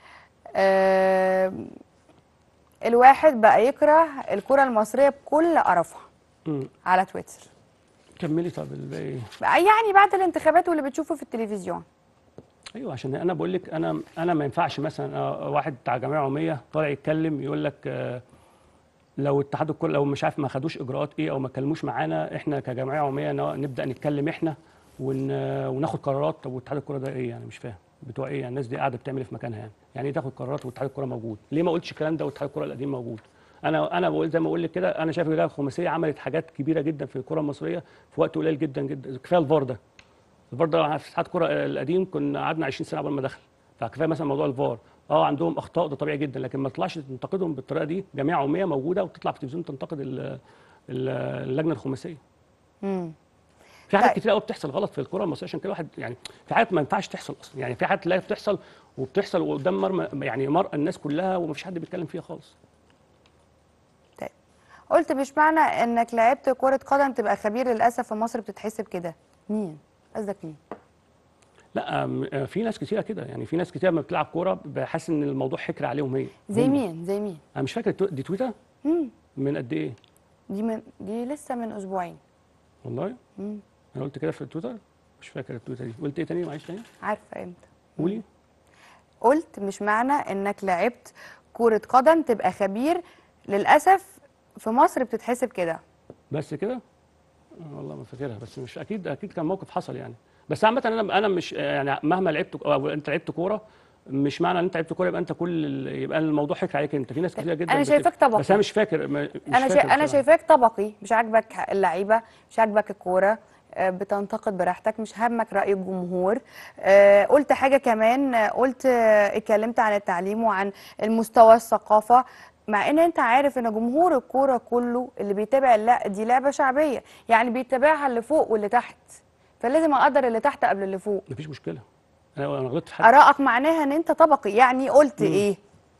S1: آم، الواحد بقى يكره الكره المصريه بكل قرفها
S8: مم.
S1: على تويتر
S8: كملي طب الباقي
S1: بقى يعني بعد الانتخابات واللي بتشوفه في التلفزيون
S8: ايوه عشان انا بقول لك انا انا ما ينفعش مثلا آه، واحد بتاع جمعيه عموميه طالع يتكلم يقول لك آه، لو اتحاد الكوره لو مش عارف ما خدوش اجراءات ايه او ما اتكلموش معانا احنا كجمعيه عموميه ن- نبدا نتكلم احنا ون وناخد قرارات طب واتحاد الكوره ده ايه يعني مش فاهم بتوع ايه يعني الناس دي قاعده بتعمل ايه في مكانها يعني يعني ايه تاخد قرارات واتحاد الكوره موجود ليه ما قلتش الكلام ده واتحاد الكوره القديم موجود انا انا بقول زي ما بقول لك كده انا شايف اللجنه الخماسيه عملت حاجات كبيره جدا في الكره المصريه في وقت قليل جدا جدا كفايه الفار ده الفار ده في اتحاد الكره القديم كنا قعدنا 20 سنه قبل ما دخل فكفايه مثلا موضوع الفار اه عندهم اخطاء ده طبيعي جدا لكن ما تطلعش تنتقدهم بالطريقه دي جمعيه عموميه موجوده وتطلع في التلفزيون تنتقد ال- ال- اللجنه الخماسيه
S1: امم
S8: في حاجات
S1: طيب.
S8: كتير قوي بتحصل غلط في الكره المصريه عشان كده واحد يعني في حاجات ما ينفعش تحصل اصلا يعني في حاجات تلاقيها بتحصل وبتحصل قدام مرمى يعني مرأى الناس كلها ومفيش حد بيتكلم فيها خالص
S1: طيب قلت مش معنى انك لعبت كره قدم تبقى خبير للاسف في مصر بتتحسب كده مين قصدك مين
S8: لا م- آه، في ناس كتيره كده يعني في ناس كتيره لما بتلعب كوره بحس ان الموضوع حكر عليهم هي
S1: زي
S8: هم.
S1: مين زي مين
S8: انا مش فاكر التو- دي تويتر
S1: مم.
S8: من قد ايه
S1: دي من دي لسه من اسبوعين
S8: والله
S1: مم.
S8: انا قلت كده في التويتر مش فاكر التويتر دي قلت ايه تاني معلش تاني
S1: عارفه امتى
S8: قولي
S1: قلت مش معنى انك لعبت كرة قدم تبقى خبير للأسف في مصر بتتحسب كده
S8: بس كده آه، والله ما فاكرها بس مش اكيد اكيد كان موقف حصل يعني بس عامه انا انا مش يعني مهما لعبت او انت لعبت كوره مش معنى ان انت لعبت كوره يبقى انت كل ال- يبقى الموضوع حكر عليك انت في ناس كتير جدا
S1: أنا
S8: بت-
S1: شايفاك طبقي.
S8: بس انا مش فاكر ما- مش
S1: انا شا...
S8: فاكر
S1: انا
S8: بصراحة.
S1: شايفاك طبقي مش عاجبك اللعيبه مش عاجبك الكوره آه، بتنتقد براحتك مش همك راي الجمهور آه، قلت حاجه كمان آه، قلت آه، اتكلمت عن التعليم وعن المستوى الثقافه مع ان انت عارف ان جمهور الكوره كله اللي بيتابع لا دي لعبه شعبيه يعني بيتابعها اللي فوق واللي تحت فلازم اقدر اللي تحت قبل اللي فوق
S8: مفيش مشكله انا انا غلطت في حاجه
S1: ارائك معناها ان انت طبقي يعني قلت ايه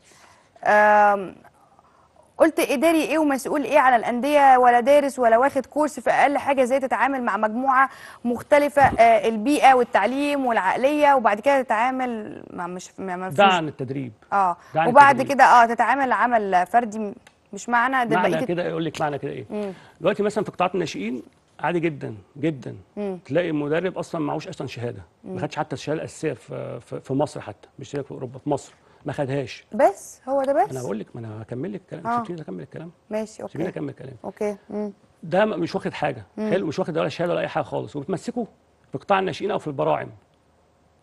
S1: آم، قلت اداري ايه ومسؤول ايه على الانديه ولا دارس ولا واخد كورس في اقل حاجه ازاي تتعامل مع مجموعه مختلفه آه، البيئه والتعليم والعقليه وبعد كده تتعامل مع مش ما ما
S8: ده
S1: فيش
S8: عن التدريب
S1: اه
S8: ده عن
S1: وبعد
S8: التدريب.
S1: كده اه تتعامل عمل فردي م- مش معنى ده
S8: معنى
S1: بقيه
S8: كده يقول لك معنى كده ايه دلوقتي مثلا في قطاعات الناشئين عادي جدا جدا تلاقي مدرب اصلا معهوش اصلا شهاده ما خدش حتى الشهاده الاساسيه في في في مصر حتى مش في اوروبا في مصر ما خدهاش
S1: بس هو ده بس
S8: انا بقول لك ما انا هكمل لك الكلام
S1: آه.
S8: سيبيني اكمل الكلام
S1: ماشي
S8: سيبيني
S1: اوكي
S8: اكمل الكلام
S1: اوكي مم.
S8: ده م- مش واخد حاجه حلو مش واخد ولا شهاده ولا اي حاجه خالص وبتمسكه في قطاع الناشئين او في البراعم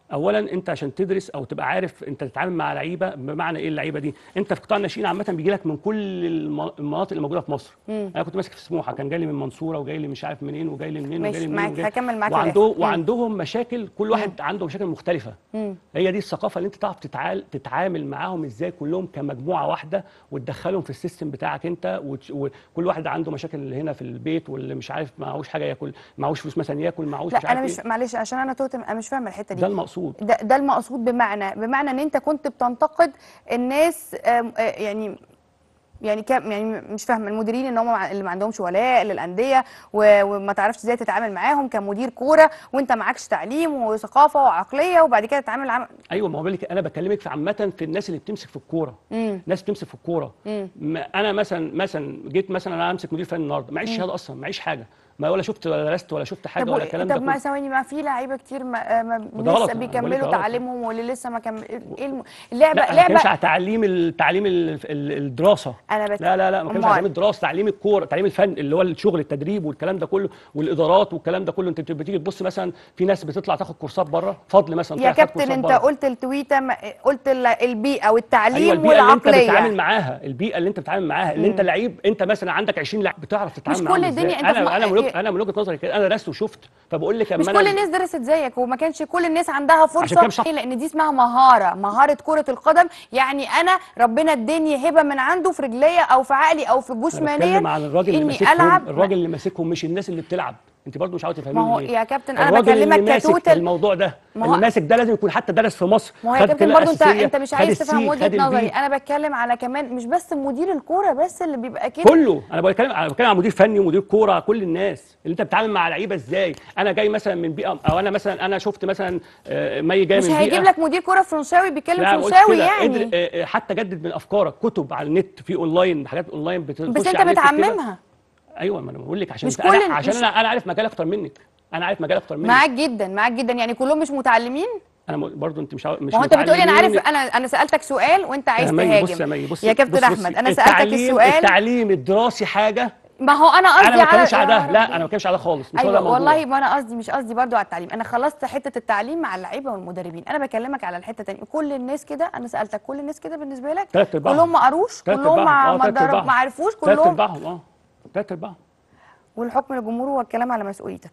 S8: اولا انت عشان تدرس او تبقى عارف انت تتعامل مع لعيبه بمعنى ايه اللعيبه دي انت في قطاع الناشئين عامه بيجي لك من كل الم- المناطق اللي موجوده في مصر انا كنت ماسك في سموحه كان جاي لي من المنصوره وجاي لي مش عارف منين وجاي لي منين
S1: ماشي،
S8: وجاي لي منين
S1: معاك،
S8: وجاي-
S1: هكمل معاك
S8: وعنده
S1: للآخر. مم.
S8: وعندهم مشاكل كل واحد عنده مشاكل مختلفه هي دي الثقافه اللي انت تعرف تتعال تتعامل معاهم ازاي كلهم كمجموعه واحده وتدخلهم في السيستم بتاعك انت وتش- وكل واحد عنده مشاكل اللي هنا في البيت واللي مش عارف معهوش حاجه ياكل معهوش فلوس مثلا ياكل معهوش
S1: لا
S8: مش عارف
S1: انا مش
S8: إيه.
S1: معلش عشان انا توت انا مش فاهمه الحته دي
S8: ده المقصود
S1: ده, ده المقصود بمعنى بمعنى ان انت كنت بتنتقد الناس آم، آه، يعني يعني كم يعني مش فاهمه المديرين ان هم مع- اللي ما عندهمش ولاء للانديه و- وما تعرفش ازاي تتعامل معاهم كمدير كوره وانت معكش تعليم وثقافه وعقليه وبعد كده تتعامل عم...
S8: ايوه ما هو بالك انا بكلمك في عامه في الناس اللي بتمسك في الكوره ناس بتمسك في الكوره ما- انا مثلا مثلا جيت مثلا انا امسك مدير فني النهارده معيش شهاده اصلا معيش حاجه ما ولا شفت ولا درست ولا شفت حاجه
S1: طب
S8: ولا
S1: و-
S8: الكلام ده
S1: طب ما
S8: كله
S1: ثواني ما في لعيبه كتير ما, آه، ما
S8: وده غلط،
S1: لسه
S8: أنا بقول لك
S1: بيكملوا
S8: غلط.
S1: تعليمهم واللي لسه ما كمل ايه الم... اللعبه
S8: لا انا ما بتكلمش
S1: لعبه
S8: على تعليم ال- تعليم ال- ال- الدراسه
S1: أنا بت-
S8: لا لا لا ما بتكلمش
S1: أمال؟
S8: على تعليم الدراسه تعليم الكوره تعليم الفن اللي هو الشغل التدريب والكلام ده كله والادارات والكلام ده كله انت بتبقى تيجي تبص مثلا في ناس بتطلع تاخد كورسات بره فضل مثلا
S1: يا
S8: طلع خد
S1: كابتن
S8: كورسات
S1: انت
S8: بره.
S1: قلت التويته ما- قلت ال- البيئه والتعليم
S8: ايوه البيئه اللي انت
S1: والعقليه
S8: بتتعامل معاها البيئه اللي انت بتتعامل معاها اللي انت لعيب انت مثلا عندك 20 لعيب بتعرف تتعامل
S1: مش
S8: معاهم
S1: كل
S8: ازاي.
S1: الدنيا انت في
S8: انا
S1: م-
S8: انا من وجهه
S1: إيه؟
S8: انا من وجهه نظري كده انا درست وشفت فبقول لك
S1: مش
S8: اما
S1: كل
S8: انا
S1: الناس درست زيك وما كانش كل الناس عندها
S8: كده
S1: فرصه
S8: مش صح.
S1: لان دي اسمها مهاره مهاره كره القدم يعني انا ربنا اداني هبه من عنده في رجليا او في عقلي او في
S8: انا
S1: جسمانيا
S8: بتكلم عن الراجل اللي
S1: اني
S8: ماسكهم
S1: العب
S8: الراجل اللي ماسكهم مش الناس اللي بتلعب انت برضه مش عاوزه
S1: ما
S8: تفهميني
S1: هو
S8: ليه
S1: يا كابتن انا
S8: الراجل اللي
S1: بكلمك
S8: ماسك
S1: كتوتال
S8: الموضوع ده
S1: ما هو-
S8: اللي ماسك ده لازم يكون حتى درس في مصر
S1: ما هو يا
S8: خد
S1: كابتن
S8: كده
S1: برضو انت
S8: أساسية،
S1: انت مش
S8: خد
S1: عايز تفهم
S8: السي،
S1: وجهه
S8: خد
S1: نظري
S8: البي.
S1: انا بتكلم على كمان مش بس مدير الكوره بس اللي بيبقى كده
S8: كله انا بتكلم انا بتكلم عن مدير فني ومدير كوره كل الناس اللي انت بتتعامل مع لعيبه ازاي انا جاي مثلا من بيئه او انا مثلا انا شفت مثلا آه، مي جاي
S1: مش
S8: من بيئه
S1: هيجيب لك مدير كوره فرنساوي بيتكلم
S8: لا، قلت
S1: فرنساوي
S8: كده،
S1: يعني
S8: قدر آه، آه، حتى جدد من افكارك كتب على النت في اونلاين حاجات اونلاين بتخش
S1: بس انت
S8: على النت كده.
S1: بتعممها
S8: ايوه ما انا بقول لك عشان
S1: مش
S8: أنا
S1: كل-
S8: عشان
S1: مش-
S8: انا انا عارف مجال اكتر منك انا عارف مجال اكتر منك
S1: معاك جدا معاك جدا يعني كلهم مش متعلمين
S8: انا م- برضو انت مش عاو- مش
S1: ما هو انت بتقولي انا
S8: متعلمين.
S1: عارف انا انا سالتك سؤال وانت عايز
S8: يا مي
S1: تهاجم
S8: بص يا مي بص
S1: يا كابتن
S8: بص- بص،
S1: احمد انا سالتك
S8: التعليم
S1: السؤال
S8: التعليم الدراسي حاجه
S1: ما هو انا قصدي
S8: انا ما
S1: على
S8: بتكلمش على ده لا انا ما بتكلمش على ده خالص مش هو ده
S1: ايوه
S8: الموضوع.
S1: والله ما انا قصدي مش قصدي برضو على التعليم انا خلصت حته التعليم مع اللعيبه والمدربين انا بكلمك على الحته الثانيه كل الناس كده انا سالتك كل الناس كده بالنسبه لك
S8: تلات أرباعهم.
S1: كلهم ما قروش
S8: تلات
S1: كلهم
S8: أرباعهم.
S1: ما
S8: آه،
S1: ما
S8: تلات
S1: درب-
S8: أرباعهم.
S1: ما عرفوش
S8: تلات
S1: كلهم
S8: ارباعهم اه تلات ارباعهم
S1: والحكم للجمهور هو الكلام على مسؤوليتك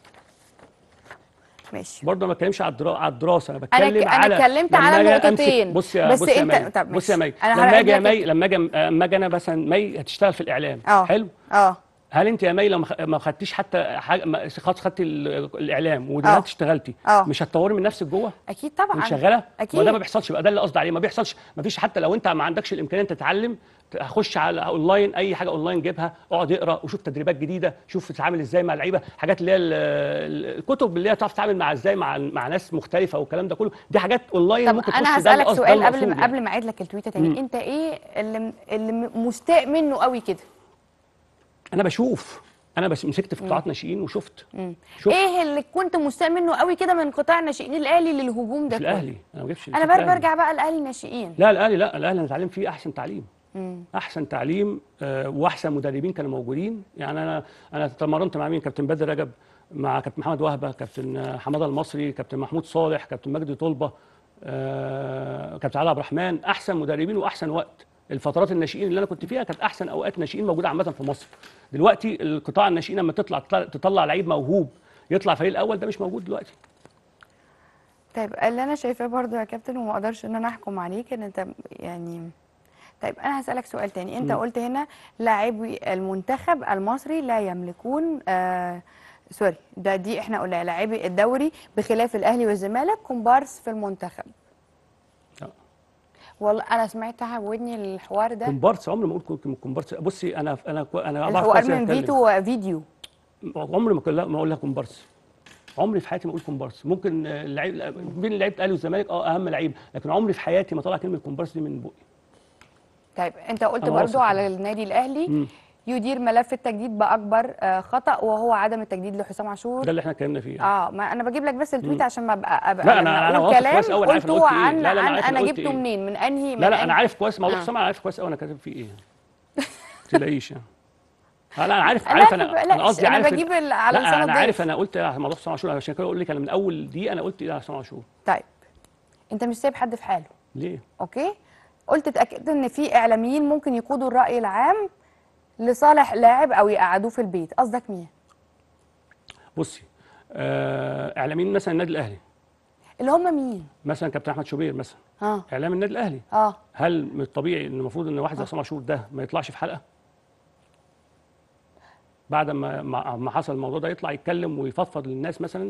S1: ماشي
S8: برضه ما بتكلمش على الدرا... على الدراسه انا
S1: انا
S8: بتكلم
S1: ك-
S8: على
S1: انا اتكلمت
S8: لما
S1: على
S8: أجي أمسك-
S1: نقطتين
S8: بص يا
S1: بس
S8: بص يا
S1: انت
S8: مي
S1: طب
S8: بص يا
S1: ماشي.
S8: مي
S1: انا
S8: لما
S1: هرد
S8: اجي يا
S1: لك
S8: مي لما اجي لما اجي انا مثلا مي هتشتغل في الاعلام
S1: اه
S8: حلو
S1: اه
S8: هل انت يا مي لو ما خ- ما خدتيش حتى حاجه ما خدت خدتي ال- الاعلام
S1: آه.
S8: ودلوقتي اشتغلتي
S1: آه.
S8: مش هتطوري من نفسك جوه
S1: اكيد طبعا
S8: وانت شغاله
S1: اكيد
S8: ما ده ما بيحصلش بقى ده اللي قصدي عليه ما بيحصلش ما فيش حتى لو انت ما عندكش الامكانيه انت تتعلم خش على اونلاين اي حاجه اونلاين جيبها اقعد اقرا وشوف تدريبات جديده شوف تتعامل ازاي مع اللعيبه حاجات اللي هي ال- ال- الكتب اللي هي تعرف تتعامل مع ازاي مع مع ناس مختلفه والكلام ده كله دي حاجات اونلاين
S1: طب
S8: ممكن
S1: انا
S8: تخش ده
S1: هسالك
S8: القصد، ده
S1: سؤال قبل
S8: المقصود
S1: ما
S8: يعني.
S1: قبل ما اعيد لك التويته تاني انت ايه اللي اللي مستاء منه قوي كده
S8: انا بشوف انا بس مسكت في قطاعات ناشئين وشفت شفت
S1: ايه اللي كنت مستاء منه قوي كده من قطاع الناشئين الاهلي للهجوم ده
S8: في
S1: كله؟
S8: الاهلي انا ما بجيبش
S1: انا
S8: في
S1: بر
S8: الأهلي.
S1: برجع بقى الاهلي الناشئين
S8: لا الاهلي لا الاهلي انا اتعلمت فيه احسن تعليم احسن تعليم آه، واحسن مدربين كانوا موجودين يعني انا انا تمرنت مع مين كابتن بدر رجب مع كابتن محمد وهبه كابتن آه، حماده المصري كابتن محمود صالح كابتن مجدي طلبه آه، كابتن علي عبد الرحمن احسن مدربين واحسن وقت الفترات الناشئين اللي انا كنت فيها كانت احسن اوقات ناشئين موجوده عامه في مصر دلوقتي القطاع الناشئين لما تطلع تطلع لعيب موهوب يطلع فريق الاول ده مش موجود دلوقتي
S1: طيب اللي انا شايفاه برضو يا كابتن وما اقدرش ان انا احكم عليك ان انت يعني طيب انا هسالك سؤال تاني انت
S8: مم.
S1: قلت هنا لاعبي المنتخب المصري لا يملكون آه سوري ده دي احنا قلنا لاعبي الدوري بخلاف الاهلي والزمالك كومبارس في المنتخب
S8: لا.
S1: والله انا سمعتها بودني الحوار ده
S8: كومبارس عمري ما اقول كم- كومبارس بصي انا انا انا بعرف
S1: الحوار
S8: كويس
S1: من
S8: أتكلم.
S1: فيتو فيديو
S8: عمري ما كل- ما اقول لها كومبارس عمري في حياتي ما اقول كومبارس ممكن آه، اللعيب بين لعيبه الاهلي والزمالك اه اهم لعيب لكن عمري في حياتي ما طلع كلمه كومبارس دي من بقي
S1: طيب انت قلت
S8: أنا
S1: برضو
S8: واثق
S1: على النادي الاهلي
S8: مم.
S1: يدير ملف التجديد باكبر آه، خطا وهو عدم التجديد لحسام عاشور
S8: ده اللي احنا اتكلمنا فيه
S1: اه ما انا بجيب لك بس التويت
S8: مم.
S1: عشان ما ابقى ابقى
S8: لا، أنا-
S1: لما
S8: أنا
S1: اقول
S8: واثق
S1: كلام
S8: كويس أوي، أنا عارف أنا
S1: قلته
S8: قلت إيه.
S1: عن
S8: لا، لا، أنا
S1: عن
S8: عارف أنا
S1: انا
S8: قلت
S1: جبته
S8: إيه.
S1: منين من انهي من
S8: لا لا
S1: أنهي-
S8: انا عارف كويس موضوع
S1: آه.
S8: حسام انا عارف كويس قوي انا كاتب فيه ايه ما تلاقيش يعني لا انا عارف
S1: لا،
S8: عارف
S1: ما
S8: انا
S1: بقلقش،
S8: انا قصدي
S1: أنا
S8: عارف
S1: بجيب ال- على
S8: لا
S1: لسان
S8: انا
S1: الضيف.
S8: عارف انا قلت على موضوع حسام عاشور عشان كده اقول لك انا من اول دي انا قلت ايه على حسام عاشور
S1: طيب انت مش سايب حد في حاله
S8: ليه؟
S1: اوكي قلت اتاكدت ان في اعلاميين ممكن يقودوا الراي العام لصالح لاعب او يقعدوه في البيت قصدك مين
S8: بصي آه اعلاميين مثلا النادي الاهلي
S1: اللي هم مين
S8: مثلا كابتن احمد شوبير مثلا
S1: اه
S8: اعلام النادي الاهلي
S1: اه
S8: هل من الطبيعي ان المفروض ان واحد زي حسام عاشور ده ما يطلعش في حلقه؟ بعد ما ما ما حصل الموضوع ده يطلع يتكلم ويفضفض للناس مثلا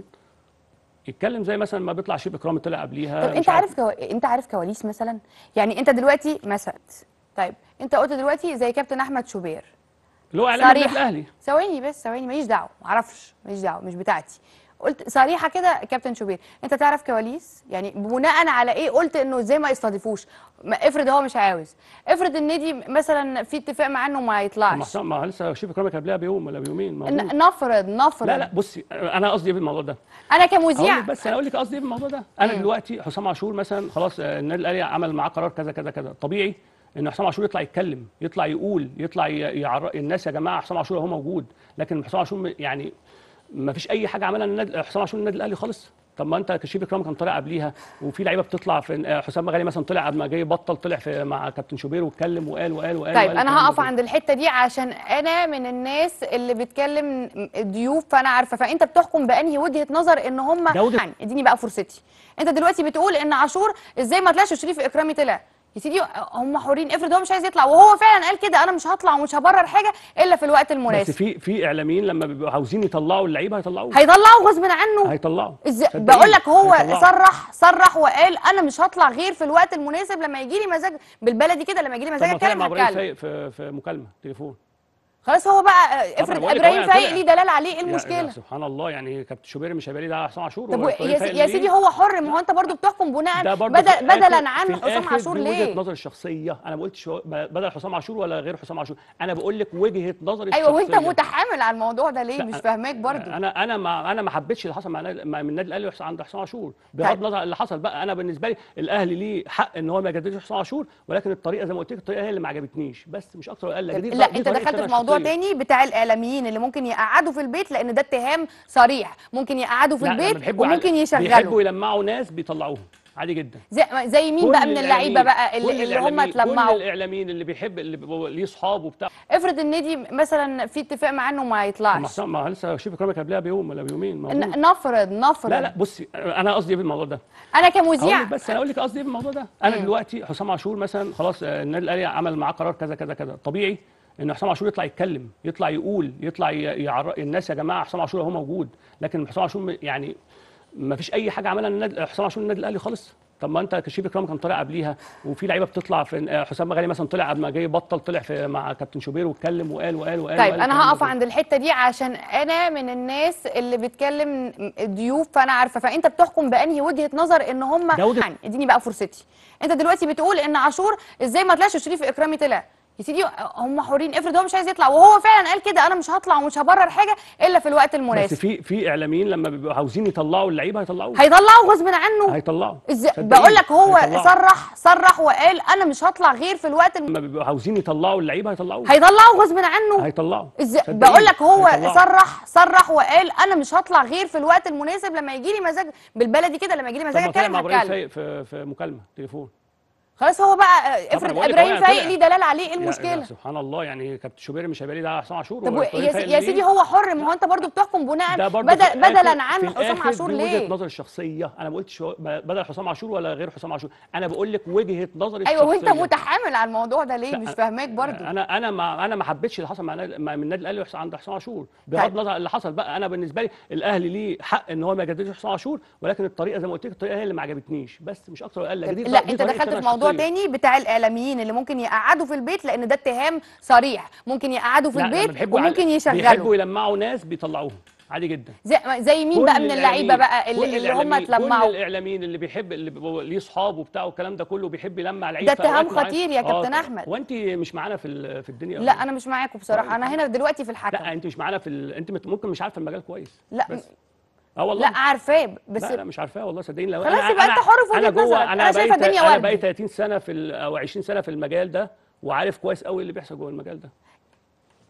S8: يتكلم زي مثلا ما بيطلع شيب اكرامي طلع قبليها
S1: طب
S8: مش
S1: انت عارف كو... انت عارف كواليس مثلا يعني انت دلوقتي مثلا طيب انت قلت دلوقتي زي كابتن احمد شوبير
S8: اللي هو اعلام النادي
S1: صريح
S8: الاهلي
S1: ثواني بس ثواني ماليش دعوه معرفش ماليش دعوه مش بتاعتي قلت صريحه كده كابتن شوبير انت تعرف كواليس يعني بناء على ايه قلت انه ازاي ما يستضيفوش ما افرض هو مش عاوز افرض النادي مثلا في اتفاق معاه انه ما
S8: طب ما
S1: يطلعش
S8: حسام ما لسه شيب اكرامي كان قبلها بيوم ولا بيومين موجود.
S1: ن- نفرض نفرض
S8: لا لا بصي انا قصدي ايه بالموضوع ده
S1: انا
S8: هقول
S1: كمذيع
S8: لك بس انا اقول لك قصدي ايه بالموضوع ده انا دلوقتي حسام عاشور مثلا خلاص آه، النادي الاهلي عمل معاه قرار كذا كذا كذا طبيعي ان حسام عاشور يطلع يتكلم يطلع يقول يطلع ي- يعر... الناس يا جماعه حسام عاشور هو موجود لكن حسام عاشور م- يعني ما فيش اي حاجه عملها النادي حسام عاشور النادي الاهلي خالص طب ما انت كشيف اكرام كان طالع قبليها وفي لعيبه بتطلع في آه، حسام مغالي مثلا طلع قبل ما جاي بطل طلع في مع كابتن شوبير واتكلم وقال وقال وقال
S1: طيب
S8: وقال
S1: انا
S8: الكلام ده
S1: هقف
S8: كله.
S1: عند الحته دي عشان انا من الناس اللي بتكلم ضيوف فانا عارفه فانت بتحكم بانهي وجهه نظر ان هم
S8: ده وجهة-
S1: يعني اديني بقى فرصتي انت دلوقتي بتقول ان عاشور ازاي ما طلعش شريف اكرامي طلع يا سيدي هم حرين افرض هو مش عايز يطلع وهو فعلا قال كده انا مش هطلع ومش هبرر حاجه الا في الوقت
S8: بس
S1: المناسب
S8: في في اعلاميين لما بيبقوا عاوزين يطلعوا اللعيبه هيطلعوه
S1: هيطلعوا غصب عنه
S8: هيطلعوا
S1: ازاي
S8: صدقيني،
S1: بقول لك هو
S8: هيطلعوا.
S1: صرح صرح وقال انا مش هطلع غير في الوقت المناسب لما يجي لي مزاج بالبلدي كده لما يجي لي
S8: طب
S1: مزاج
S8: ما طلع
S1: اتكلم
S8: مع ابراهيم
S1: هتكلم
S8: فايق في في مكالمه تليفون
S1: خلاص هو بقى افرض
S8: بقول لك
S1: ابراهيم
S8: هو
S1: فايق
S8: طلع.
S1: ليه دلال عليه ايه
S8: يا- يا
S1: المشكله
S8: سبحان الله يعني كابتن شوبير مش هيبقى ليه ده على حسام عاشور
S1: طب
S8: هو
S1: و-
S8: إبراهيم
S1: يا,
S8: فايق
S1: سي- يا
S8: ليه؟
S1: سيدي هو حر ما هو انت برضو بتحكم بناء
S8: ده برضه
S1: بدل
S8: في الآخر-
S1: بدلا
S8: في
S1: عن حسام
S8: الآخر
S1: عاشور
S8: دي
S1: ليه
S8: وجهه نظر الشخصيه انا ما قلتش هو- بدل حسام عاشور ولا غير حسام عاشور انا بقول لك وجهه نظري
S1: ايوه وانت
S8: الشخصية.
S1: متحامل على الموضوع ده ليه
S8: لا،
S1: مش فاهماك برضو
S8: انا انا ما انا ما حبيتش اللي حصل مع النادي- مع- من النادي الاهلي وحسام عند حسام عاشور بغض
S1: طيب.
S8: النظر عن اللي حصل بقى انا بالنسبه لي الاهلي ليه حق ان هو ما يجددش حسام عاشور ولكن الطريقه زي ما قلت لك الطريقه هي اللي ما عجبتنيش بس مش اكتر ولا اقل دي-
S1: لا
S8: دي
S1: انت
S8: طريقتي
S1: دخلت
S8: أنا
S1: في موضوع
S8: الشخصية.
S1: تاني بتاع الاعلاميين اللي ممكن يقعدوا في البيت لان ده اتهام صريح ممكن يقعدوا في
S8: لا، لما
S1: البيت
S8: بيحبوا
S1: وممكن
S8: يعل-
S1: يشغلوا
S8: بيحبوا يلمعوا ناس بيطلعوهم عادي جدا
S1: زي, زي مين
S8: كل
S1: بقى من اللعيبه
S8: الإعلاميين-
S1: بقى
S8: كل
S1: اللي, اللي هم
S8: الإعلاميين- كل
S1: اتلمعوا
S8: الاعلاميين اللي بيحب اللي بيبقوا ليه اصحاب وبتاع
S1: افرض النادي مثلا في اتفاق معاه انه ما
S8: ما
S1: يطلعش
S8: حسام- ما لسه شوف اكرامي كان قبلها بيوم ولا بيومين موجود.
S1: ن- نفرض نفرض
S8: لا لا بصي انا قصدي ايه بالموضوع ده
S1: انا
S8: اقول
S1: كمذيع
S8: لك بس انا اقول لك قصدي ايه بالموضوع ده انا
S1: مم.
S8: دلوقتي حسام عاشور مثلا خلاص آه، النادي الاهلي عمل معاه قرار كذا كذا كذا طبيعي ان حسام عاشور يطلع يتكلم يطلع يقول يطلع ي- يعر... الناس يا جماعه حسام عاشور هو موجود لكن حسام عاشور م- يعني ما فيش اي حاجه عملها النادي حسام عاشور النادي الاهلي خالص طب ما انت كشيف اكرام كان طالع قبليها وفي لعيبه بتطلع في آه، حسام مغالي مثلا طلع قبل ما جاي بطل طلع في مع كابتن شوبير واتكلم وقال وقال وقال
S1: طيب
S8: وقال
S1: انا
S8: الكلام ده
S1: هقف
S8: كله.
S1: عند الحته دي عشان انا من الناس اللي بتكلم ضيوف فانا عارفه فانت بتحكم بانهي وجهه نظر ان هم
S8: ده وجهة-
S1: يعني اديني بقى فرصتي انت دلوقتي بتقول ان عاشور ازاي ما طلعش شريف اكرامي طلع يا سيدي هم حرين افرض هو مش عايز يطلع وهو فعلا قال كده انا مش هطلع ومش هبرر حاجه الا في الوقت
S8: بس
S1: المناسب
S8: في في اعلاميين لما بيبقوا عاوزين يطلعوا اللعيبه هيطلعوه
S1: هيطلعوا غصب عنه
S8: هيطلعوا
S1: ازاي
S8: صدقيني،
S1: بقول لك هو
S8: هيطلعوا.
S1: صرح صرح وقال انا مش هطلع غير في الوقت الم...
S8: لما بيبقوا عاوزين يطلعوا اللعيبه هيطلعوه
S1: هيطلعوا غصب عنه
S8: هيطلعوا
S1: ازاي
S8: صدقيني،
S1: بقول لك هو
S8: هيطلعوا.
S1: صرح صرح وقال انا مش هطلع غير في الوقت المناسب لما يجي لي مزاج بالبلدي كده لما يجي لي
S8: طب
S1: مزاج
S8: ما طلع
S1: اتكلم
S8: مع ابراهيم
S1: هتكلم
S8: فايق في في مكالمه تليفون
S1: خلاص هو بقى
S8: طب
S1: افرض
S8: أنا بقول لك
S1: ابراهيم
S8: هو
S1: فايق
S8: طلع.
S1: ليه دلال عليه ايه
S8: يا- يا
S1: المشكله
S8: سبحان الله يعني كابتن شوبير مش هيبقى ليه ده على حسام عاشور
S1: طب
S8: هو
S1: و-
S8: إبراهيم
S1: يا,
S8: فايق
S1: سي- يا
S8: ليه؟
S1: سيدي هو حر ما هو انت برضو بتحكم بناء
S8: ده برضه
S1: بدل
S8: في الآخر-
S1: بدلا
S8: في
S1: عن حسام
S8: الآخر
S1: عاشور
S8: دي
S1: ليه
S8: وجهه نظر الشخصيه انا ما قلتش هو- بدل حسام عاشور ولا غير حسام عاشور انا بقول لك وجهه نظري
S1: ايوه وانت
S8: الشخصية.
S1: متحامل على الموضوع ده ليه
S8: لا،
S1: مش فاهماك برضو
S8: انا انا ما انا ما حبيتش اللي حصل مع النادي- مع- من النادي الاهلي وحسام عند حسام عاشور بغض
S1: طيب.
S8: النظر عن اللي حصل بقى انا بالنسبه لي الاهلي ليه حق ان هو ما يجددش حسام عاشور ولكن الطريقه زي ما قلت لك الطريقه هي اللي ما عجبتنيش بس مش اكتر ولا اقل دي
S1: لا
S8: دي
S1: انت
S8: طريقتي
S1: دخلت
S8: أنا
S1: في موضوع
S8: الشخصية.
S1: تاني بتاع الاعلاميين اللي ممكن يقعدوا في البيت لان ده اتهام صريح ممكن يقعدوا في
S8: لا، لما
S1: البيت
S8: بيحبوا يعل-
S1: وممكن
S8: بيحبوا
S1: يشغلوا
S8: يلمعوا ناس بيطلعوهم عادي جدا
S1: زي, زي مين
S8: كل
S1: بقى من اللعيبه
S8: الإعلاميين-
S1: بقى
S8: كل
S1: اللي, اللي هم
S8: الإعلاميين- كل
S1: اتلمعوا
S8: الاعلاميين اللي بيحب اللي بيبقوا ليه اصحاب وبتاع والكلام ده كله بيحب يلمع لعيب
S1: ده
S8: في أوقات
S1: اتهام
S8: معينة.
S1: خطير يا كابتن
S8: آه،
S1: أحمد.
S8: وانت مش معانا في ال- في الدنيا
S1: لا انا مش معاكم بصراحه انا هنا دلوقتي في الحكم
S8: لا انت مش معانا في ال... انت مت- ممكن مش عارفه المجال كويس
S1: لا
S8: بس اه والله
S1: لا عارفاه بس
S8: لا لا مش عارفاه والله صدقيني لو
S1: خلاص يبقى أنت حر في
S8: انا
S1: وجهة نظرك.
S8: جوه
S1: أنا
S8: انا
S1: شايفة
S8: بقيت
S1: الدنيا
S8: انا
S1: وردي.
S8: بقيت 30 سنه في ال... او 20 سنه في المجال ده وعارف كويس قوي اللي بيحصل جوه المجال ده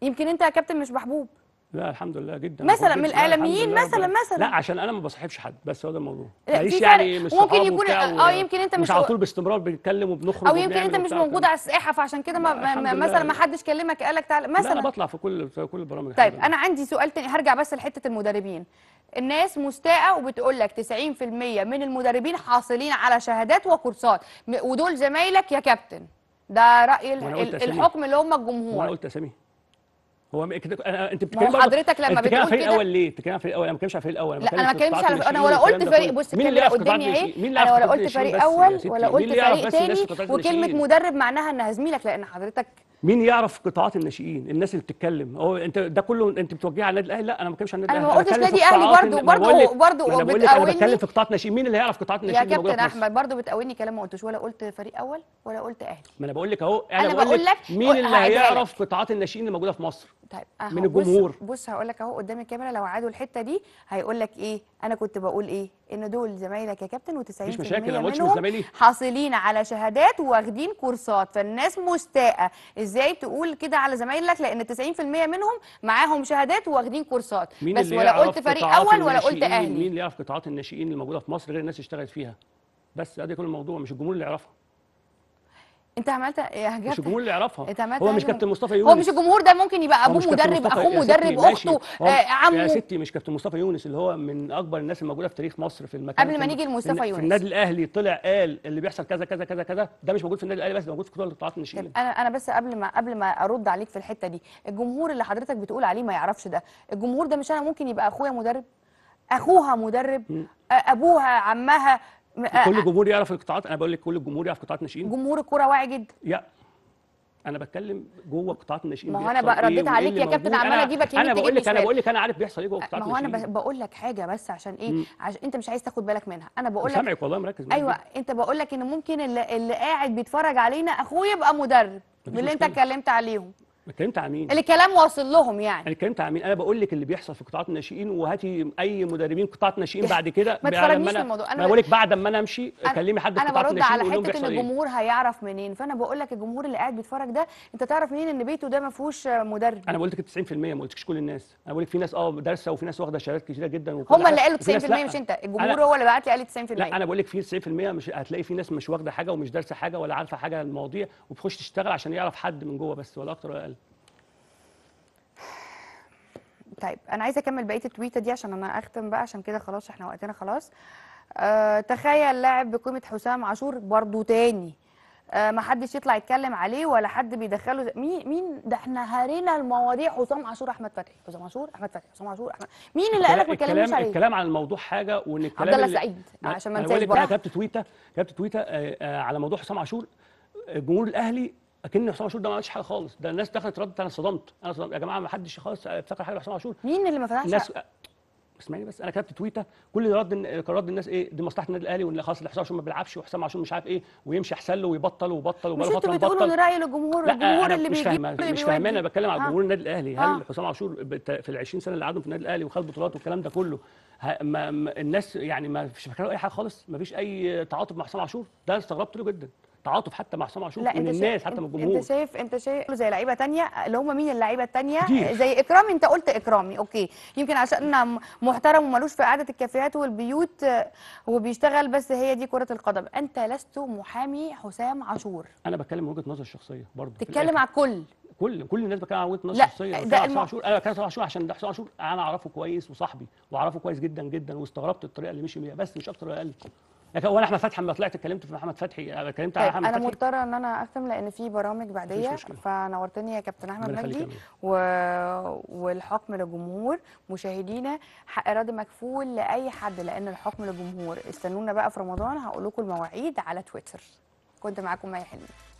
S1: يمكن انت يا كابتن مش محبوب
S8: لا الحمد لله جدا
S1: مثلاً
S8: محبوب
S1: من
S8: جداً. لا، الحمد
S1: الإعلاميين
S8: لله
S1: مثلاً-
S8: ربنا-
S1: مثلاً.
S8: لا عشان انا ما بصاحبش حد بس هو ده الموضوع
S1: لا،
S8: ماليش
S1: في
S8: يعني
S1: فرق.
S8: مش
S1: ممكن
S8: صحاب
S1: يكون-
S8: وبتاع
S1: آه، يمكن أنت مش-
S8: مش على طول باستمرار بنتكلم وبنخرج
S1: او يمكن
S8: وبنعمل
S1: انت مش
S8: وبتاع
S1: موجود
S8: وكده.
S1: على الساحه فعشان كده ما,
S8: لا،
S1: ما
S8: الحمد
S1: ما-
S8: لله.
S1: مثلا ما حدش كلمك قال لك تعالى
S8: لا
S1: مثلا
S8: انا بطلع في كل في كل البرامج
S1: طيب
S8: الحمد لله.
S1: انا عندي سؤال تاني هرجع بس لحته المدربين الناس مستاءة وبتقول لك 90% من المدربين حاصلين على شهادات وكورسات م- ودول زمايلك يا كابتن ده رأي ال-
S8: وأنا قلت
S1: ال-
S8: أسامي.
S1: الحكم اللي هم
S8: هو انا
S1: الجمهور
S8: قلت اسامي هو م- كده أنا انت
S1: ما
S8: بتتكلم
S1: هو
S8: برضه-
S1: حضرتك لما
S8: انت بتتكلم على
S1: بتقول
S8: الفريق
S1: كده-
S8: الاول ليه؟ بتتكلم على الفريق الاول انا ما بتكلمش على الفريق الاول
S1: لا انا ما
S8: بتكلم في
S1: اتكلمش
S8: قطاعات
S1: على انا
S8: الناشئين
S1: ولا
S8: والكلام
S1: قلت
S8: ده
S1: فريق
S8: كله.
S1: بص
S8: مين
S1: الكلمه
S8: اللي
S1: اللي
S8: يعرف قطاعات
S1: قدامي اهي
S8: الناشئين؟ مين اللي
S1: انا
S8: يعرف
S1: ولا
S8: قطاعات
S1: قلت فريق
S8: الناشئين بس يا
S1: اول
S8: ستي؟
S1: ولا
S8: مين
S1: قلت
S8: اللي يعرف
S1: فريق
S8: بس الناس
S1: تاني
S8: في قطاعات
S1: وكلمه
S8: الناشئين؟
S1: مدرب معناها انها زميلك لان حضرتك
S8: مين يعرف قطاعات الناشئين الناس اللي بتتكلم هو انت ده كله انت بتوجهها على النادي الاهلي لا انا ما بتكلمش عن النادي
S1: أنا
S8: الاهلي
S1: ما قلتش
S8: بتكلم في
S1: نادي أهلي
S8: قطاعات
S1: برضو-
S8: ال- ما
S1: برضو-
S8: بقول لك-
S1: برضو
S8: ما انا بقول لك انا
S1: بتقاولني-
S8: بتكلم في قطاعات ناشئين مين اللي يعرف قطاعات
S1: يا
S8: الناشئين اللي موجوده
S1: كابتن
S8: في مصر
S1: احمد برضو بتقولني كلام ما قلتوش ولا قلت فريق اول ولا قلت اهلي
S8: ما انا بقول لك اهو
S1: أنا
S8: انا
S1: بقول
S8: بقول
S1: لك-
S8: لك مين اللي
S1: هعيدها لك.
S8: هيعرف قطاعات الناشئين اللي موجوده في مصر
S1: طيب أهو
S8: من
S1: بص-
S8: الجمهور.
S1: بص هقول لك اهو قدام الكاميرا لو عادوا الحته دي هيقول لك ايه انا كنت بقول ايه ان دول زمايلك يا كابتن و90%
S8: مفيش مشاكل، أنا ما قلتش من
S1: منهم
S8: زمايلي.
S1: حاصلين على شهادات واخدين كورسات فالناس مستاءه ازاي تقول كده على زمايلك لان 90% منهم معاهم شهادات واخدين كورسات
S8: مين
S1: بس
S8: اللي
S1: ولا
S8: يعرف
S1: قلت فريق
S8: قطاعات
S1: اول ولا قلت
S8: الناشئين؟ مين
S1: اهلي
S8: اللي يعرف قطاعات الناشئين اللي موجوده في مصر غير الناس اللي اشتغلت فيها بس ادي كل الموضوع مش الجمهور اللي يعرفها
S1: انت عملت يا
S8: مش
S1: كابتن
S8: الجمهور اللي يعرفها
S1: انت عملت
S8: هو مش
S1: حاجة-
S8: كابتن مصطفى يونس
S1: هو مش الجمهور ده ممكن يبقى
S8: هو
S1: ابوه
S8: مش كابتن
S1: مدرب
S8: مصطفى-
S1: اخوه
S8: يا ستي
S1: مدرب
S8: ماشي.
S1: اخته
S8: هو-
S1: آه
S8: يا
S1: عمه
S8: ستي مش كابتن مصطفى يونس اللي هو من اكبر الناس الموجوده في تاريخ مصر في المكان
S1: قبل ما
S8: في-
S1: نيجي لمصطفى
S8: في-
S1: يونس.
S8: في النادي الاهلي طلع قال اللي بيحصل كذا كذا كذا كذا ده مش موجود في النادي الاهلي بس ده موجود في كل قطاعات الناشئين
S1: طيب انا انا بس قبل ما قبل ما ارد عليك في الحته دي الجمهور اللي حضرتك بتقول عليه ما يعرفش ده الجمهور ده مش انا ممكن يبقى اخويا مدرب اخوها مدرب آه، ابوها عمها م- آه،
S8: كل الجمهور يعرف القطاعات انا بقول لك كل الجمهور يعرف قطاعات الناشئين
S1: جمهور الكوره واعي جدا
S8: يا انا بتكلم جوه قطاعات الناشئين
S1: ما هو أنا
S8: بيحصل
S1: بقى رديت
S8: إيه وإيه
S1: عليك
S8: اللي
S1: يا كابتن،
S8: موجود.
S1: عمالة
S8: أنا-
S1: أجيبك يمين
S8: انا بقول
S1: تجيبني
S8: لك انا
S1: شمال.
S8: بقول لك انا عارف بيحصل ايه جوه قطاعات
S1: ما هو انا
S8: الناشئين
S1: ب- بقول لك حاجه بس عشان ايه
S8: مم.
S1: عشان انت مش عايز تاخد بالك منها انا بقول لك
S8: سامعك والله مركز معاك
S1: ايوه
S8: جدا.
S1: انت بقول لك ان ممكن اللي, اللي قاعد بيتفرج علينا اخوه يبقى مدرب
S8: مفيش
S1: باللي انت
S8: مشكلة.
S1: اتكلمت عليهم
S8: اتكلمت عن مين؟
S1: اللي الكلام واصل لهم يعني
S8: انا اتكلمت عن مين؟ انا بقول لك اللي بيحصل في قطاعات الناشئين وهاتي اي مدربين قطاعات ناشئين بعد كده
S1: ما
S8: بعد
S1: تفرجنيش
S8: أنا-
S1: في الموضوع. أنا
S8: انا بقول لك بعد ما انا امشي
S1: أنا-
S8: كلمي حد في
S1: انا
S8: قطاعات
S1: برد
S8: الناشئين
S1: على
S8: وقول لهم
S1: حته ان
S8: بيحصل ايه
S1: الجمهور هيعرف منين فانا بقول لك الجمهور اللي قاعد بيتفرج ده انت تعرف منين ان بيته ده ما فيهوش مدرب
S8: انا قلت لك 90% ما قلتش كل الناس انا بقول لك في ناس اه دارسه وفي ناس واخده شهادات كتيره جدا وكل
S1: هم اللي
S8: حاجة،
S1: قالوا
S8: وفي ناس
S1: 90%
S8: لأ.
S1: مش انت الجمهور
S8: أنا-
S1: هو اللي بعت لي قال لي 90%
S8: لا انا بقول لك في 90% مش هتلاقي في ناس مش واخده حاجه ومش دارسه حاجه ولا عارفه حاجه عن المواضيع وبتخش تشتغل عشان يعرف حد من جوه بس ولا اكتر ولا اقل
S1: طيب انا عايزه اكمل بقيه التويته دي عشان انا اختم بقى عشان كده خلاص احنا وقتنا خلاص أه تخيل لاعب بقيمه حسام عاشور برضو تاني أه ما حدش يطلع يتكلم عليه ولا حد بيدخله زي- مين مين ده احنا هرينا المواضيع حسام عاشور احمد فتحي حسام عاشور احمد فتحي حسام عاشور احمد مين اللي قالك ما تكلموش
S8: الكلام
S1: عليه
S8: الكلام عن الموضوع حاجه وان الكلام
S1: عبد الله
S8: اللي-
S1: سعيد عشان ما
S8: أنا
S1: ننساش
S8: بقول لك انا
S1: برضه.
S8: كتبت تويته كتبت تويته آه، آه، على موضوع حسام عاشور الجمهور الاهلي اكن حسام عاشور ده ما عملش حاجه خالص ده الناس دخلت ردت انا صدمت انا صدمت يا جماعه ما حدش خالص افتكر حاجه لحسام عاشور
S1: مين اللي ما فتحش
S8: الناس اسمعني بس انا كتبت تويته كل اللي رد كان رد الناس ايه دي مصلحه النادي الاهلي وان خلاص اللي حسام عاشور ما بيلعبش وحسام عاشور مش عارف ايه ويمشي احسن له ويبطل وبطل
S1: مش
S8: وبقاله فتره
S1: انتوا بتقولوا ان
S8: مبطل
S1: راي الجمهور
S8: لا
S1: الجمهور
S8: انا
S1: اللي
S8: مش
S1: بيجيب
S8: فاهم
S1: اللي
S8: مش فاهمان
S1: بيودي.
S8: انا بتكلم على
S1: آه.
S8: جمهور النادي الاهلي
S1: آه.
S8: هل حسام عاشور بت- في ال 20 سنه اللي قعدهم في النادي الاهلي وخد بطولات والكلام ده كله ه- ما ما الناس يعني ما فيش فاكره اي حاجه خالص ما فيش اي تعاطف مع حسام عاشور ده استغربت له جدا تعاطف حتى مع حسام عاشور
S1: لا
S8: من
S1: انت
S8: الناس
S1: شايف
S8: حتى من
S1: انت-
S8: الجمهور
S1: انت شايف انت شايف زي لعيبه تانية اللي هم مين اللعيبه التانية
S8: كتير.
S1: زي اكرامي انت قلت اكرامي اوكي يمكن عشان م- محترم ومالوش في قعده الكافيهات والبيوت آه، وبيشتغل بس هي دي كره القدم انت لست محامي حسام عاشور
S8: انا بتكلم من وجهه نظر الشخصيه برضه في
S1: تتكلم
S8: الآخر.
S1: على الكل
S8: كل كل الناس بتكلم عن وجهه نظر
S1: لا،
S8: شخصيه
S1: ده
S8: بتكلم عن
S1: الم-
S8: حسام عاشور انا بتكلم عن حسام عاشور عشان ده حسام عاشور انا اعرفه كويس وصاحبي واعرفه كويس جدا جدا واستغربت الطريقه اللي مشي بيها بس مش اكتر ولا اقل لكن وانا احمد فتحي لما طلعت اتكلمت في محمد فتحي أنا اتكلمت على
S1: طيب
S8: محمد
S1: انا
S8: فتحي
S1: مضطره ان انا اختم لان في برامج بعديه
S8: مشكلة.
S1: فنورتني يا كابتن احمد
S8: ربنا يخليك
S1: مجدي
S8: يا
S1: و... والحكم للجمهور مشاهدينا حق ارادي مكفول لاي حد لان الحكم للجمهور استنونا بقى في رمضان هقول لكم المواعيد على تويتر كنت معاكم مي حلمي